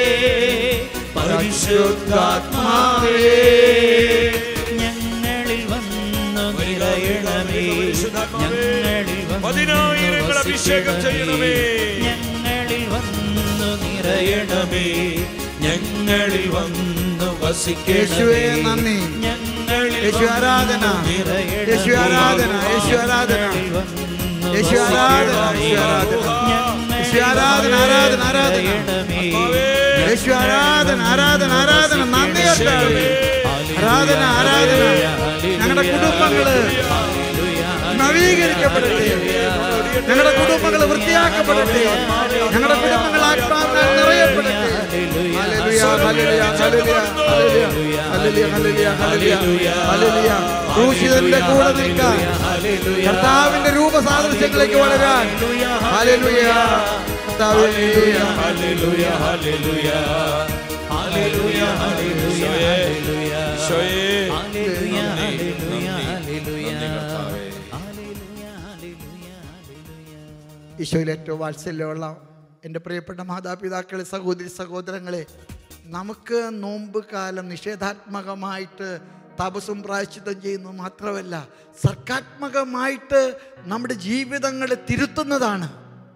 Speaker 1: പരിശുദ്ധാത്മാവേ
Speaker 2: ഞങ്ങളിൽ വന്നു നിറയണമേ ഞങ്ങളിൽ വന്നു
Speaker 3: പതിനായിരങ്ങൾ അഭിഷേകം ചെയ്യണമേ.
Speaker 2: ഞങ്ങളിൽ വന്നു നിറയണമേ ഞങ്ങളിൽ വന്നു
Speaker 1: യേശുവേ
Speaker 2: വസിക്കണമേ
Speaker 1: നന്ദി
Speaker 2: ഞങ്ങളിൽ
Speaker 1: യേശു ആരാധന
Speaker 2: വന്നു നിറയണമേ.
Speaker 1: യേശു ആരാധന യേശു ആരാധന
Speaker 2: ഞങ്ങളിൽ വന്നു
Speaker 1: യേശു ആരാധന യേശു ആരാധന
Speaker 2: ഞങ്ങളിൽ
Speaker 1: യേശു ആരാധന ആരാധന ആരാധന
Speaker 2: നിറയണമേ.
Speaker 1: യേശു ആരാധന ആരാധന ആരാധന നന്ദി കർത്താവേ ആരാധന ആരാധന ഞങ്ങളുടെ കുടുംബങ്ങള് നവീകരിക്കപ്പെടട്ടെ ഞങ്ങളുടെ കുടുംബങ്ങൾ വൃത്തിയാക്കപ്പെടട്ടെ ഞങ്ങളുടെ കുടുംബങ്ങൾ ആത്മാവിനാൽ നിറയപ്പെടട്ടെ ഹല്ലേലൂയ, hallelujah, hallelujah, hallelujah, hallelujah, hallelujah, ഹല്ലേലൂയ. ക്രൂശിതന്റെ കൂടെ നിൽക്കാൻ കർത്താവിന്റെ രൂപസാദൃശ്യങ്ങളിലേക്ക് വളരാൻ ഹല്ലേലൂയ. കർത്താവേ, ഹല്ലേലൂയ.
Speaker 2: ഹല്ലേലൂയ ഹല്ലേലൂയ ഹല്ലേലൂയ ഹല്ലേലൂയ ഹല്ലേലൂയ
Speaker 3: ഈശോയേ,
Speaker 2: ഹല്ലേലൂയ
Speaker 3: നന്ദി,
Speaker 2: ഹല്ലേലൂയ
Speaker 3: നന്ദി,
Speaker 2: ഹല്ലേലൂയ
Speaker 3: നന്ദി കർത്താവേ.
Speaker 2: ഹല്ലേലൂയ ഹല്ലേലൂയ ഹല്ലേലൂയ
Speaker 1: ഈശോയിൽ ഏറ്റവും വാത്സല്യമുള്ള എൻ്റെ പ്രിയപ്പെട്ട മാതാപിതാക്കളെ സഹോദരി സഹോദരങ്ങളെ നമുക്ക് നോമ്പ് കാലം നിഷേധാത്മകമായിട്ട് തപസ്സും പ്രായശ്ചിത്തം ചെയ്യുന്നു മാത്രമല്ല സർക്കാത്മകമായിട്ട് നമ്മുടെ ജീവിതങ്ങളെ തിരുത്തുന്നതാണ്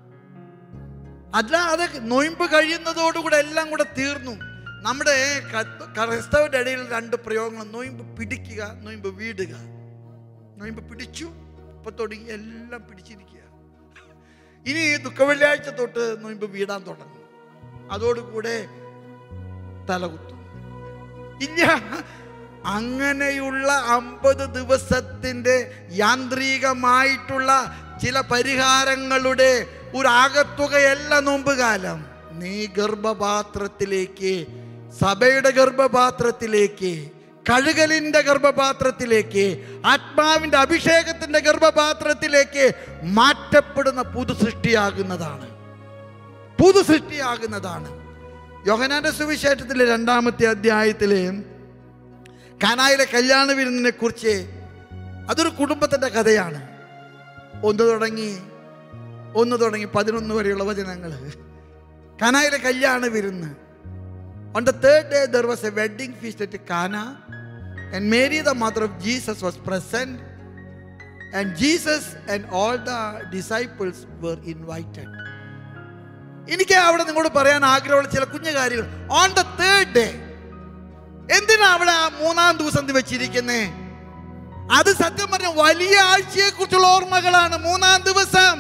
Speaker 1: അല്ലാതെ നൊയിമ്പ് കഴിയുന്നതോടുകൂടെ എല്ലാം കൂടെ തീർന്നു നമ്മുടെ കത്ത്- ക്രൈസ്തവരുടെ ഇടയിൽ രണ്ട് പ്രയോഗങ്ങൾ നൊയിമ്പ് പിടിക്കുക നൊയിമ്പ് വീടുക നൊയിമ്പ് പിടിച്ചു ഇപ്പൊ തുടങ്ങി എല്ലാം പിടിച്ചിരിക്കുക ഇനി ദുഃഖവെള്ളിയാഴ്ച തൊട്ട് നൊയിമ്പ് വീടാൻ തുടങ്ങും അതോടുകൂടെ തലകുത്തും ഇല്ല അങ്ങനെയുള്ള അമ്പത് ദിവസത്തിൻ്റെ യാന്ത്രികമായിട്ടുള്ള ചില പരിഹാരങ്ങളുടെ ഒരു ആകത്തുകയല്ല നോമ്പുകാലം നീ ഗർഭപാത്രത്തിലേക്ക് സഭയുടെ ഗർഭപാത്രത്തിലേക്ക് കഴുകലിൻ്റെ ഗർഭപാത്രത്തിലേക്ക് ആത്മാവിൻ്റെ അഭിഷേകത്തിൻ്റെ ഗർഭപാത്രത്തിലേക്ക് മാറ്റപ്പെടുന്ന പുതു സൃഷ്ടിയാകുന്നതാണ് പുതു സൃഷ്ടിയാകുന്നതാണ് യോഹനാന്റെ സുവിശേഷത്തിലെ രണ്ടാമത്തെ അധ്യായത്തിലെ കാനായിലെ കല്യാണ വിരുന്നിനെ കുറിച്ച് അതൊരു കുടുംബത്തിൻ്റെ കഥയാണ് ഒന്ന് തുടങ്ങി ഒന്ന് തുടങ്ങി പതിനൊന്ന് വരെയുള്ള വചനങ്ങൾ കാനായിലെ കല്യാണ വിരുന്ന് on the third day there was a wedding feast at Cana and Mary the mother of Jesus was present and Jesus and all the disciples were invited എനിക്ക് അവിടെ നിങ്ങളോട് പറയാൻ ആഗ്രഹമുള്ള ചില കുഞ്ഞു കാര്യങ്ങൾ ഓൺ ദ തേർഡ് ഡേ എന്തിനാ അവിടെ ആ മൂന്നാം ദിവസം ഇത് വെച്ചിരിക്കുന്നേ അത് സത്യം പറഞ്ഞ വലിയ ആഴ്ചയെ കുറിച്ചുള്ള ഓർമ്മകളാണ് മൂന്നാം ദിവസം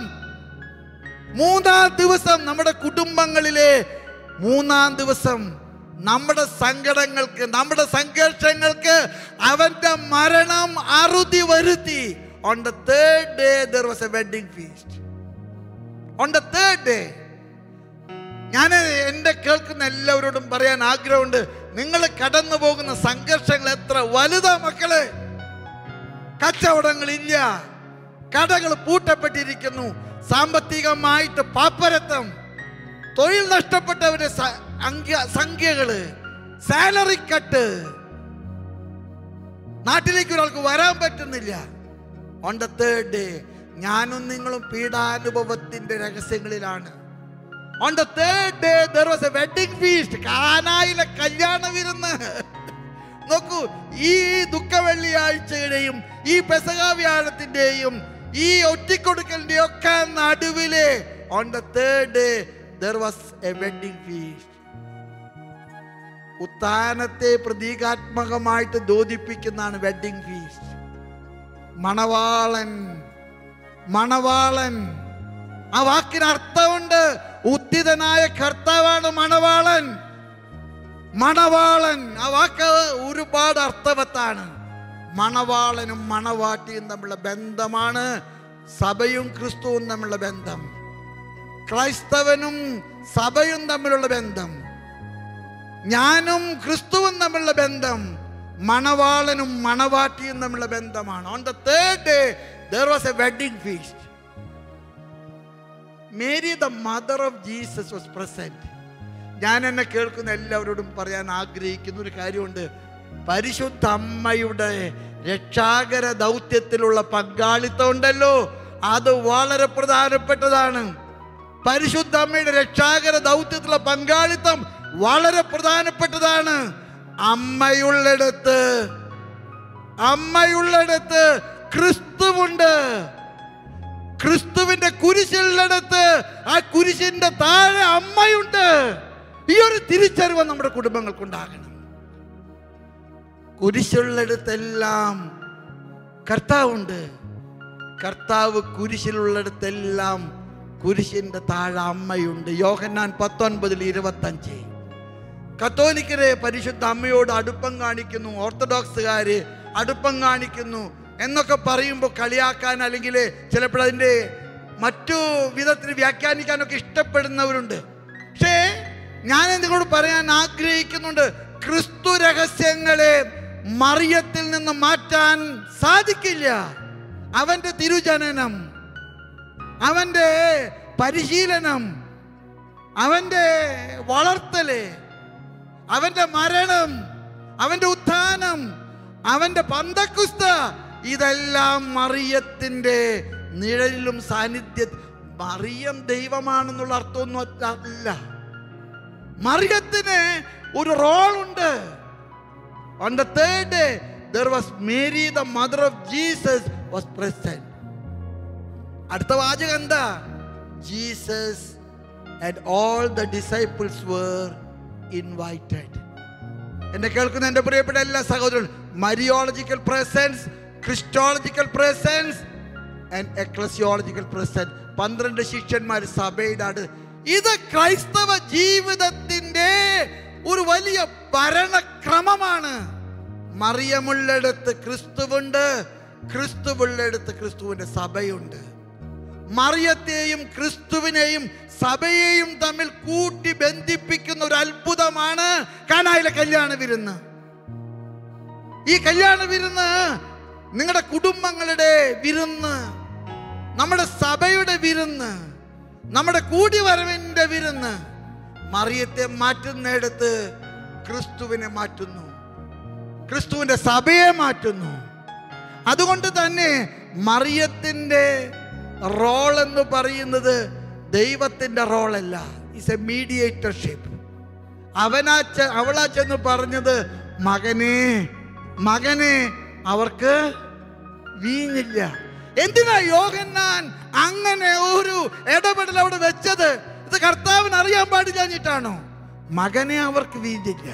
Speaker 1: മൂന്നാം ദിവസം നമ്മുടെ കുടുംബങ്ങളിലെ മൂന്നാം ദിവസം നമ്മുടെ സങ്കടങ്ങൾക്ക് നമ്മുടെ സംഘർഷങ്ങൾക്ക് അവന്റെ മരണം അറുതി വരുത്തി on the third day there was a wedding feast on the third day ഞാൻ എൻ്റെ കേൾക്കുന്ന എല്ലാവരോടും പറയാൻ ആഗ്രഹമുണ്ട് നിങ്ങൾ കടന്നു പോകുന്ന സംഘർഷങ്ങൾ എത്ര വലുതാ മക്കളെ കച്ചവടങ്ങളില്ല കടകൾ പൂട്ടപ്പെട്ടിരിക്കുന്നു സാമ്പത്തികമായിട്ട് പാപ്പരത്വം തൊഴിൽ നഷ്ടപ്പെട്ടവരുടെ സ- അങ്ക- സംഖ്യകള് സാലറി കട്ട് നാട്ടിലേക്ക് ഒരാൾക്ക് വരാൻ പറ്റുന്നില്ല ഓൺ ദ തേർഡ് ഡേ ഞാനും നിങ്ങളും പീഡാനുഭവത്തിന്റെ രഹസ്യങ്ങളിലാണ് on the third day there was a wedding feast കാനായിലെ കല്യാണ വിരുന്ന് നോക്കൂ ഈ ദുഃഖ വെള്ളിയാഴ്ചയുടെയും ഈ പെസക വ്യാഴത്തിന്റെയും ഈ ഒറ്റിക്കൊടുക്കലിന്റെ ഒക്കെ നടുവിലെ on the third day there was a wedding feast ഉത്താനത്തെ പ്രതീകാത്മകമായിട്ട് ദ്യോതിപ്പിക്കുന്നതാണ് വെഡിങ് ഫീസ്റ്റ് മണവാളൻ മണവാളൻ ആ വാക്കിന് അർത്ഥമുണ്ട് ഉദ്ധിതനായ കർത്താവാണ് മണവാളൻ മണവാളൻ ആ വാക്ക് ഒരുപാട് അർത്ഥവത്താണ് മണവാളനും മണവാട്ടിയും തമ്മിലുള്ള ബന്ധമാണ് സഭയും ക്രിസ്തുവും തമ്മിലുള്ള ബന്ധം ക്രൈസ്തവനും സഭയും തമ്മിലുള്ള ബന്ധം ഞാനും ക്രിസ്തുവും തമ്മിലുള്ള ബന്ധം മണവാളനും മണവാട്ടിയും തമ്മിലുള്ള ബന്ധമാണ് on the third day there was a wedding feast Mary the mother of Jesus was present ഞാൻ എന്നെ കേൾക്കുന്ന എല്ലാവരോടും പറയാൻ ആഗ്രഹിക്കുന്ന ഒരു കാര്യമുണ്ട് പരിശുദ്ധ അമ്മയുടെ രക്ഷാകര ദൗത്യത്തിലുള്ള പങ്കാളിത്തം ഉണ്ടല്ലോ അത് വളരെ പ്രധാനപ്പെട്ടതാണ് പരിശുദ്ധ അമ്മയുടെ രക്ഷാകര ദൗത്യത്തിലുള്ള പങ്കാളിത്തം വളരെ പ്രധാനപ്പെട്ടതാണ് അമ്മയുള്ളിടത്ത് അമ്മയുള്ളിടത്ത് ക്രിസ്തുവുണ്ട് ക്രിസ്തുവിന്റെ കുരിശുള്ളിടത്ത് ആ കുരിശിന്റെ താഴെ അമ്മയുണ്ട് ഈ ഒരു തിരിച്ചറിവ് നമ്മുടെ കുടുംബങ്ങൾക്കുണ്ടാകണം കുരിശുള്ളിടത്തെല്ലാം കർത്താവുണ്ട് കർത്താവ് കുരിശിലുള്ളിടത്തെല്ലാം കുരിശിന്റെ താഴെ അമ്മയുണ്ട് യോഹന്നാൻ പത്തൊൻപതിൽ ഇരുപത്തഞ്ച് കത്തോലിക്കരെ പരിശുദ്ധ അമ്മയോട് അടുപ്പം കാണിക്കുന്നു ഓർത്തഡോക്സുകാര് അടുപ്പം കാണിക്കുന്നു എന്നൊക്കെ പറയുമ്പോൾ കളിയാക്കാൻ അല്ലെങ്കിൽ ചിലപ്പോൾ അതിൻ്റെ മറ്റു വിധത്തിൽ വ്യാഖ്യാനിക്കാനൊക്കെ ഇഷ്ടപ്പെടുന്നവരുണ്ട് പക്ഷേ ഞാൻ നിങ്ങളോട് പറയാൻ ആഗ്രഹിക്കുന്നുണ്ട് ക്രിസ്തു രഹസ്യങ്ങളെ മറിയത്തിൽ നിന്ന് മാറ്റാൻ സാധിക്കില്ല അവന്റെ തിരുജനനം അവന്റെ പരിശീലനം അവന്റെ വളർത്തല് അവന്റെ മരണം അവന്റെ ഉത്ഥാനം അവന്റെ പന്തക്കുസ്ത ഇതെല്ലാം മറിയത്തിന്റെ നിഴലിലും സാന്നിധ്യ മറിയം ദൈവമാണെന്നുള്ള അർത്ഥമൊന്നും അല്ല മറിയത്തിന് ഒരു റോൾ ഉണ്ട് on the third day there was Mary the mother of Jesus was present അടുത്ത വാചകം എന്താ Jesus and all the disciples were invited എന്നെ കേൾക്കുന്ന എൻ്റെ പ്രിയപ്പെട്ട എല്ലാ സഹോദരൻ Mariological presence Christological presence and ecclesiological presence പന്ത്രണ്ട് ശിഷ്യന്മാർ സഭയുടെ അടു ഇത് ക്രൈസ്തവ ജീവിതത്തിന്റെ ഒരു വലിയ ഭരണക്രമമാണ് മറിയമുള്ളിടത്ത് ക്രിസ്തുവുണ്ട് ക്രിസ്തുവുള്ളിടത്ത് ക്രിസ്തുവിന്റെ സഭയുണ്ട് മറിയത്തെയും ക്രിസ്തുവിനെയും സഭയെയും തമ്മിൽ കൂട്ടി ബന്ധിപ്പിക്കുന്ന ഒരു അത്ഭുതമാണ് കാനായിലെ കല്യാണ വിരുന്ന് ഈ കല്യാണ വിരുന്ന് നിങ്ങളുടെ കുടുംബങ്ങളുടെ വിരുന്ന് നമ്മുടെ സഭയുടെ വിരുന്ന് നമ്മുടെ കൂടിവരവിന്റെ വിരുന്ന് മറിയത്തെ മാറ്റുന്നിടത്ത് ക്രിസ്തുവിനെ മാറ്റുന്നു ക്രിസ്തുവിന്റെ സഭയെ മാറ്റുന്നു അതുകൊണ്ട് തന്നെ മറിയത്തിന്റെ റോൾ എന്ന് പറയുന്നത് ദൈവത്തിന്റെ റോളല്ല ഇസ് എ മീഡിയേറ്റർഷിപ്പ് അവനാ ചെ- അവളാ ചെന്ന് പറഞ്ഞത് മകനെ മകനെ അവർക്ക് വീഞ്ഞില്ല എന്തിനാ യോഹന്നാൻ അങ്ങനെ ഒരു ഇടപെടൽ അവിടെ വെച്ചത് ഇത് കർത്താവിന് അറിയാൻ പാടില്ലാഞ്ഞിട്ടാണോ മകനെ അവർക്ക് വീഞ്ഞില്ല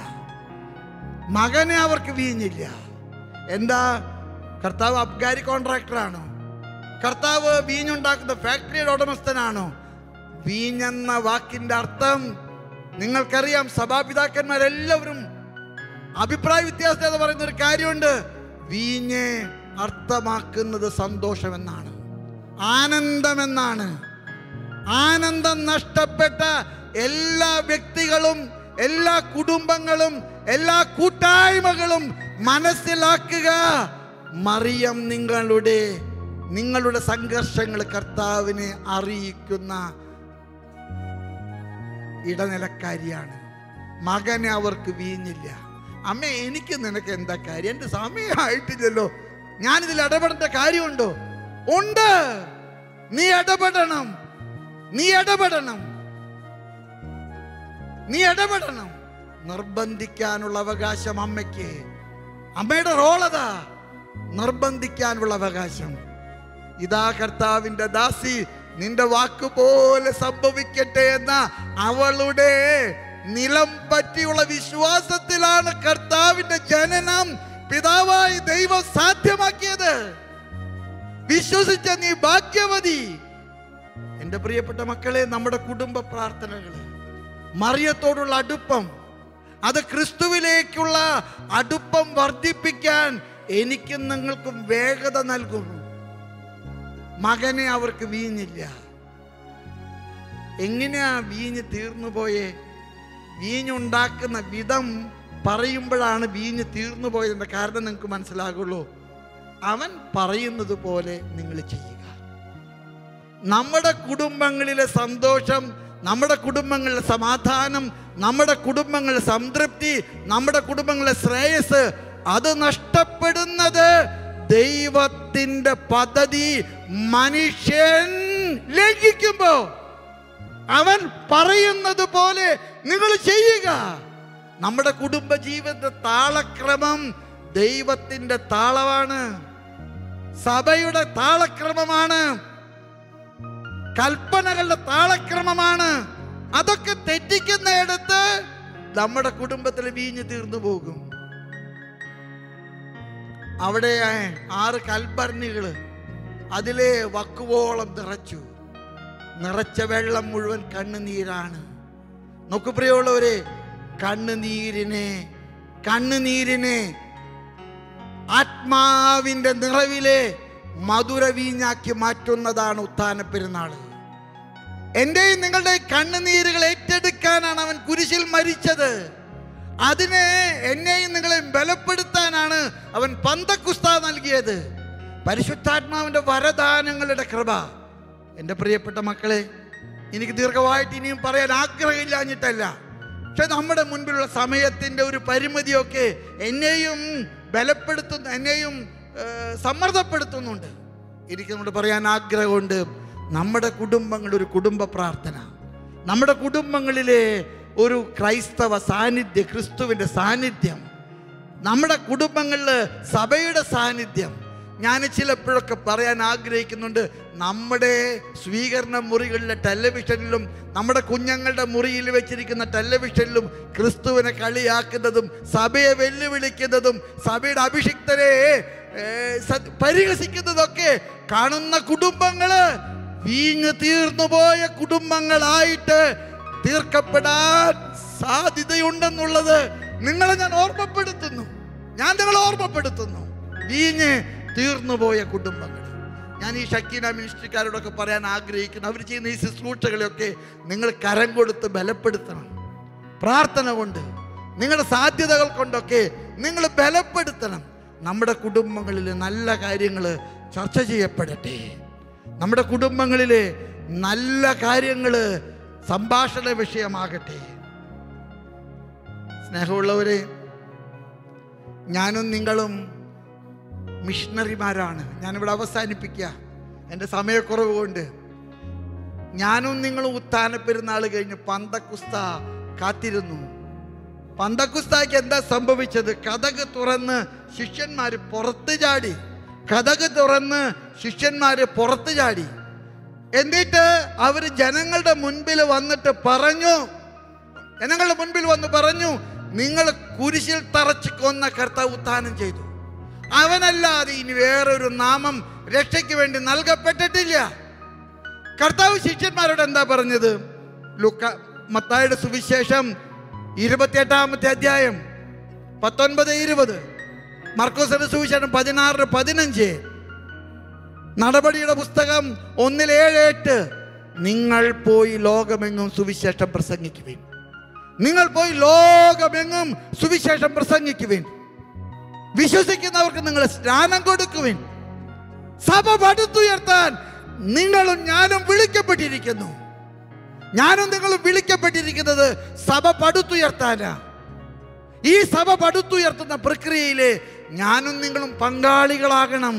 Speaker 1: മകനെ അവർക്ക് വീഞ്ഞില്ല എന്താ കർത്താവ് അബ്കാരി കോൺട്രാക്ടറാണോ കർത്താവ് വീഞ്ഞുണ്ടാക്കുന്ന ഫാക്ടറിയുടെ ഉടമസ്ഥനാണോ വീഞ്ഞെന്ന വാക്കിന്റെ അർത്ഥം നിങ്ങൾക്കറിയാം സഭാപിതാക്കന്മാരെല്ലാവരും അഭിപ്രായ വ്യത്യാസം എന്ന് പറയുന്ന ഒരു കാര്യമുണ്ട് വീഞ്ഞ് അർത്ഥമാക്കുന്നത് സന്തോഷമെന്നാണ് ആനന്ദമെന്നാണ് ആനന്ദം നഷ്ടപ്പെട്ട എല്ലാ വ്യക്തികളും എല്ലാ കുടുംബങ്ങളും എല്ലാ കൂട്ടായ്മകളും മനസ്സിലാക്കുക മറിയം നിങ്ങളുടെ നിങ്ങളുടെ സംഘർഷങ്ങൾ കർത്താവിനെ അറിയിക്കുന്ന ഇടനിലക്കാരിയാണ് മകനെ അവർക്ക് വീഞ്ഞില്ല അമ്മ എനിക്ക് നിനക്ക് എന്താ കാര്യം എൻ്റെ സമയമായിട്ടില്ലല്ലോ ഞാനിതിൽ ഇടപെടേണ്ട കാര്യമുണ്ടോ ഉണ്ട് നീ ഇടപെടണം നീ ഇടപെടണം നീ ഇടപെടണം നിർബന്ധിക്കാനുള്ള അവകാശം അമ്മയ്ക്ക് അമ്മയുടെ റോളതാ നിർബന്ധിക്കാനുള്ള അവകാശം ഇതാ കർത്താവിന്റെ ദാസി നിന്റെ വാക്കുപോലെ സംഭവിക്കട്ടെ എന്ന അവളുടെ നിലം പറ്റിയുള്ള വിശ്വാസത്തിലാണ് കർത്താവിന്റെ ജനനം പിതാവായി ദൈവം സാധ്യമാക്കിയത് വിശ്വസിച്ച നീ ബാക്കി ഭാഗ്യവതി എൻ്റെ പ്രിയപ്പെട്ട മക്കളെ നമ്മുടെ കുടുംബ പ്രാർത്ഥനകൾ മറിയത്തോടുള്ള അടുപ്പം അത് ക്രിസ്തുവിലേക്കുള്ള അടുപ്പം വർദ്ധിപ്പിക്കാൻ എനിക്കും നിങ്ങൾക്കും വേഗത നൽകും മകനെ അവർക്ക് വീഞ്ഞില്ല എങ്ങനെയാ വീഞ്ഞ് തീർന്നു പോയേ വീഞ്ഞുണ്ടാക്കുന്ന വിധം പറയുമ്പോഴാണ് വീഞ്ഞ് തീർന്നു പോയതിൻ്റെ കാരണം നിങ്ങൾക്ക് മനസ്സിലാകുള്ളൂ അവൻ പറയുന്നത് പോലെ നിങ്ങൾ ചെയ്യുക നമ്മുടെ കുടുംബങ്ങളിലെ സന്തോഷം നമ്മുടെ കുടുംബങ്ങളിലെ സമാധാനം നമ്മുടെ കുടുംബങ്ങളിലെ സംതൃപ്തി നമ്മുടെ കുടുംബങ്ങളിലെ ശ്രേയസ് അത് നഷ്ടപ്പെടുന്നത് ദൈവത്തിന്റെ പദ്ധതി മനുഷ്യൻ ലംഘിക്കുമ്പോ അവൻ പറയുന്നത് പോലെ നിങ്ങൾ ചെയ്യുക നമ്മുടെ കുടുംബ ജീവിത താളക്രമം ദൈവത്തിന്റെ താളമാണ് സഭയുടെ താളക്രമമാണ് കൽപ്പനകളുടെ താളക്രമമാണ് അതൊക്കെ തെറ്റിക്കുന്നിടത്ത് നമ്മുടെ കുടുംബത്തിൽ വീഞ്ഞു തീർന്നു പോകും അവിടെ ആറ് കൽഭരണികള് അതിലെ വക്കുവോളം നിറച്ചു നിറച്ച വെള്ളം മുഴുവൻ കണ്ണുനീരാണ് നോക്കു പ്രിയമുള്ളവരെ കണ്ണുനീരിനെ കണ്ണുനീരിനെ ആത്മാവിന്റെ നിറവിലെ മധുര വീഞ്ഞാക്കി മാറ്റുന്നതാണ് ഉത്ഥാന പെരുന്നാള് എന്റെയും നിങ്ങളുടെ കണ്ണുനീരുകൾ ഏറ്റെടുക്കാനാണ് അവൻ കുരിശിൽ മരിച്ചത് അതിനെ എന്നെയും നിങ്ങളെയും ബലപ്പെടുത്താനാണ് അവൻ പന്തക്കുസ്ത നൽകിയത് പരിശുദ്ധാത്മാവിന്റെ വരദാനങ്ങളുടെ കൃപ എൻ്റെ പ്രിയപ്പെട്ട മക്കളെ എനിക്ക് ദീർഘമായിട്ട് ഇനിയും പറയാൻ ആഗ്രഹമില്ലാഞ്ഞിട്ടല്ല പക്ഷെ നമ്മുടെ മുൻപിലുള്ള സമയത്തിൻ്റെ ഒരു പരിമിതിയൊക്കെ എന്നെയും ബലപ്പെടുത്തുന്നു എന്നെയും ഏഹ്, സമ്മർദ്ദപ്പെടുത്തുന്നുണ്ട് എനിക്ക് നമ്മോട് പറയാൻ ആഗ്രഹമുണ്ട് നമ്മുടെ കുടുംബങ്ങൾ ഒരു കുടുംബ പ്രാർത്ഥന നമ്മുടെ കുടുംബങ്ങളിലെ ഒരു ക്രൈസ്തവ സാന്നിധ്യം ക്രിസ്തുവിൻ്റെ സാന്നിധ്യം നമ്മുടെ കുടുംബങ്ങളിൽ സഭയുടെ സാന്നിധ്യം ഞാൻ ചിലപ്പോഴൊക്കെ പറയാൻ ആഗ്രഹിക്കുന്നുണ്ട് നമ്മുടെ സ്വീകരണ മുറികളിലെ ടെലിവിഷനിലും നമ്മുടെ കുഞ്ഞുങ്ങളുടെ മുറിയിൽ വെച്ചിരിക്കുന്ന ടെലിവിഷനിലും ക്രിസ്തുവിനെ കളിയാക്കുന്നതും സഭയെ വെല്ലുവിളിക്കുന്നതും സഭയുടെ അഭിഷിക്തരെ ഏ, സ- പരിഹസിക്കുന്നതൊക്കെ കാണുന്ന കുടുംബങ്ങള് വീഞ്ഞ് തീർന്നുപോയ കുടുംബങ്ങളായിട്ട് തീർക്കപ്പെടാൻ സാധ്യതയുണ്ടെന്നുള്ളത് നിങ്ങളെ ഞാൻ ഓർമ്മപ്പെടുത്തുന്നു ഞാൻ നിങ്ങളെ ഓർമ്മപ്പെടുത്തുന്നു വീഞ്ഞ് തീർന്നുപോയ കുടുംബങ്ങൾ ഞാൻ ഈ ഷക്കീന മിനിസ്ട്രിക്കാരോടൊക്കെ പറയാൻ ആഗ്രഹിക്കുന്നു അവർ ചെയ്യുന്ന ഈ ശുശ്രൂഷകളെയൊക്കെ നിങ്ങൾ കരം കൊടുത്ത് ബലപ്പെടുത്തണം പ്രാർത്ഥന കൊണ്ട് നിങ്ങളുടെ സാധ്യതകൾ കൊണ്ടൊക്കെ നിങ്ങൾ ബലപ്പെടുത്തണം നമ്മുടെ കുടുംബങ്ങളിൽ നല്ല കാര്യങ്ങൾ ചർച്ച ചെയ്യപ്പെടട്ടെ നമ്മുടെ കുടുംബങ്ങളിലെ നല്ല കാര്യങ്ങൾ സംഭാഷണ വിഷയമാകട്ടെ സ്നേഹമുള്ളവരെ ഞാനും നിങ്ങളും മിഷണറിമാരാണ് ഞാനിവിടെ അവസാനിപ്പിക്കുക എൻ്റെ സമയക്കുറവ് കൊണ്ട് ഞാനും നിങ്ങളും ഉത്ഥാന പെരുന്നാൾ കഴിഞ്ഞ് പന്തക്കുസ്ത കാത്തിരുന്നു പന്തക്കുസ്താക്ക് എന്താ സംഭവിച്ചത് കഥക് തുറന്ന് ശിഷ്യന്മാർ പുറത്ത് ചാടി കഥക് തുറന്ന് ശിഷ്യന്മാർ പുറത്ത് ചാടി എന്നിട്ട് അവർ ജനങ്ങളുടെ മുൻപിൽ വന്നിട്ട് പറഞ്ഞു ജനങ്ങളുടെ മുൻപിൽ വന്ന് പറഞ്ഞു നിങ്ങൾ കുരിശിൽ തറച്ച് കൊന്ന കർത്താവ് ഉത്ഥാനം ചെയ്തു അവനല്ലാതെ ഇനി വേറൊരു നാമം രക്ഷയ്ക്ക് വേണ്ടി നൽകപ്പെട്ടിട്ടില്ല കർത്താവ് ശിഷ്യന്മാരോട് എന്താ പറഞ്ഞത് ലുക്ക മത്തായുടെ സുവിശേഷം ഇരുപത്തിയെട്ടാമത്തെ അധ്യായം പത്തൊൻപത് ഇരുപത് മർക്കോസിന്റെ സുവിശേഷം പതിനാറ് പതിനഞ്ച് നടപടിയുടെ പുസ്തകം ഒന്നിൽ ഏഴ് എട്ട് നിങ്ങൾ പോയി ലോകമെങ്ങും സുവിശേഷം പ്രസംഗിക്കുവിൻ നിങ്ങൾ പോയി ലോകമെങ്ങും സുവിശേഷം പ്രസംഗിക്കുവിൻ വിശ്വസിക്കുന്നവർക്ക് നിങ്ങൾ സ്നാനം കൊടുക്കുവിൻ സഭ പടുത്തുയർത്താൻ നിങ്ങളും ഞാനും വിളിക്കപ്പെട്ടിരിക്കുന്നു ഞാനും നിങ്ങളും വിളിക്കപ്പെട്ടിരിക്കുന്നത് സഭ പടുത്തുയർത്താനാ ഈ സഭ പടുത്തുയർത്തുന്ന പ്രക്രിയയിലെ ഞാനും നിങ്ങളും പങ്കാളികളാകണം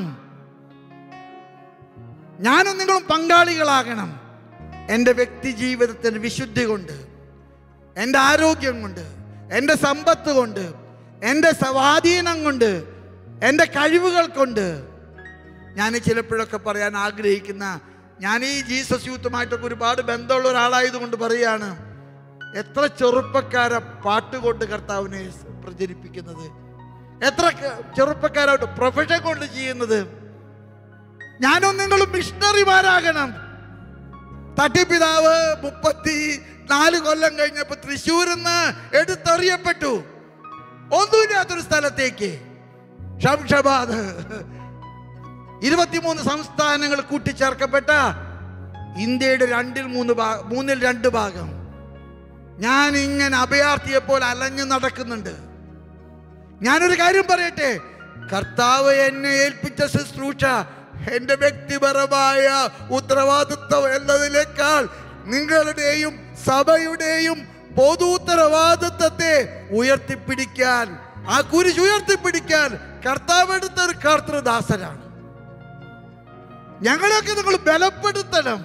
Speaker 1: ഞാനും നിങ്ങളും പങ്കാളികളാകണം എൻ്റെ വ്യക്തി ജീവിതത്തിൻ്റെ വിശുദ്ധി കൊണ്ട് എൻ്റെ ആരോഗ്യം കൊണ്ട് എൻ്റെ സമ്പത്ത് കൊണ്ട് എൻ്റെ സ്വാധീനം കൊണ്ട് എൻ്റെ കഴിവുകൾ കൊണ്ട് ഞാൻ ചിലപ്പോഴൊക്കെ പറയാൻ ആഗ്രഹിക്കുന്ന ഞാൻ ഈ ജീസസ് യൂത്തുമായിട്ടൊക്കെ ഒരുപാട് ബന്ധമുള്ള ഒരാളായതുകൊണ്ട് പറയാണ് എത്ര ചെറുപ്പക്കാരെ പാട്ടുകൊണ്ട് കർത്താവിനെ പ്രചരിപ്പിക്കുന്നത് എത്ര ക- ചെറുപ്പക്കാരോട്ട് പ്രൊഫഷൻ കൊണ്ട് ചെയ്യുന്നത് ഞാനും നിങ്ങളും മിഷണറിമാരാകണം തട്ടിപ്പിതാവ് മുപ്പത്തി നാല് കൊല്ലം കഴിഞ്ഞപ്പോ തൃശ്ശൂരിൽ നിന്ന് എടുത്തെറിയപ്പെട്ടു ഒന്നുമില്ലാത്തൊരു സ്ഥലത്തേക്ക് ഷംഷാബാദ് ഇരുപത്തിമൂന്ന് സംസ്ഥാനങ്ങൾ കൂട്ടിച്ചേർക്കപ്പെട്ട ഇന്ത്യയുടെ രണ്ടിൽ മൂന്ന് ഭാഗം മൂന്നിൽ രണ്ട് ഭാഗം ഞാൻ ഇങ്ങനെ അഭയാർത്ഥിയെ പോലെ അലഞ്ഞു നടക്കുന്നുണ്ട് ഞാനൊരു കാര്യം പറയട്ടെ കർത്താവ് എന്നെ ഏൽപ്പിച്ച ശുശ്രൂഷ എൻ്റെ വ്യക്തിപരമായ ഉത്തരവാദിത്വം എന്നതിനേക്കാൾ നിങ്ങളുടെയും സഭയുടെയും പൊതു ഉത്തരവാദിത്വത്തെ ഉയർത്തിപ്പിടിക്കാൻ ആ കുരിശ് ഉയർത്തിപ്പിടിക്കാൻ കർത്താവ് എടുത്ത ഒരു കർത്തൃദാസനാണ് ഞങ്ങളെയൊക്കെ നിങ്ങൾ ബലപ്പെടുത്തണം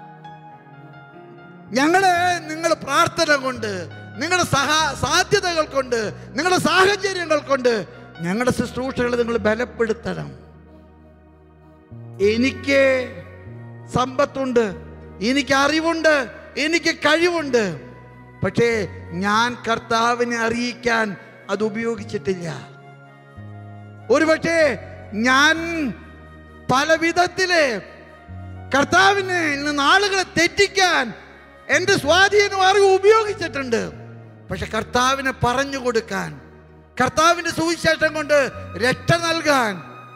Speaker 1: ഞങ്ങളെ നിങ്ങൾ പ്രാർത്ഥന കൊണ്ട് നിങ്ങളുടെ സഹാ സാധ്യതകൾ കൊണ്ട് നിങ്ങളുടെ സാഹചര്യങ്ങൾ കൊണ്ട് ഞങ്ങളുടെ ശുശ്രൂഷകളെ നിങ്ങൾ ബലപ്പെടുത്തണം എനിക്ക് സമ്പത്തുണ്ട് എനിക്ക് അറിവുണ്ട് എനിക്ക് കഴിവുണ്ട് പക്ഷേ ഞാൻ കർത്താവിനെ അറിയിക്കാൻ അത് ഉപയോഗിച്ചിട്ടില്ല ഒരുപക്ഷേ ഞാൻ പല വിധത്തില് കർത്താവിനെ നിന്ന് ആളുകളെ തെറ്റിക്കാൻ എൻ്റെ സ്വാധീനം അറിവ് ഉപയോഗിച്ചിട്ടുണ്ട് പക്ഷെ കർത്താവിനെ പറഞ്ഞു കൊടുക്കാൻ കർത്താവിൻ്റെ സുവിശേഷം കൊണ്ട് രക്ഷ നൽകാൻ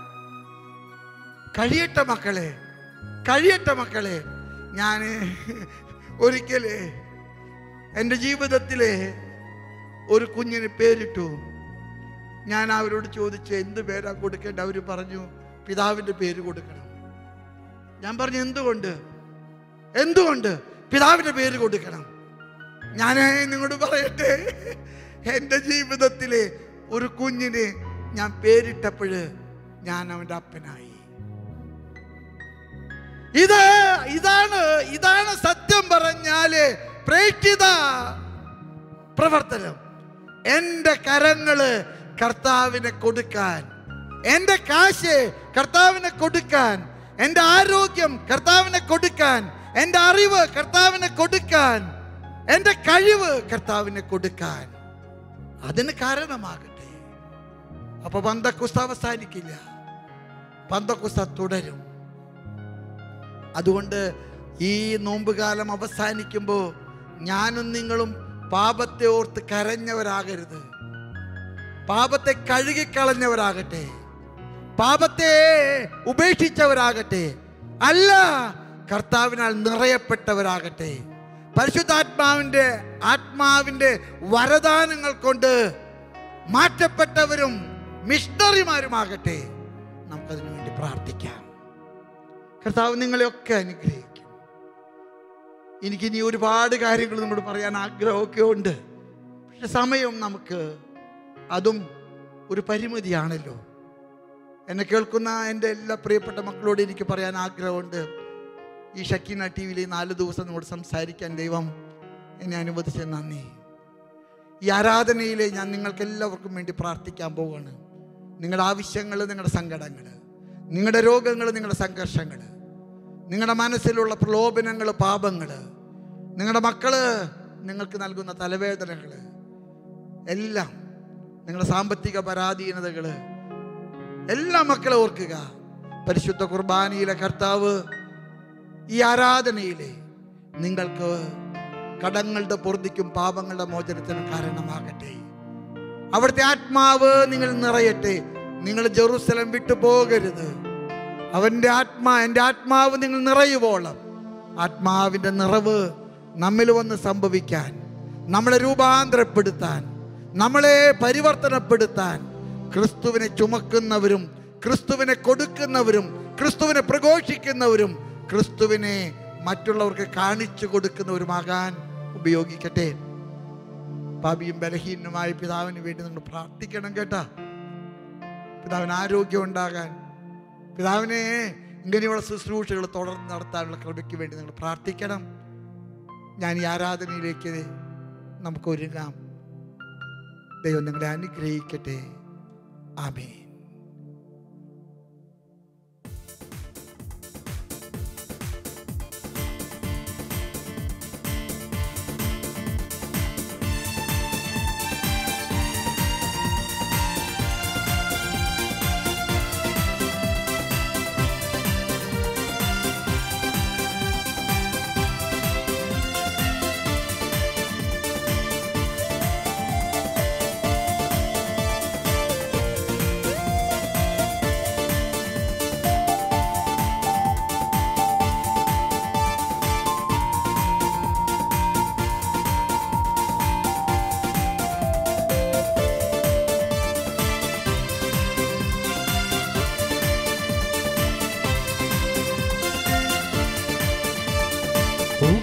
Speaker 1: കഴിയട്ടെ മക്കളെ കഴിയട്ടെ മക്കളെ ഞാൻ ഒരിക്കല് എൻ്റെ ജീവിതത്തിലെ ഒരു കുഞ്ഞിന് പേരിട്ടു ഞാൻ അവരോട് ചോദിച്ചു എന്ത് പേരാ കൊടുക്കേണ്ട അവർ പറഞ്ഞു പിതാവിൻ്റെ പേര് കൊടുക്കണം ഞാൻ പറഞ്ഞു എന്തുകൊണ്ട് എന്തുകൊണ്ട് പിതാവിൻ്റെ പേര് കൊടുക്കണം ഞാൻ നിങ്ങളോട് പറയട്ടെ എൻ്റെ ജീവിതത്തിലെ ഒരു കുഞ്ഞിന് ഞാൻ പേരിട്ടപ്പോൾ ഞാൻ അവൻ്റെ അപ്പനായി ഇത് ഇതാണ് ഇതാണ് സത്യം പറഞ്ഞാല് പ്രേക്ഷിത പ്രവർത്തനം എൻ്റെ കരങ്ങള് കർത്താവിനെ കൊടുക്കാൻ എൻ്റെ കാശ് കർത്താവിനെ കൊടുക്കാൻ എൻ്റെ ആരോഗ്യം കർത്താവിനെ കൊടുക്കാൻ എൻ്റെ അറിവ് കർത്താവിനെ കൊടുക്കാൻ എൻ്റെ കഴിവ് കർത്താവിനെ കൊടുക്കാൻ അതിന് കാരണമാകട്ടെ അപ്പൊ പന്തക്കുസ്ത അവസാനിക്കില്ല പന്തക്കുസ്ത തുടരും അതുകൊണ്ട് ഈ നോമ്പുകാലം അവസാനിക്കുമ്പോൾ ഞാനും നിങ്ങളും പാപത്തെ ഓർത്ത് കരഞ്ഞവരാകരുത് പാപത്തെ കഴുകിക്കളഞ്ഞവരാകട്ടെ പാപത്തെ ഉപേക്ഷിച്ചവരാകട്ടെ അല്ല കർത്താവിനാൽ നിറയപ്പെട്ടവരാകട്ടെ പരിശുദ്ധാത്മാവിൻ്റെ ആത്മാവിൻ്റെ വരദാനങ്ങൾ കൊണ്ട് മാറ്റപ്പെട്ടവരും മിഷണറിമാരുമാകട്ടെ നമുക്കതിനു വേണ്ടി പ്രാർത്ഥിക്കാം കർത്താവ് നിങ്ങളെയൊക്കെ അനുഗ്രഹിക്കും എനിക്കിനി ഒരുപാട് കാര്യങ്ങൾ നമ്മോട് പറയാൻ ആഗ്രഹമൊക്കെ ഉണ്ട് പക്ഷെ സമയം നമുക്ക് അതും ഒരു പരിമിതിയാണല്ലോ എന്നെ കേൾക്കുന്ന എൻ്റെ എല്ലാ പ്രിയപ്പെട്ട മക്കളോട് എനിക്ക് പറയാൻ ആഗ്രഹമുണ്ട് ഈ ഷക്കീന ടി വിയിൽ നാല് ദിവസം നമ്മോട് സംസാരിക്കാൻ ദൈവം എന്നെ അനുവദിച്ച നന്ദി ഈ ആരാധനയിൽ ഞാൻ നിങ്ങൾക്ക് എല്ലാവർക്കും വേണ്ടി പ്രാർത്ഥിക്കാൻ പോവുകയാണ് നിങ്ങളുടെ ആവശ്യങ്ങൾ നിങ്ങളുടെ സങ്കടങ്ങൾ നിങ്ങളുടെ രോഗങ്ങൾ നിങ്ങളുടെ സംഘർഷങ്ങൾ നിങ്ങളുടെ മനസ്സിലുള്ള പ്രലോഭനങ്ങൾ പാപങ്ങൾ നിങ്ങളുടെ മക്കള് നിങ്ങൾക്ക് നൽകുന്ന തലവേദനകൾ എല്ലാം നിങ്ങളുടെ സാമ്പത്തിക പരാധീനതകൾ എല്ലാ മക്കളെ ഓർക്കുക പരിശുദ്ധ കുർബാനയിലെ കർത്താവ് ഈ ആരാധനയിലെ നിങ്ങൾക്ക് കടങ്ങളുടെ പൊറുതിക്കും പാപങ്ങളുടെ മോചനത്തിനും കാരണമാകട്ടെ അവിടുത്തെ ആത്മാവ് നിങ്ങൾ നിറയട്ടെ നിങ്ങൾ ജെറുസലം വിട്ടു പോകരുത് അവൻ്റെ ആത്മാ എൻ്റെ ആത്മാവ് നിങ്ങൾ നിറയുവോളം ആത്മാവിൻ്റെ നിറവ് നമ്മിൽ വന്ന് സംഭവിക്കാൻ നമ്മളെ രൂപാന്തരപ്പെടുത്താൻ നമ്മളെ പരിവർത്തനപ്പെടുത്താൻ ക്രിസ്തുവിനെ ചുമക്കുന്നവരും ക്രിസ്തുവിനെ കൊടുക്കുന്നവരും ക്രിസ്തുവിനെ പ്രഘോഷിക്കുന്നവരും ക്രിസ്തുവിനെ മറ്റുള്ളവർക്ക് കാണിച്ചു കൊടുക്കുന്നവരുമാകാൻ ഉപയോഗിക്കട്ടെ പാപിയും ബലഹീനനുമായ പിതാവിന് വേണ്ടി നിങ്ങൾ പ്രാർത്ഥിക്കണം കേട്ടാ പിതാവിന് ആരോഗ്യം ഉണ്ടാകാൻ പിതാവിനെ ഇങ്ങനെയുള്ള ശുശ്രൂഷകൾ തുടർന്ന് നടത്താനുള്ള കൃപയ്ക്ക് വേണ്ടി നിങ്ങൾ പ്രാർത്ഥിക്കണം ഞാൻ ഈ ആരാധനയിലേക്ക് നമുക്ക് ഒരുങ്ങാം ദൈവം നിങ്ങളെ അനുഗ്രഹിക്കട്ടെ ആമേൻ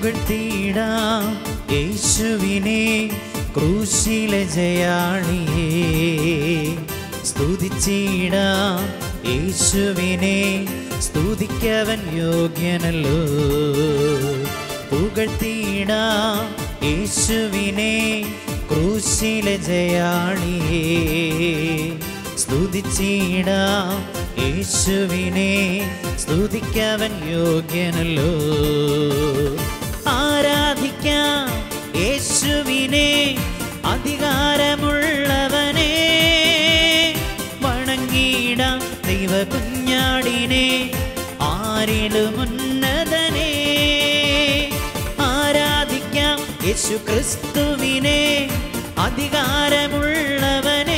Speaker 2: പുകഴ്ത്തിയിടാം യേശുവിനെ ക്രൂശിലെ ജയാളിയേ സ്തുതിച്ചിടാം യേശുവിനെ സ്തുതിക്കവൻ യോഗ്യനല്ലോ പുകഴ്ത്തിയിടാം യേശുവിനെ ക്രൂശിലെ ജയാളിയേ സ്തുതിച്ചിടാം യേശുവിനെ സ്തുതിക്കവൻ യോഗ്യനല്ലോ ആരാധിക്കാം യേശുവിനെ അധികാരമുള്ളവനെ വണങ്ങിയിടാം ദൈവ കുഞ്ഞാടിനെ ആരിലും ഉന്നതനെ ആരാധിക്കാം യേശു ക്രിസ്തുവിനെ അധികാരമുള്ളവനെ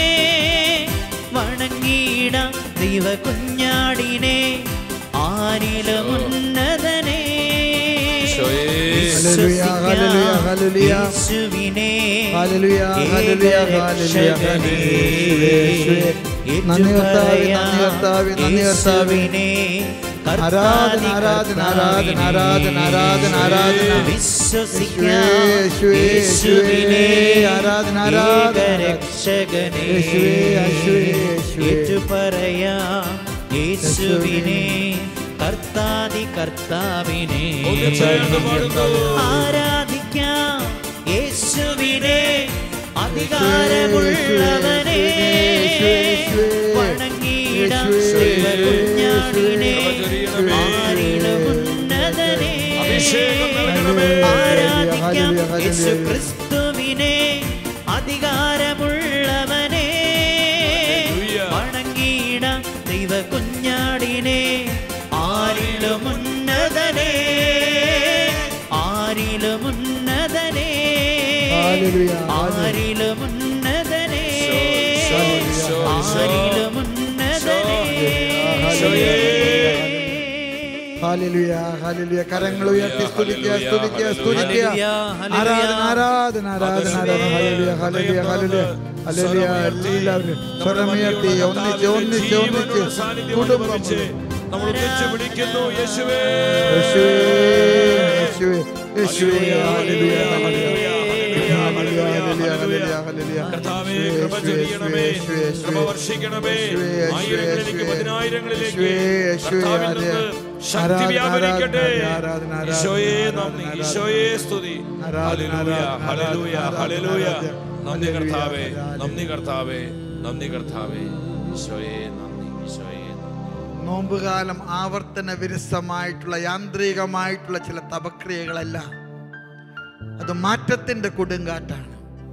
Speaker 2: വണങ്ങിയിടാം ദൈവ കുഞ്ഞാടിനെ ആരിലും ഉന്നതനെ
Speaker 1: ഹല്ലേലൂയ, ഹല്ലേലൂയ, ഹല്ലേലൂയ.
Speaker 2: യേശുവിനെ
Speaker 1: ഹല്ലേലൂയ, ഹല്ലേലൂയ, ഹല്ലേലൂയ, ഹല്ലേലൂയ. യേശുവേ, നന്ദി കർത്താവേ, നന്ദി കർത്താവേ, നന്ദി കർത്താവേ. ആരാധന, ആരാധന, ആരാധന, ആരാധന, ആരാധന, ആരാധന.
Speaker 2: വിശ്വസിക്കാം
Speaker 1: യേശുവേ, യേശുവേ,
Speaker 2: യേശുവിനെ
Speaker 1: ആരാധന, ആരാധന.
Speaker 2: രക്ഷകനെ
Speaker 1: യേശുവേ, യേശുവേ, യേശുവേ.
Speaker 2: ഏറ്റുപറയാം യേശുവിനെ കർത്താതി കർത്താവിനെ
Speaker 3: ഒന്ന് ചേർന്ന് പാടുന്നു.
Speaker 2: ആരാധിക്കാം യേശുവിനെ അധികാരമുള്ളവനെ വണങ്ങിയിടാം ദൈവകുഞ്ഞാടിനെ ആരിലും ഉന്നതനെ
Speaker 3: അഭിഷേകം നൽകണമേ.
Speaker 2: ആരാധിക്കാം യേശു ക്രിസ്തുവിനെ അധികാരമുള്ളവനെ
Speaker 3: ഹല്ലേലൂയ.
Speaker 2: വണങ്ങിയിടാം ദൈവ കുഞ്ഞാടിനെ ആരിലും ഉന്നതനെ ആരിലും ഉന്നതനെ
Speaker 1: ഹല്ലേലൂയ,
Speaker 2: ആരിലും ഉന്നതനെ
Speaker 3: ശോ, ശോ, ശോ.
Speaker 2: ആരിലും ഉന്നതനെ
Speaker 1: ഹല്ലേലൂയ, ഹല്ലേലൂയ. കരങ്ങൾ ഉയർത്തി സ്തുതിക്കുക സ്തുതിക്കുക സ്തുതിക്കുക
Speaker 2: ഹല്ലേലൂയ, ഹല്ലേലൂയ.
Speaker 1: ആരാധന ആരാധന ആരാധന ആരാധന ഹല്ലേലൂയ ഹല്ലേലൂയ ഹല്ലേലൂയ ഹല്ലേലൂയ എല്ലാവരും സ്വരമുയർത്തി ഒന്നിച്ച് ഒന്നിച്ച് ഒന്നിച്ച് കുടുംബം
Speaker 3: നമ്മൾ ഒന്നിച്ച് പിടിക്കുന്നു യേശുവേ
Speaker 1: യേശുവേ യേശുവേ യേശുവേ hallelujah hallelujah hallelujah hallelujah hallelujah hallelujah
Speaker 3: കർത്താവേ
Speaker 1: യേശുവേ,
Speaker 3: കൃപ ചൊരിയണമേ
Speaker 1: യേശുവേ, യേശുവേ,
Speaker 3: കൃപ വർഷിക്കണമേ
Speaker 1: യേശുവേ, യേശുവേ,
Speaker 3: ആയിരങ്ങളിലേക്ക്
Speaker 1: യേശുവേ.
Speaker 3: പതിനായിരങ്ങളിലേക്ക്
Speaker 1: യേശുവേ, യേശുവേ,
Speaker 3: കർത്താവിൽ
Speaker 1: അതെ.
Speaker 3: നിന്ന് ശക്തി
Speaker 1: ആരാധന,
Speaker 3: വ്യാപരിക്കട്ടെ
Speaker 1: ആരാധന, ആരാധന,
Speaker 3: ഈശോയെ
Speaker 1: ആരാധന,
Speaker 3: നന്ദി
Speaker 1: ആരാധന.
Speaker 3: ഈശോയെ സ്തുതി
Speaker 1: ആരാധന,
Speaker 3: ഹല്ലേലൂയ
Speaker 1: ആരാധന,
Speaker 3: ഹല്ലേലൂയ
Speaker 1: ആരാധന,
Speaker 3: ഹല്ലേലൂയ
Speaker 1: ആരാധന.
Speaker 3: നന്ദി കർത്താവേ
Speaker 1: ഹല്ലേലൂയ,
Speaker 3: നന്ദി കർത്താവേ നന്ദി കർത്താവേ ഈശോയെ നന്ദി ഈശോയെ നന്ദി
Speaker 1: നോമ്പുകാലം ആവർത്തന വിരസമായിട്ടുള്ള യാന്ത്രികമായിട്ടുള്ള ചില തപക്രിയകളല്ല അത് മാറ്റത്തിന്റെ കൊടുങ്കാറ്റാണ്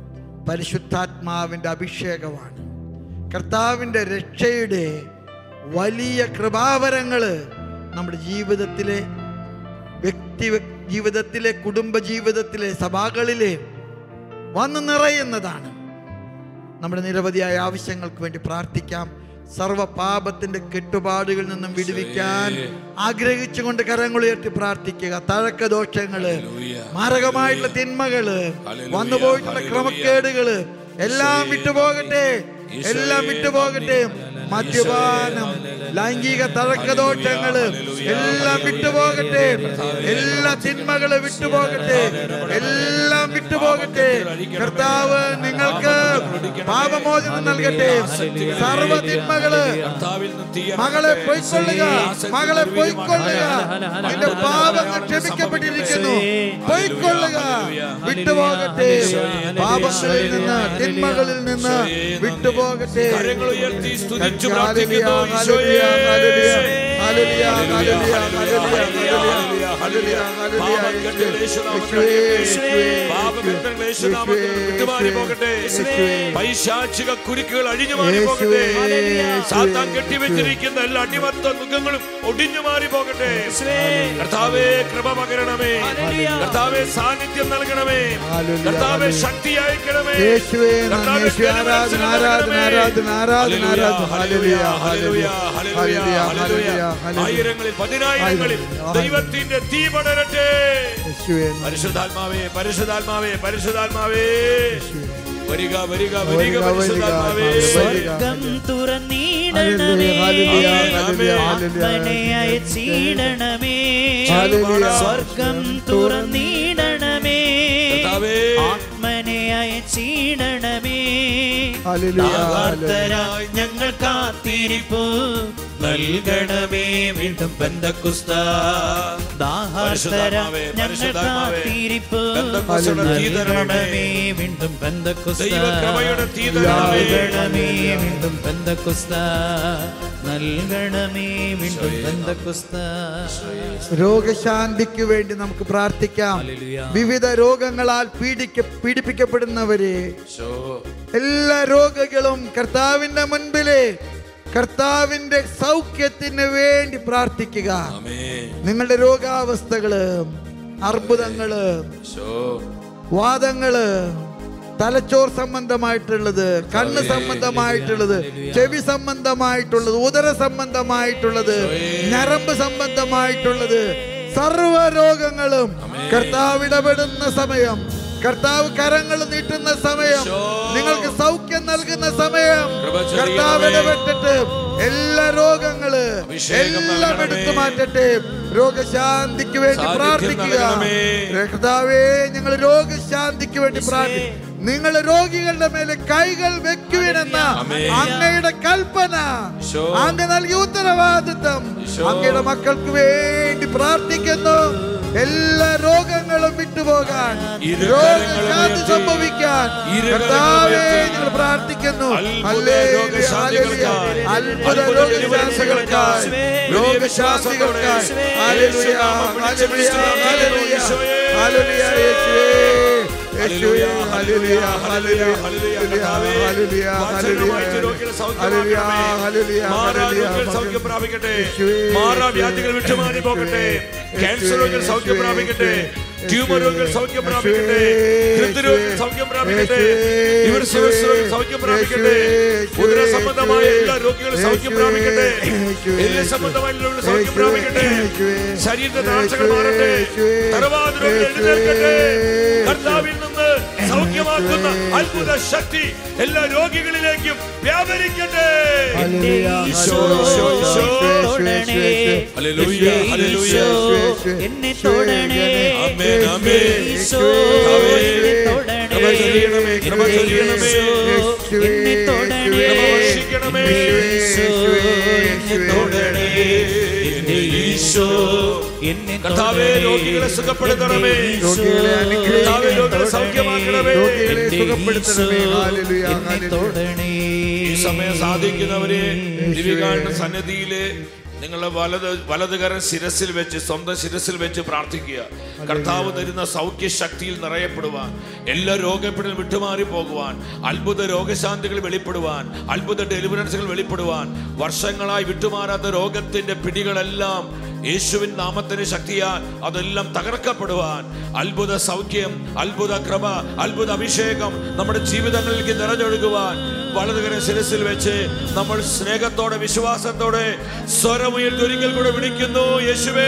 Speaker 1: പരിശുദ്ധാത്മാവിന്റെ അഭിഷേകമാണ് കർത്താവിന്റെ രക്ഷയുടെ വലിയ കൃപാവരങ്ങള് നമ്മുടെ ജീവിതത്തിലെ വ്യക്തി ജീവിതത്തിലെ കുടുംബ ജീവിതത്തിലെ സഭകളിലെ വന്നു നിറയുന്നതാണ് നമ്മുടെ നിരവധിയായ ആവശ്യങ്ങൾക്ക് വേണ്ടി പ്രാർത്ഥിക്കാം സർവ പാപത്തിന്റെ കെട്ടുപാടുകളിൽ നിന്നും വിടുവിക്കാൻ ആഗ്രഹിച്ചുകൊണ്ട് കരങ്ങളുയർത്തി പ്രാർത്ഥിക്കുക തഴക്ക ദോഷങ്ങള് മാരകമായിട്ടുള്ള തിന്മകള് വന്നുപോയിട്ടുള്ള ക്രമക്കേടുകള് എല്ലാം വിട്ടുപോകട്ടെ എല്ലാം വിട്ടുപോകട്ടെ മദ്യപാനം ലൈംഗിക തഴക്കദോഷങ്ങള് എല്ലാം വിട്ടുപോകട്ടെ എല്ലാ തിന്മകള് വിട്ടുപോകട്ടെ എല്ലാം വിട്ടുപോകട്ടെ കർത്താവ് നിങ്ങൾക്ക് പാപമോചനം നൽകട്ടെ സർവ തിന്മകള്
Speaker 3: കർത്താവിൽ നിന്ന് തീ
Speaker 1: മകളെ പൊയ്ക്കൊള്ളുക മകളെ പൊയ്ക്കൊള്ളുക നിന്റെ പാപങ്ങൾ ക്ഷമിക്കപ്പെട്ടിരിക്കുന്നു പൊയ്ക്കൊള്ളുക വിട്ടുപോകട്ടെ പാപങ്ങളിൽ നിന്ന് തിന്മകളിൽ നിന്ന് വിട്ടുപോകട്ടെ
Speaker 3: കരങ്ങൾ ഉയർത്തി സ്തുതിച്ചു
Speaker 1: ഹല്ലേലൂയ,
Speaker 3: പ്രാർത്ഥിക്കുന്നു
Speaker 1: ഹല്ലേലൂയ,
Speaker 3: ഈശോയെ
Speaker 1: hallelujah, hallelujah, hallelujah, hallelujah, hallelujah, hallelujah, hallelujah, യേശുവേ, യേശുവേ,
Speaker 3: പാപബന്ധങ്ങൾ യേശുനാമത്തിൽ വിട്ടുമാറി പോകട്ടെ
Speaker 1: യേശുവേ,
Speaker 3: പൈശാചിക കുരുക്കുകൾ അഴിഞ്ഞു മാറി പോകട്ടെ
Speaker 1: യേശുവേ,
Speaker 3: സാത്താൻ കെട്ടിവെച്ചിരിക്കുന്ന എല്ലാ അടിമത്ത മുഖങ്ങളും ഒടിഞ്ഞു മാറി പോകട്ടെ കർത്താവേ കൃപ പകരണമേ കർത്താവേ സാന്നിധ്യം നൽകണമേ
Speaker 1: ഹല്ലേലൂയ,
Speaker 3: കർത്താവേ
Speaker 1: ഹല്ലേലൂയ.
Speaker 3: ശക്തി അയക്കണമേ
Speaker 1: യേശുവേ നന്ദി,
Speaker 3: കർത്താവേ,
Speaker 1: യേശുവേ, ആരാധന ആരാധന ആരാധന ആരാധന ആരാധന hallelujah, hallelujah, hallelujah, hallelujah, hallelujah.
Speaker 3: ആയിരങ്ങളിൽ പതിനായിരങ്ങളിൽ
Speaker 1: ആയിരം.
Speaker 3: ദൈവത്തിന്റെ തീ പടരട്ടെ
Speaker 1: യേശുവേ നന്ദി.
Speaker 3: പരിശുദ്ധാത്മാവേ പരിശുദ്ധാത്മാവേ പരിശുദ്ധാത്മാവേ വരിക വരിക വരിക
Speaker 1: വരിക, വരിക,
Speaker 3: പരിശുദ്ധാത്മാവേ
Speaker 1: വരിക.
Speaker 2: സ്വർഗം തുറന്നിടണമേ അയച്ചിടണമേ
Speaker 1: ഹല്ലേലൂയ,
Speaker 3: ഹല്ലേലൂയ,
Speaker 2: ആത്മനെ അയച്ചിടണമേ
Speaker 1: ഹല്ലേലൂയ.
Speaker 2: സ്വർഗം തുറന്നിടണമേ
Speaker 3: കർത്താവേ.
Speaker 2: ആത്മനെ അയച്ചിടണമേ
Speaker 1: ഹല്ലേലൂയ,
Speaker 2: ദാഹാർത്തരായി ഞങ്ങൾ കാത്തിരിപ്പു നൽകണമേ വീണ്ടും ബന്ധക്കുസ്ത ദാഹാർത്തര
Speaker 3: പരിശുദ്ധാത്മാവേ,
Speaker 2: ഞങ്ങൾ
Speaker 3: പരിശുദ്ധാത്മാവേ,
Speaker 2: കാത്തിരിപ്പു
Speaker 3: ബന്ധക്കുസ്തയുടെ തീ തരണമേ.
Speaker 2: നൽകണമേ വീണ്ടും ബന്ധക്കുസ്ത
Speaker 3: ദൈവകൃപയുടെ തീ തരണമേ.
Speaker 2: നൽകണമേ വീണ്ടും ബന്ധക്കുസ്ത നൽകണമേ വീണ്ടും ബന്ധക്കുസ്ത
Speaker 1: രോഗശാന്തിക്ക് വേണ്ടി നമുക്ക് പ്രാർത്ഥിക്കാം വിവിധ രോഗങ്ങളാൽ പീഡിക്ക പീഡിപ്പിക്കപ്പെടുന്നവരെ
Speaker 3: ശോ.
Speaker 1: എല്ലാ രോഗികളും കർത്താവിന്റെ മുൻപില് കർത്താവിന്റെ സൗഖ്യത്തിന് വേണ്ടി പ്രാർത്ഥിക്കുക
Speaker 3: ആമേൻ.
Speaker 1: നിങ്ങളുടെ രോഗാവസ്ഥകള് അർബുദങ്ങള്
Speaker 3: ശോ.
Speaker 1: വാദങ്ങള് തലച്ചോർ സംബന്ധമായിട്ടുള്ളത് കണ്ണ് സംബന്ധമായിട്ടുള്ളത് ചെവി സംബന്ധമായിട്ടുള്ളത് ഉദര സംബന്ധമായിട്ടുള്ളത് ഞരമ്പ് സംബന്ധമായിട്ടുള്ളത് സർവ രോഗങ്ങളും കർത്താവ് ഇടപെടുന്ന സമയം കർത്താവ് കരങ്ങൾ നീട്ടുന്ന സമയം നിങ്ങൾക്ക് സൗഖ്യം നൽകുന്ന സമയം
Speaker 3: കൃപ ചൊരിയണമേ.
Speaker 1: കർത്താവ് ഇടപെട്ടിട്ട് എല്ലാ രോഗങ്ങള്
Speaker 3: അഭിഷേകം
Speaker 1: എല്ലാം
Speaker 3: നൽകണമേ.
Speaker 1: എടുത്തു മാറ്റട്ടെ രോഗശാന്തിക്ക് വേണ്ടി
Speaker 3: സാന്നിധ്യം
Speaker 1: പ്രാർത്ഥിക്കുക
Speaker 3: നൽകണമേ.
Speaker 1: കർത്താവേ ഞങ്ങൾ രോഗശാന്തിക്ക് വേണ്ടി പ്രാർത്ഥിക്കും നിങ്ങൾ രോഗികളുടെ മേലെ കൈകൾ വെക്കുവിനെന്ന
Speaker 3: ആമേൻ.
Speaker 1: അങ്ങയുടെ കൽപ്പന
Speaker 3: ഈശോ.
Speaker 1: അങ്ങ് നൽകിയ ഉത്തരവാദിത്വം
Speaker 3: ഈശോ.
Speaker 1: അങ്ങയുടെ മക്കൾക്ക് വേണ്ടി പ്രാർത്ഥിക്കുന്നു എല്ലാ രോഗങ്ങളും വിട്ടുപോകാൻ
Speaker 3: ഇരു
Speaker 1: രോഗശാന്തി
Speaker 3: കരങ്ങളും
Speaker 1: സംഭവിക്കാൻ
Speaker 3: ഇരു
Speaker 1: കർത്താവേ
Speaker 3: കരങ്ങളും
Speaker 1: ഞങ്ങൾ പ്രാർത്ഥിക്കുന്നു
Speaker 3: അത്ഭുത
Speaker 1: ഹല്ലേലൂയ,
Speaker 3: രോഗശാന്തികൾക്കായി,
Speaker 1: ഹല്ലേലൂയ. അത്ഭുത
Speaker 3: അത്ഭുത
Speaker 1: രോഗശാന്തികൾക്കായി
Speaker 3: രോഗശാന്തികൾക്കായി,
Speaker 1: രോഗശാന്തികൾക്കായി ഹല്ലേലൂയ, ഹല്ലേലൂയ, ഹല്ലേലൂയ, ഹല്ലേലൂയ, യേശുവേ. യേശുവേ, ഹല്ലേലൂയ, ഹല്ലേലൂയ, ഹല്ലേലൂയ, ഹല്ലേലൂയ,
Speaker 3: വാത്സല്യമായിട്ട്
Speaker 1: ഹല്ലേലൂയ,
Speaker 3: രോഗികളെ
Speaker 1: ഹല്ലേലൂയ,
Speaker 3: സൗഖ്യമാക്കണമേ.
Speaker 1: ഹല്ലേലൂയ,
Speaker 3: മാറാ
Speaker 1: ഹല്ലേലൂയ,
Speaker 3: രോഗികൾ സൗഖ്യം പ്രാപിക്കട്ടെ
Speaker 1: യേശുവേ,
Speaker 3: മാറാ വ്യാധികൾ വിട്ടുമാറി പോകട്ടെ ക്യാൻസർ രോഗികൾ സൗഖ്യം പ്രാപിക്കട്ടെ ട്യൂമർ രോഗികൾ സൗഖ്യം പ്രാപിക്കട്ടെ ഹൃദ്രോഗികൾ സൗഖ്യം പ്രാപിക്കട്ടെ ഇവർ രോഗികൾ സൗഖ്യം പ്രാപിക്കട്ടെ ഉദര സംബന്ധമായ എല്ലാ രോഗികളും സൗഖ്യം പ്രാപിക്കട്ടെ എല്ല് സംബന്ധമായ രോഗികൾ സൗഖ്യം പ്രാപിക്കട്ടെ ശരീരത്തിന്റെ താഴ്ചകൾ മാറട്ടെ തറവാട് രോഗികൾ എഴുന്നേൽക്കട്ടെ കർത്താവിൽ നിന്ന് സൗഖ്യമാക്കുന്ന അത്ഭുത ശക്തി എല്ലാ രോഗികളിലേക്കും വ്യാപരിക്കട്ടെ
Speaker 1: ഹല്ലേലൂയ,
Speaker 3: ഈശോ,
Speaker 1: ഹല്ലേലൂയ,
Speaker 3: ഈശോ,
Speaker 2: തൊടണേ.
Speaker 3: Hallelujah, hallelujah.
Speaker 2: ഈശോ, എന്നെ തൊടണേ
Speaker 3: ആമേൻ, ആമേൻ.
Speaker 2: ഈശോ,
Speaker 3: കർത്താവേ,
Speaker 2: എന്നെ തൊടണേ.
Speaker 3: കൃപ ചൊരിയണമേ, കൃപ ചൊരിയണമേ.
Speaker 2: ഈശോ, എന്നെ തൊടണേ.
Speaker 3: കൃപ വർഷിക്കണമേ.
Speaker 2: ഈശോ, എന്നെ തൊടണേ. എന്റെ ഈശോ, എന്നെ
Speaker 3: കർത്താവേ
Speaker 2: തൊടണേ.
Speaker 3: രോഗികളെ സുഖപ്പെടുത്തണമേ
Speaker 1: രോഗികളെ അനുഗ്രഹിക്കണമേ.
Speaker 3: കർത്താവേ രോഗികളെ സൗഖ്യമാക്കണമേ
Speaker 1: രോഗികളെ
Speaker 2: എന്റെ
Speaker 1: സുഖപ്പെടുത്തണമേ.
Speaker 2: ഈശോ,
Speaker 1: ഹല്ലേലൂയ,
Speaker 2: എന്നെ
Speaker 1: ഹല്ലേലൂയ.
Speaker 2: തൊടണേ.
Speaker 3: ഈ സമയം സാധിക്കുന്നവരെ ദിവികാരുടെ സന്നിധിയില് നിങ്ങളുടെ വലത് വലതുകരം ശിരസിൽ വെച്ച് സ്വന്തം ശിരസിൽ വെച്ച് പ്രാർത്ഥിക്കുക കർത്താവ് തരുന്ന സൗഖ്യ ശക്തിയിൽ നിറയപ്പെടുവാൻ എല്ലാ രോഗപ്പെടൽ വിട്ടുമാറി പോകുവാൻ അത്ഭുത രോഗശാന്തികൾ വെളിപ്പെടുവാൻ അത്ഭുത ഡെലിവറൻസുകൾ വെളിപ്പെടുവാൻ വർഷങ്ങളായി വിട്ടുമാറാത്ത രോഗത്തിന്റെ പിടികളെല്ലാം യേശുവിൻ നാമത്തിന് ശക്തിയാൽ അതെല്ലാം തകർക്കപ്പെടുവാൻ അത്ഭുത സൗഖ്യം അത്ഭുത കൃപ അത്ഭുത അഭിഷേകം നമ്മുടെ ജീവിതങ്ങളിലേക്ക് നിറഞ്ഞൊഴുകുവാൻ വലതുകര ശിരസിൽ വെച്ച് നമ്മൾ സ്നേഹത്തോടെ വിശ്വാസത്തോടെ സ്വരമുയർത്തി ഒരിക്കൽ കൂടെ വിളിക്കുന്നു യേശുവേ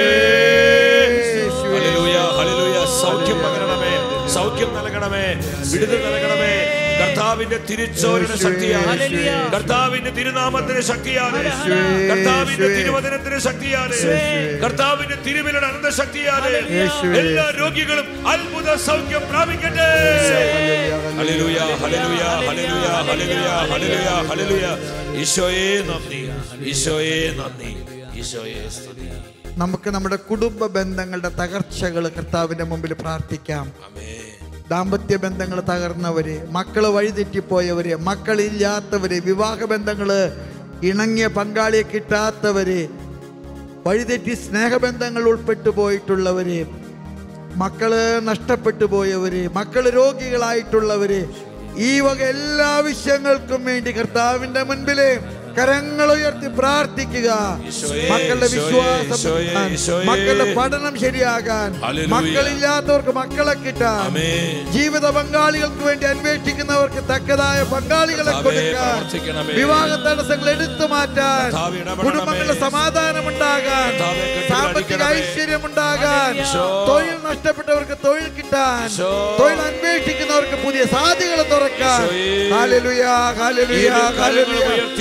Speaker 3: ഹല്ലേലൂയ, ഹല്ലേലൂയ. സൗഖ്യം പകരണമേ സൗഖ്യം നൽകണമേ വിടുതൽ നൽകണമേ കർത്താവിന്റെ തിരിച്ചോരുടെ ശക്തിയാണ്
Speaker 2: ഹല്ലേലൂയ.
Speaker 3: കർത്താവിന്റെ തിരുനാമത്തിന് ശക്തിയാണ് കർത്താവിന്റെ തിരുവചനത്തിന് ശക്തിയാണ് കർത്താവിന്റെ തിരുവിലുള്ള അനന്ത ശക്തിയാണ് എല്ലാ രോഗികളും അത്ഭുത സൗഖ്യം പ്രാപിക്കട്ടെ hallelujah hallelujah hallelujah hallelujah hallelujah hallelujah ഈശോയെ നന്ദി ഈശോയെ നന്ദി ഈശോയെ സ്തുതി
Speaker 1: നമുക്ക് നമ്മുടെ കുടുംബ ബന്ധങ്ങളുടെ തകർച്ചകൾ കർത്താവിന്റെ മുമ്പിൽ പ്രാർത്ഥിക്കാം
Speaker 3: ആമേൻ
Speaker 1: ദാമ്പത്യ ബന്ധങ്ങൾ തകർന്നവര് മക്കള് വഴിതെറ്റിപ്പോയവര് മക്കളില്ലാത്തവര് വിവാഹ ബന്ധങ്ങള് ഇണങ്ങിയ പങ്കാളിയെ കിട്ടാത്തവര് വഴിതെറ്റി സ്നേഹബന്ധങ്ങൾ ഉൾപ്പെട്ടു പോയിട്ടുള്ളവര് മക്കള് നഷ്ടപ്പെട്ടു പോയവര് മക്കള് രോഗികളായിട്ടുള്ളവര് ഈ വക എല്ലാ വിഷയങ്ങൾക്കും വേണ്ടി കർത്താവിന്റെ മുൻപില് കരങ്ങൾ ഉയർത്തി പ്രാർത്ഥിക്കുക
Speaker 3: ഈശോയെ,
Speaker 1: മക്കളുടെ
Speaker 3: ഈശോയെ,
Speaker 1: വിശ്വാസം
Speaker 3: ഈശോയെ,
Speaker 1: കിട്ടാൻ,
Speaker 3: ഈശോയെ.
Speaker 1: മക്കളുടെ പഠനം ശരിയാകാൻ
Speaker 3: ഹല്ലേലൂയ.
Speaker 1: മക്കളില്ലാത്തവർക്ക് മക്കളെ കിട്ടാൻ
Speaker 3: ആമേൻ
Speaker 1: ജീവിത പങ്കാളികൾക്ക് വേണ്ടി അന്വേഷിക്കുന്നവർക്ക് തക്കതായ പങ്കാളികളെ
Speaker 3: കർത്താവേ,
Speaker 1: കൊടുക്കാൻ
Speaker 3: പ്രവർത്തിക്കണമേ.
Speaker 1: വിവാഹ തടസ്സങ്ങൾ എടുത്തു മാറ്റാൻ
Speaker 3: കർത്താവേ, ഇടപെടണമേ.
Speaker 1: കുടുംബങ്ങളിൽ സമാധാനമുണ്ടാകാൻ
Speaker 3: കർത്താവേ, കെട്ടുകൾ
Speaker 1: സാമ്പത്തിക
Speaker 3: അടിക്കണമേ.
Speaker 1: ഐശ്വര്യമുണ്ടാകാൻ
Speaker 3: ഈശോ.
Speaker 1: തൊഴിൽ നഷ്ടപ്പെട്ടവർക്ക് തൊഴിൽ കിട്ടാൻ
Speaker 3: ഈശോ.
Speaker 1: തൊഴിൽ അന്വേഷിക്കുന്നവർക്ക് പുതിയ സാധ്യതകൾ തുറക്കാൻ
Speaker 3: ഈശോയേ.
Speaker 1: ഹല്ലേലൂയ, ഹല്ലേലൂയ,
Speaker 3: ഇരു കരങ്ങളും
Speaker 1: ഹല്ലേലൂയ,
Speaker 3: ഉയർത്തി
Speaker 1: ഹല്ലേലൂയ,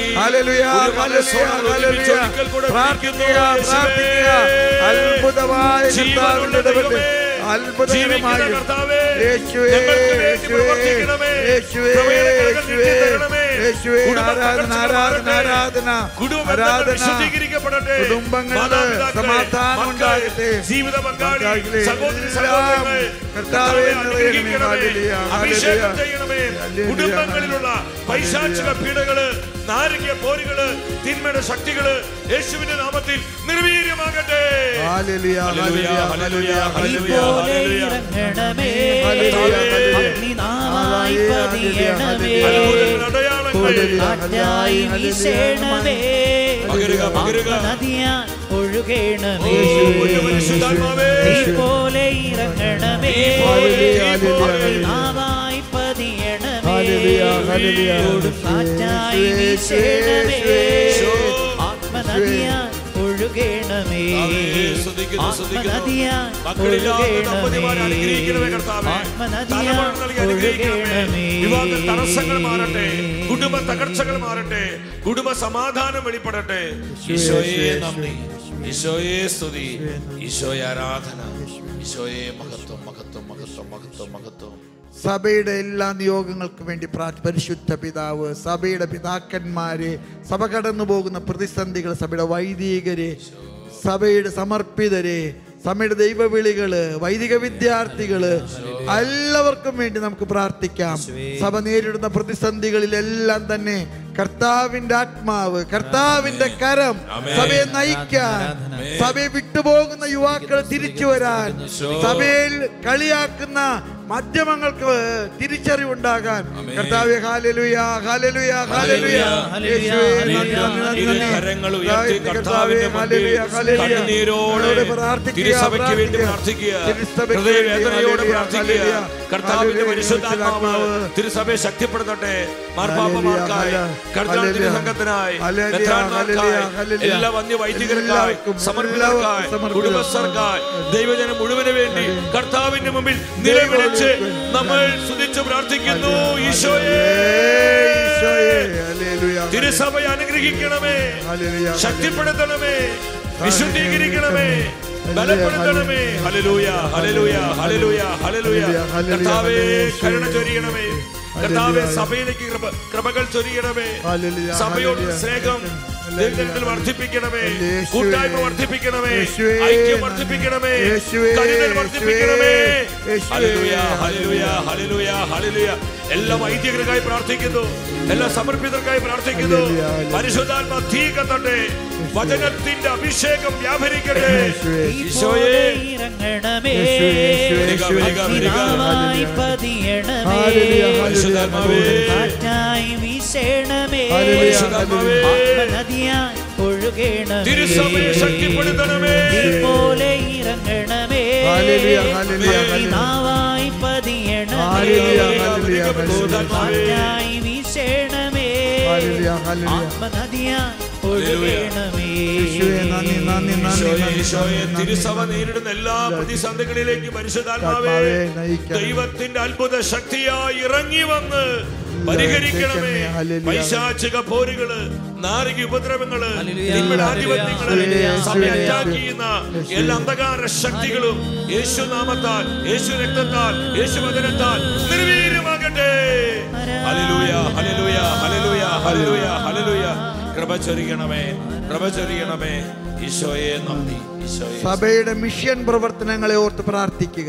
Speaker 1: ഹല്ലേലൂയ,
Speaker 3: ഒരു മനസ്സോടെ
Speaker 1: ഹല്ലേലൂയ,
Speaker 3: ഒരുമിച്ച്
Speaker 1: ഹല്ലേലൂയ.
Speaker 3: ഒരിക്കൽ കൂടെ
Speaker 1: പ്രാർത്ഥിക്കുക,
Speaker 3: വിളിക്കുന്നു,
Speaker 1: പ്രാർത്ഥിക്കുക.
Speaker 3: യേശുവേ.
Speaker 1: അത്ഭുതമായ
Speaker 3: ജീവനുള്ള
Speaker 1: കർത്താവിന്റെ ഇടപെട്ട്
Speaker 3: ദൈവമേ,
Speaker 1: അത്ഭുതകരമായ
Speaker 3: ജീവിക്കുന്ന കർത്താവേ,
Speaker 1: യേശുവേ,
Speaker 3: ഞങ്ങൾക്ക് വേണ്ടി
Speaker 1: യേശുവേ,
Speaker 3: പ്രവർത്തിക്കണമേ.
Speaker 1: യേശുവേ,
Speaker 3: പ്രവചന കരങ്ങൾ
Speaker 1: യേശുവേ,
Speaker 3: നീട്ടി തരണമേ.
Speaker 1: യേശുവേ,
Speaker 3: കുടുംബ
Speaker 1: ആരാധന,
Speaker 3: തകർച്ചകൾ
Speaker 1: ആരാധന,
Speaker 3: മാറട്ടെ.
Speaker 1: ആരാധന,
Speaker 3: കുടുംബബന്ധങ്ങൾ
Speaker 1: ആരാധന.
Speaker 3: വിശുദ്ധീകരിക്കപ്പെടട്ടെ.
Speaker 1: കുടുംബങ്ങളില്
Speaker 3: മാതാപിതാക്കളെ,
Speaker 1: സമാധാനം
Speaker 3: മക്കൾ,
Speaker 1: ഉണ്ടാകട്ടെ.
Speaker 3: ജീവിത പങ്കാളി
Speaker 1: പങ്കാളികളെ,
Speaker 3: സഹോദരി
Speaker 1: എല്ലാം
Speaker 3: സഹോദരങ്ങളെ
Speaker 1: കർത്താവേ
Speaker 3: കർത്താവേ
Speaker 1: നിറയണമേ.
Speaker 3: അനുഗ്രഹിക്കണമേ.
Speaker 1: ഹല്ലേലൂയ,
Speaker 3: അഭിഷേകം
Speaker 1: ഹല്ലേലൂയ.
Speaker 3: ചെയ്യണമേ
Speaker 1: ഹല്ലേലൂയ,
Speaker 3: കുടുംബങ്ങളിലുള്ള പൈശാചിക പീഡകള് നാരകീയ പോരുകള് തിന്മയുടെ ശക്തികള് യേശുവിന്റെ നാമത്തിൽ നിർവീര്യമാകട്ടെ
Speaker 1: ഹല്ലേലൂയ,
Speaker 3: ഹല്ലേലൂയ,
Speaker 1: ഹല്ലേലൂയ,
Speaker 3: ഹല്ലേലൂയ,
Speaker 1: ഹല്ലേലൂയ.
Speaker 2: പോലെ
Speaker 3: ഹല്ലേലൂയ.
Speaker 2: ഇറങ്ങണമേ
Speaker 1: ഹല്ലേലൂയ, ഹല്ലേലൂയ.
Speaker 2: അഗ്നിനാവായി പതിയണമേ
Speaker 3: അത്ഭുതങ്ങൾ അടയാളങ്ങൾ
Speaker 1: ഹല്ലേലൂയ.
Speaker 2: കാറ്റായി വീശണമേ
Speaker 3: പകരുക പകരുക
Speaker 2: ആത്മനദിയാൻ ഒഴുകണമേ
Speaker 3: ഓ, പരിശുദ്ധാത്മാവേ.
Speaker 2: തീ പോലെ ഇറങ്ങണമേ
Speaker 1: ഹല്ലേലൂയ, ഹല്ലേലൂയ.
Speaker 2: അഗ്നിനാവായി പതിയണമേ
Speaker 1: ഹല്ലേലൂയ, ഹല്ലേലൂയ.
Speaker 2: കൊടും കാറ്റായി
Speaker 1: യേശുവേ,
Speaker 2: വീശണമേ
Speaker 1: യേശുവേ.
Speaker 2: ആത്മനദിയാൻ ഒഴുകണമേ
Speaker 3: കർത്താവേ, സ്തുതിക്കുന്നു, സ്തുതിക്കുന്നു.
Speaker 2: ആത്മനദിയാൻ
Speaker 3: മക്കളില്ലാത്ത ദമ്പതിമാരെ അനുഗ്രഹിക്കണമേ കർത്താവേ. തലമുറ നൽകി അനുഗ്രഹിക്കണമേ. വിവാഹ തടസ്സങ്ങൾ മാറട്ടെ കുടുംബ തകർച്ചകൾ മാറട്ടെ കുടുംബ സമാധാനം വെളിപ്പെടട്ടെ ഈശോയെ നന്ദി ഈശോയെ സ്തുതി ഈശോയെ ആരാധന ഈശോയെ മഹത്വം മഹത്വം മഹത്വം മഹത്വം മഹത്വം
Speaker 1: സഭയുടെ എല്ലാ നിയോഗങ്ങൾക്കും വേണ്ടി പ്രാർത്ഥി പരിശുദ്ധ പിതാവ് സഭയുടെ പിതാക്കന്മാരെ സഭ കടന്നു പോകുന്ന പ്രതിസന്ധികൾ സഭയുടെ വൈദികരെ സഭയുടെ സമർപ്പിതരെ സഭയുടെ ദൈവവിളികള് വൈദിക വിദ്യാർത്ഥികള് എല്ലാവർക്കും വേണ്ടി നമുക്ക് പ്രാർത്ഥിക്കാം സഭ നേരിടുന്ന പ്രതിസന്ധികളിലെല്ലാം തന്നെ കർത്താവിന്റെ ആത്മാവ് കർത്താവിന്റെ കരം സഭയെ നയിക്കാൻ സഭയെ വിട്ടുപോകുന്ന യുവാക്കൾ തിരിച്ചു വരാൻ സഭയിൽ കളിയാക്കുന്ന മാധ്യമങ്ങൾക്ക് തിരിച്ചറിവുണ്ടാകാൻ കർത്താവെ ഹാലലുയ ഹാലലുയ ഹാലലുയ യേശുവേ നന്ദി നന്ദി നന്ദി നന്ദി
Speaker 3: കരങ്ങൾ ഉയർത്തി
Speaker 1: കർത്താവേ,
Speaker 3: കർത്താവിന്റെ മുമ്പിൽ
Speaker 1: ഹല്ലേലൂയ, ഹല്ലേലൂയ.
Speaker 3: കണ്ണുനീരോടെ
Speaker 1: ഞങ്ങളോട് പ്രാർത്ഥിക്കുക,
Speaker 3: തിരുസഭയ്ക്ക് വേണ്ടി
Speaker 1: പ്രാർത്ഥിക്കുക.
Speaker 3: പ്രാർത്ഥിക്കുക
Speaker 1: തിരുസഭയ്ക്ക്
Speaker 3: ഹൃദയവേദനയോടെ
Speaker 1: വേണ്ടി,
Speaker 3: പ്രാർത്ഥിക്കുക
Speaker 1: ഹല്ലേലൂയ,
Speaker 3: കർത്താവിന്റെ
Speaker 1: ഹല്ലേലൂയ,
Speaker 3: പരിശുദ്ധാത്മാവ്
Speaker 1: പരിശുദ്ധാത്മാവ്.
Speaker 3: തിരുസഭയെ ശക്തിപ്പെടുത്തട്ടെ മാർപ്പാപ്പമാർക്കായി
Speaker 1: ഹല്ലേലൂയ,
Speaker 3: കർത്താവ്
Speaker 1: ഹല്ലേലൂയ.
Speaker 3: തിരുസംഘത്തിനായി
Speaker 1: ഹല്ലേലൂയ,
Speaker 3: മെത്രാന്മാർക്കായി
Speaker 1: ഹല്ലേലൂയ, ഹല്ലേലൂയ.
Speaker 3: എല്ലാ വന്യ വൈദികർക്കായി
Speaker 1: എല്ലാവർക്കും,
Speaker 3: സമർപ്പിതർക്കായി
Speaker 1: എല്ലാവർക്കും
Speaker 3: കുടുംബസ്ഥർക്കായി ദൈവജനം മുഴുവന് വേണ്ടി കർത്താവിന്റെ മുമ്പിൽ നിലവിളിച്ച് നമ്മൾ സ്തുതിച്ച് പ്രാർത്ഥിക്കുന്നു ഈശോയെ
Speaker 1: ഈശോയെ, ഹല്ലേലൂയ,
Speaker 3: തിരുസഭയെ അനുഗ്രഹിക്കണമേ
Speaker 1: ഹല്ലേലൂയ,
Speaker 3: ശക്തിപ്പെടുത്തണമേ വിശുദ്ധീകരിക്കണമേ ബലപ്പെടുത്തണമേ ഹല്ലേലൂയ ഹല്ലേലൂയ ഹല്ലേലൂയ ഹല്ലേലൂയ കർത്താവേ കരുണ ചൊരിയണമേ കർത്താവെ സഭയിലേക്ക് കൃപ കൃപകൾ ചൊരിയണമേ
Speaker 1: ഹല്ലേലൂയ,
Speaker 3: സഭയോട്
Speaker 1: ഹല്ലേലൂയ.
Speaker 3: സ്നേഹം ദൈവത്തിൽ വർദ്ധിപ്പിക്കണമേ
Speaker 1: യേശുവേ.
Speaker 3: കൂട്ടായ്മ വർദ്ധിപ്പിക്കണമേ
Speaker 1: യേശുവേ.
Speaker 3: ഐക്യം വർദ്ധിപ്പിക്കണമേ
Speaker 1: യേശുവേ.
Speaker 3: കരുതൽ വർദ്ധിപ്പിക്കണമേ
Speaker 1: യേശുവേ.
Speaker 3: ഹല്ലേലൂയ ഹല്ലേലൂയ ഹല്ലേലൂയ ഹല്ലേലൂയ എല്ലാ വൈദികർക്കായി പ്രാർത്ഥിക്കുന്നു എല്ലാ സമർപ്പിതർക്കായി പ്രാർത്ഥിക്കുന്നു
Speaker 1: ഹല്ലേലൂയ, ഹല്ലേലൂയ.
Speaker 3: പരിശുദ്ധാത്മ തീ കത്തട്ടെ വചനത്തിന്റെ അഭിഷേകം വ്യാപരിക്കട്ടെ
Speaker 1: യേശുവേ.
Speaker 3: ഈശോയെ
Speaker 2: ഇറങ്ങണമേ
Speaker 1: യേശുവേ, യേശുവേ,
Speaker 3: വരിക, വരിക, വരിക.
Speaker 2: അഗ്നിനാവായി പതിയണമേ
Speaker 1: ഹല്ലേലൂയ, ഹല്ലേലൂയ,
Speaker 3: പരിശുദ്ധാത്മാവേ.
Speaker 2: കാറ്റായി വീശണമേ
Speaker 1: ഹല്ലേലൂയ,
Speaker 3: പരിശുദ്ധാത്മാവേ.
Speaker 2: ആത്മനദിയായി ഒഴുകണമേ
Speaker 3: തിരുസഭയെ ശക്തിപ്പെടുത്തണമേ
Speaker 2: തീ പോലെ ഇറങ്ങണമേ
Speaker 1: ഹല്ലേലൂയ, ഹല്ലേലൂയ,
Speaker 2: അഗ്നിനാവായി പതിയണമേ
Speaker 1: ഹല്ലേലൂയ, ഹല്ലേലൂയ, ഹല്ലേലൂയ.
Speaker 2: കാറ്റായി വീശണമേ
Speaker 1: ഹല്ലേലൂയ, ഹല്ലേലൂയ.
Speaker 2: ആത്മനദിയായി ഒഴുകണമേ
Speaker 1: യേശുവേ, നന്ദി, നന്ദി, നന്ദി,
Speaker 3: ഈശോയെ,
Speaker 1: നന്ദി,
Speaker 3: ഈശോയെ,
Speaker 1: നന്ദി,
Speaker 3: തിരുസഭ
Speaker 1: നന്ദി.
Speaker 3: നേരിടുന്ന എല്ലാ പ്രതിസന്ധികളിലേക്ക് പരിശുദ്ധാത്മാവേ
Speaker 1: കർത്താവേ, നയിക്കണമേ.
Speaker 3: ദൈവത്തിന്റെ അത്ഭുത ശക്തിയായി ഇറങ്ങി വന്ന് പരിഹരിക്കണമേ
Speaker 1: നയിക്കണമേ. ഹല്ലേലൂയ.
Speaker 3: പൈശാചിക പോരുകള് നാരിക ഉപദ്രവങ്ങള്
Speaker 2: ഹല്ലേലൂയ.
Speaker 3: തിന്മയുടെ ആധിപത്യങ്ങള്
Speaker 1: ഹല്ലേലൂയ.
Speaker 3: സഭയെ
Speaker 1: യേശുവേ.
Speaker 3: അറ്റാക്ക് ചെയ്യുന്ന എല്ലാ അന്ധകാര ശക്തികളും യേശു നാമത്താൽ യേശു രക്തത്താൽ യേശു വചനത്താൽ നിർവീര്യമാകട്ടെ ഹല്ലേലൂയ ഹല്ലേലൂയ ഹല്ലേലൂയ ഹല്ലേലൂയ ഹല്ലേലൂയ കൃപ ചൊരിയണമേ കൃപ ചൊരിയണമേ ഈശോയെ നന്ദി ഈശോയെ
Speaker 1: സഭയുടെ മിഷൻ പ്രവർത്തനങ്ങളെ ഓർത്ത് പ്രാർത്ഥിക്കുക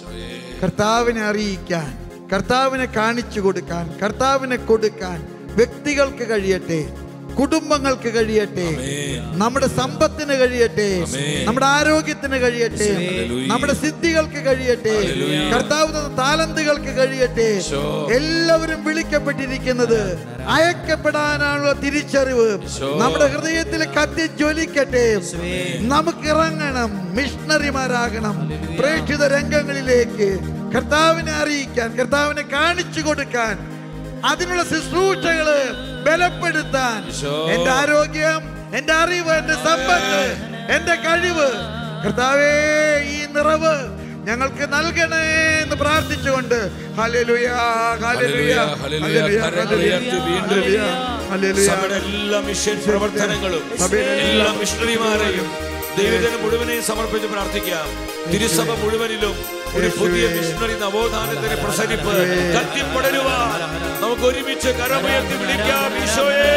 Speaker 1: കർത്താവിനെ അറിയിക്കാൻ കർത്താവിനെ കാണിച്ചു കൊടുക്കാൻ കർത്താവിനെ കൊടുക്കാൻ വ്യക്തികൾക്ക് കഴിയട്ടെ കുടുംബങ്ങൾക്ക് കഴിയട്ടെ നമ്മുടെ സമ്പത്തിന് കഴിയട്ടെ നമ്മുടെ ആരോഗ്യത്തിന് കഴിയട്ടെ നമ്മുടെ സിദ്ധികൾക്ക് കഴിയട്ടെ കർത്താവ് തന്ന താലന്തുകൾക്ക് കഴിയട്ടെ എല്ലാവരും വിളിക്കപ്പെട്ടിരിക്കുന്നത് അയക്കപ്പെടാനുള്ള തിരിച്ചറിവ് നമ്മുടെ ഹൃദയത്തിൽ കത്തി ജ്വലിക്കട്ടെ നമുക്ക് ഇറങ്ങണം മിഷണറിമാരാകണം പ്രേക്ഷിത രംഗങ്ങളിലേക്ക് കർത്താവിനെ അറിയിക്കാൻ കർത്താവിനെ കാണിച്ചു കൊടുക്കാൻ അതിനുള്ള ശുശ്രൂഷകള് ബലപ്പെടുത്താൻ എന്റെ ആരോഗ്യം എന്റെ അറിവ് എന്റെ സമ്പത്ത് എന്റെ കഴിവ് കർത്താവേ ഈ നിറവ് ഞങ്ങൾക്ക് നൽകണേ എന്ന് പ്രാർത്ഥിച്ചുകൊണ്ട് ഹല്ലേലൂയ ഹല്ലേലൂയ
Speaker 3: ഹല്ലേലൂയ, ഹല്ലേലൂയ,
Speaker 1: ഹല്ലേലൂയ
Speaker 3: കരങ്ങൾ ഉയർത്തി വീണ്ടും
Speaker 1: ഹല്ലേലൂയ ഹല്ലേലൂയ.
Speaker 3: സഭയുടെ എല്ലാ മിഷൻ പ്രവർത്തനങ്ങളും
Speaker 1: സഭയുടെ
Speaker 3: എല്ലാ മിഷണറിമാരെയും ദൈവജന മുഴുവനെയും സമർപ്പിച്ച് പ്രാർത്ഥിക്കാം തിരുസഭ മുഴുവനിലും ഒരു പുതിയ മിഷണറി നവോത്ഥാനത്തിന് പ്രസരിപ്പ് കത്തിപ്പടരുവാൻ നമുക്ക് ഒരുമിച്ച് കരമുയർത്തി വിളിക്കാം ഈശോയെ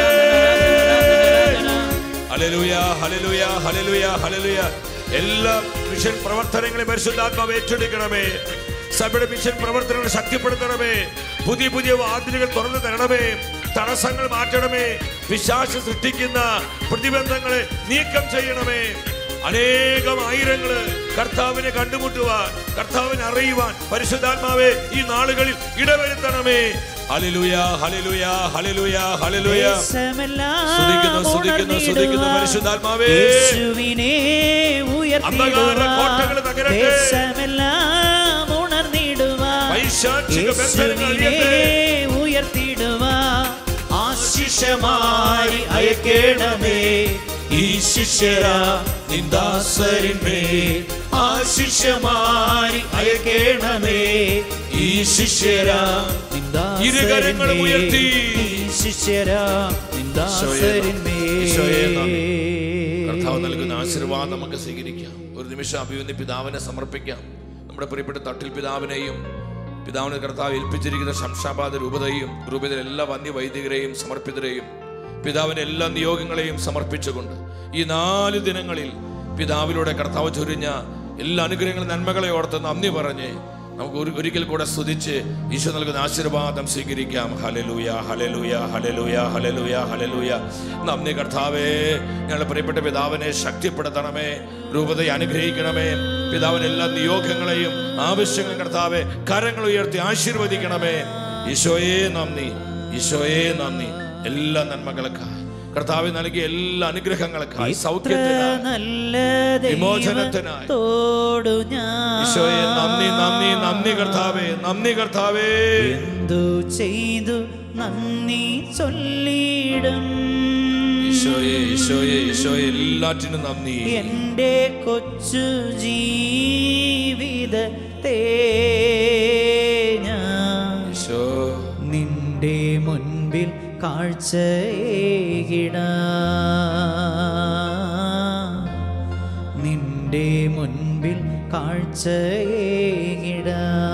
Speaker 3: ഹല്ലേലൂയ ഹല്ലേലൂയ ഹല്ലേലൂയ ഹല്ലേലൂയ എല്ലാ മിഷൻ പ്രവർത്തനങ്ങളെ പരിശുദ്ധാത്മാവ് ഏറ്റെടുക്കണമേ സഭയുടെ മിഷൻ പ്രവർത്തനങ്ങൾ ശക്തിപ്പെടുത്തണമേ പുതിയ പുതിയ വാതിലുകൾ തുറന്നു തരണമേ തടസ്സങ്ങൾ മാറ്റണമേ വിശ്വാസ സൃഷ്ടിക്കുന്ന പ്രതിബന്ധങ്ങളെ നീക്കം ചെയ്യണമേ അനേകം ആയിരങ്ങള് കർത്താവിനെ കണ്ടുമുട്ടുവാൻ കർത്താവിനെ അറിയുവാൻ പരിശുദ്ധാത്മാവെ ഈ നാളുകളിൽ ഇടവരുത്തണമേ ഹല്ലേലൂയ ഹല്ലേലൂയ ഹല്ലേലൂയ ഹല്ലേലൂയ സ്തുതിക്കുന്നു സ്തുതിക്കുന്നു സ്തുതിക്കുന്നു പരിശുദ്ധാത്മാവേ
Speaker 2: യേശുവിനെ
Speaker 3: അന്ധകാര കോട്ടകൾ തകരട്ടെ.
Speaker 2: ദേശമെല്ലാം ഉണർന്നിടുവാൻ
Speaker 3: പൈശാചിക ബന്ധനങ്ങൾ
Speaker 2: യേശുവിനെ
Speaker 3: അഴിയട്ടെ.
Speaker 2: ഉയർത്തിടുവാൻ ആശിഷമായി അയക്കേണമേ ഈ ശിഷ്യര നിന്ദാസരിന്മേൽ ആശിഷമായി അയക്കേണമേ ഈ ശിഷ്യര
Speaker 3: ഇരുകരങ്ങളും ഉയർത്തി.
Speaker 2: ശിഷ്യര
Speaker 3: ഈശോയെ നന്ദി. കർത്താവ്
Speaker 2: നിന്ദാസരിന്മേൽ
Speaker 3: നൽകുന്ന ആശീർവാദം നമുക്ക് സ്വീകരിക്കാം ഒരു നിമിഷം അഭിവന്യ പിതാവിനെ സമർപ്പിക്കാം നമ്മുടെ പ്രിയപ്പെട്ട തട്ടിൽ പിതാവിനെയും പിതാവിനെ കർത്താവ് ഏൽപ്പിച്ചിരിക്കുന്ന ശംഷാബാദ് രൂപതയും രൂപതയിലെ എല്ലാ വന്യവൈദികരെയും സമർപ്പിതരെയും പിതാവിന്റെ എല്ലാ നിയോഗങ്ങളെയും സമർപ്പിച്ചുകൊണ്ട് ഈ നാല് ദിനങ്ങളിൽ പിതാവിലൂടെ കർത്താവ് ചൊരിഞ്ഞ എല്ലാ അനുഗ്രഹങ്ങളും നന്മകളെ ഓർത്ത് നന്ദി പറഞ്ഞ് നമുക്ക് ഒരു ഒരിക്കൽ കൂടെ സ്തുതിച്ച് ഈശോ നൽകുന്ന ആശീർവാദം സ്വീകരിക്കാം ഹലലൂയ ഹലലൂയ ഹലലൂയ ഹലലൂയ ഹലലൂയ നന്ദി കർത്താവേ ഞങ്ങളുടെ പ്രിയപ്പെട്ട പിതാവിനെ ശക്തിപ്പെടുത്തണമേ രൂപതയെ അനുഗ്രഹിക്കണമേ പിതാവിന്റെ എല്ലാ നിയോഗങ്ങളെയും ആവശ്യങ്ങളും കർത്താവെ കരങ്ങൾ ഉയർത്തി ആശീർവദിക്കണമേ ഈശോയെ നന്ദി ഈശോയെ നന്ദി എല്ലാ നന്മകൾക്കായി കർത്താവ് നൽകിയ എല്ലാ അനുഗ്രഹങ്ങൾക്കായി
Speaker 2: ഇത്ര
Speaker 3: സൗഖ്യത്തിനായി
Speaker 2: നല്ല
Speaker 3: വിമോചനത്തിനായി.
Speaker 2: ദൈവത്തോടു ഞാൻ
Speaker 3: ഈശോയെ നന്ദി നന്ദി നന്ദി കർത്താവേ നന്ദി കർത്താവേ
Speaker 2: എന്തു ചെയ്തു നന്ദി ചൊല്ലിടും
Speaker 3: ഈശോയെ ഈശോയെ ഈശോയെ എല്ലാറ്റിനും നന്ദി
Speaker 2: എന്റെ കൊച്ചു ജീവിതത്തെ ഞാൻ
Speaker 3: ഈശോ
Speaker 2: നിന്റെ മുൻപിൽ കാഴ്ചയേകിട നിന്റെ മുൻപിൽ കാഴ്ചയേകിട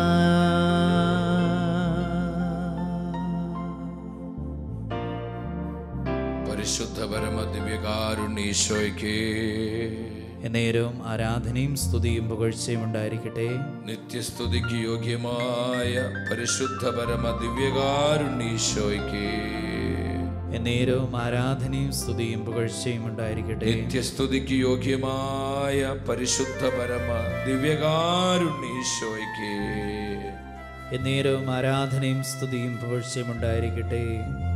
Speaker 3: പരിശുദ്ധ പരമ ദിവ്യകാരുണ്യ ഈശോയ്ക്ക്
Speaker 2: എന്നേരവും ആരാധനയും സ്തുതിയും പുകഴ്ചയും ഉണ്ടായിരിക്കട്ടെ
Speaker 3: നിത്യസ്തുതിക്ക് യോഗ്യമായ പരിശുദ്ധ പരമ ദിവ്യകാരുണ്യ ഈശോയ്ക്ക്
Speaker 2: എന്നേരവും ആരാധനയും സ്തുതിയും പുകഴ്ചയും ഉണ്ടായിരിക്കട്ടെ
Speaker 3: നിത്യസ്തുതിക്ക് യോഗ്യമായ പരിശുദ്ധ പരമ ദിവ്യകാരുണ്യ ഈശോയ്ക്ക്
Speaker 2: എന്നേരവും ആരാധനയും സ്തുതിയും പുകഴ്ചയും ഉണ്ടായിരിക്കട്ടെ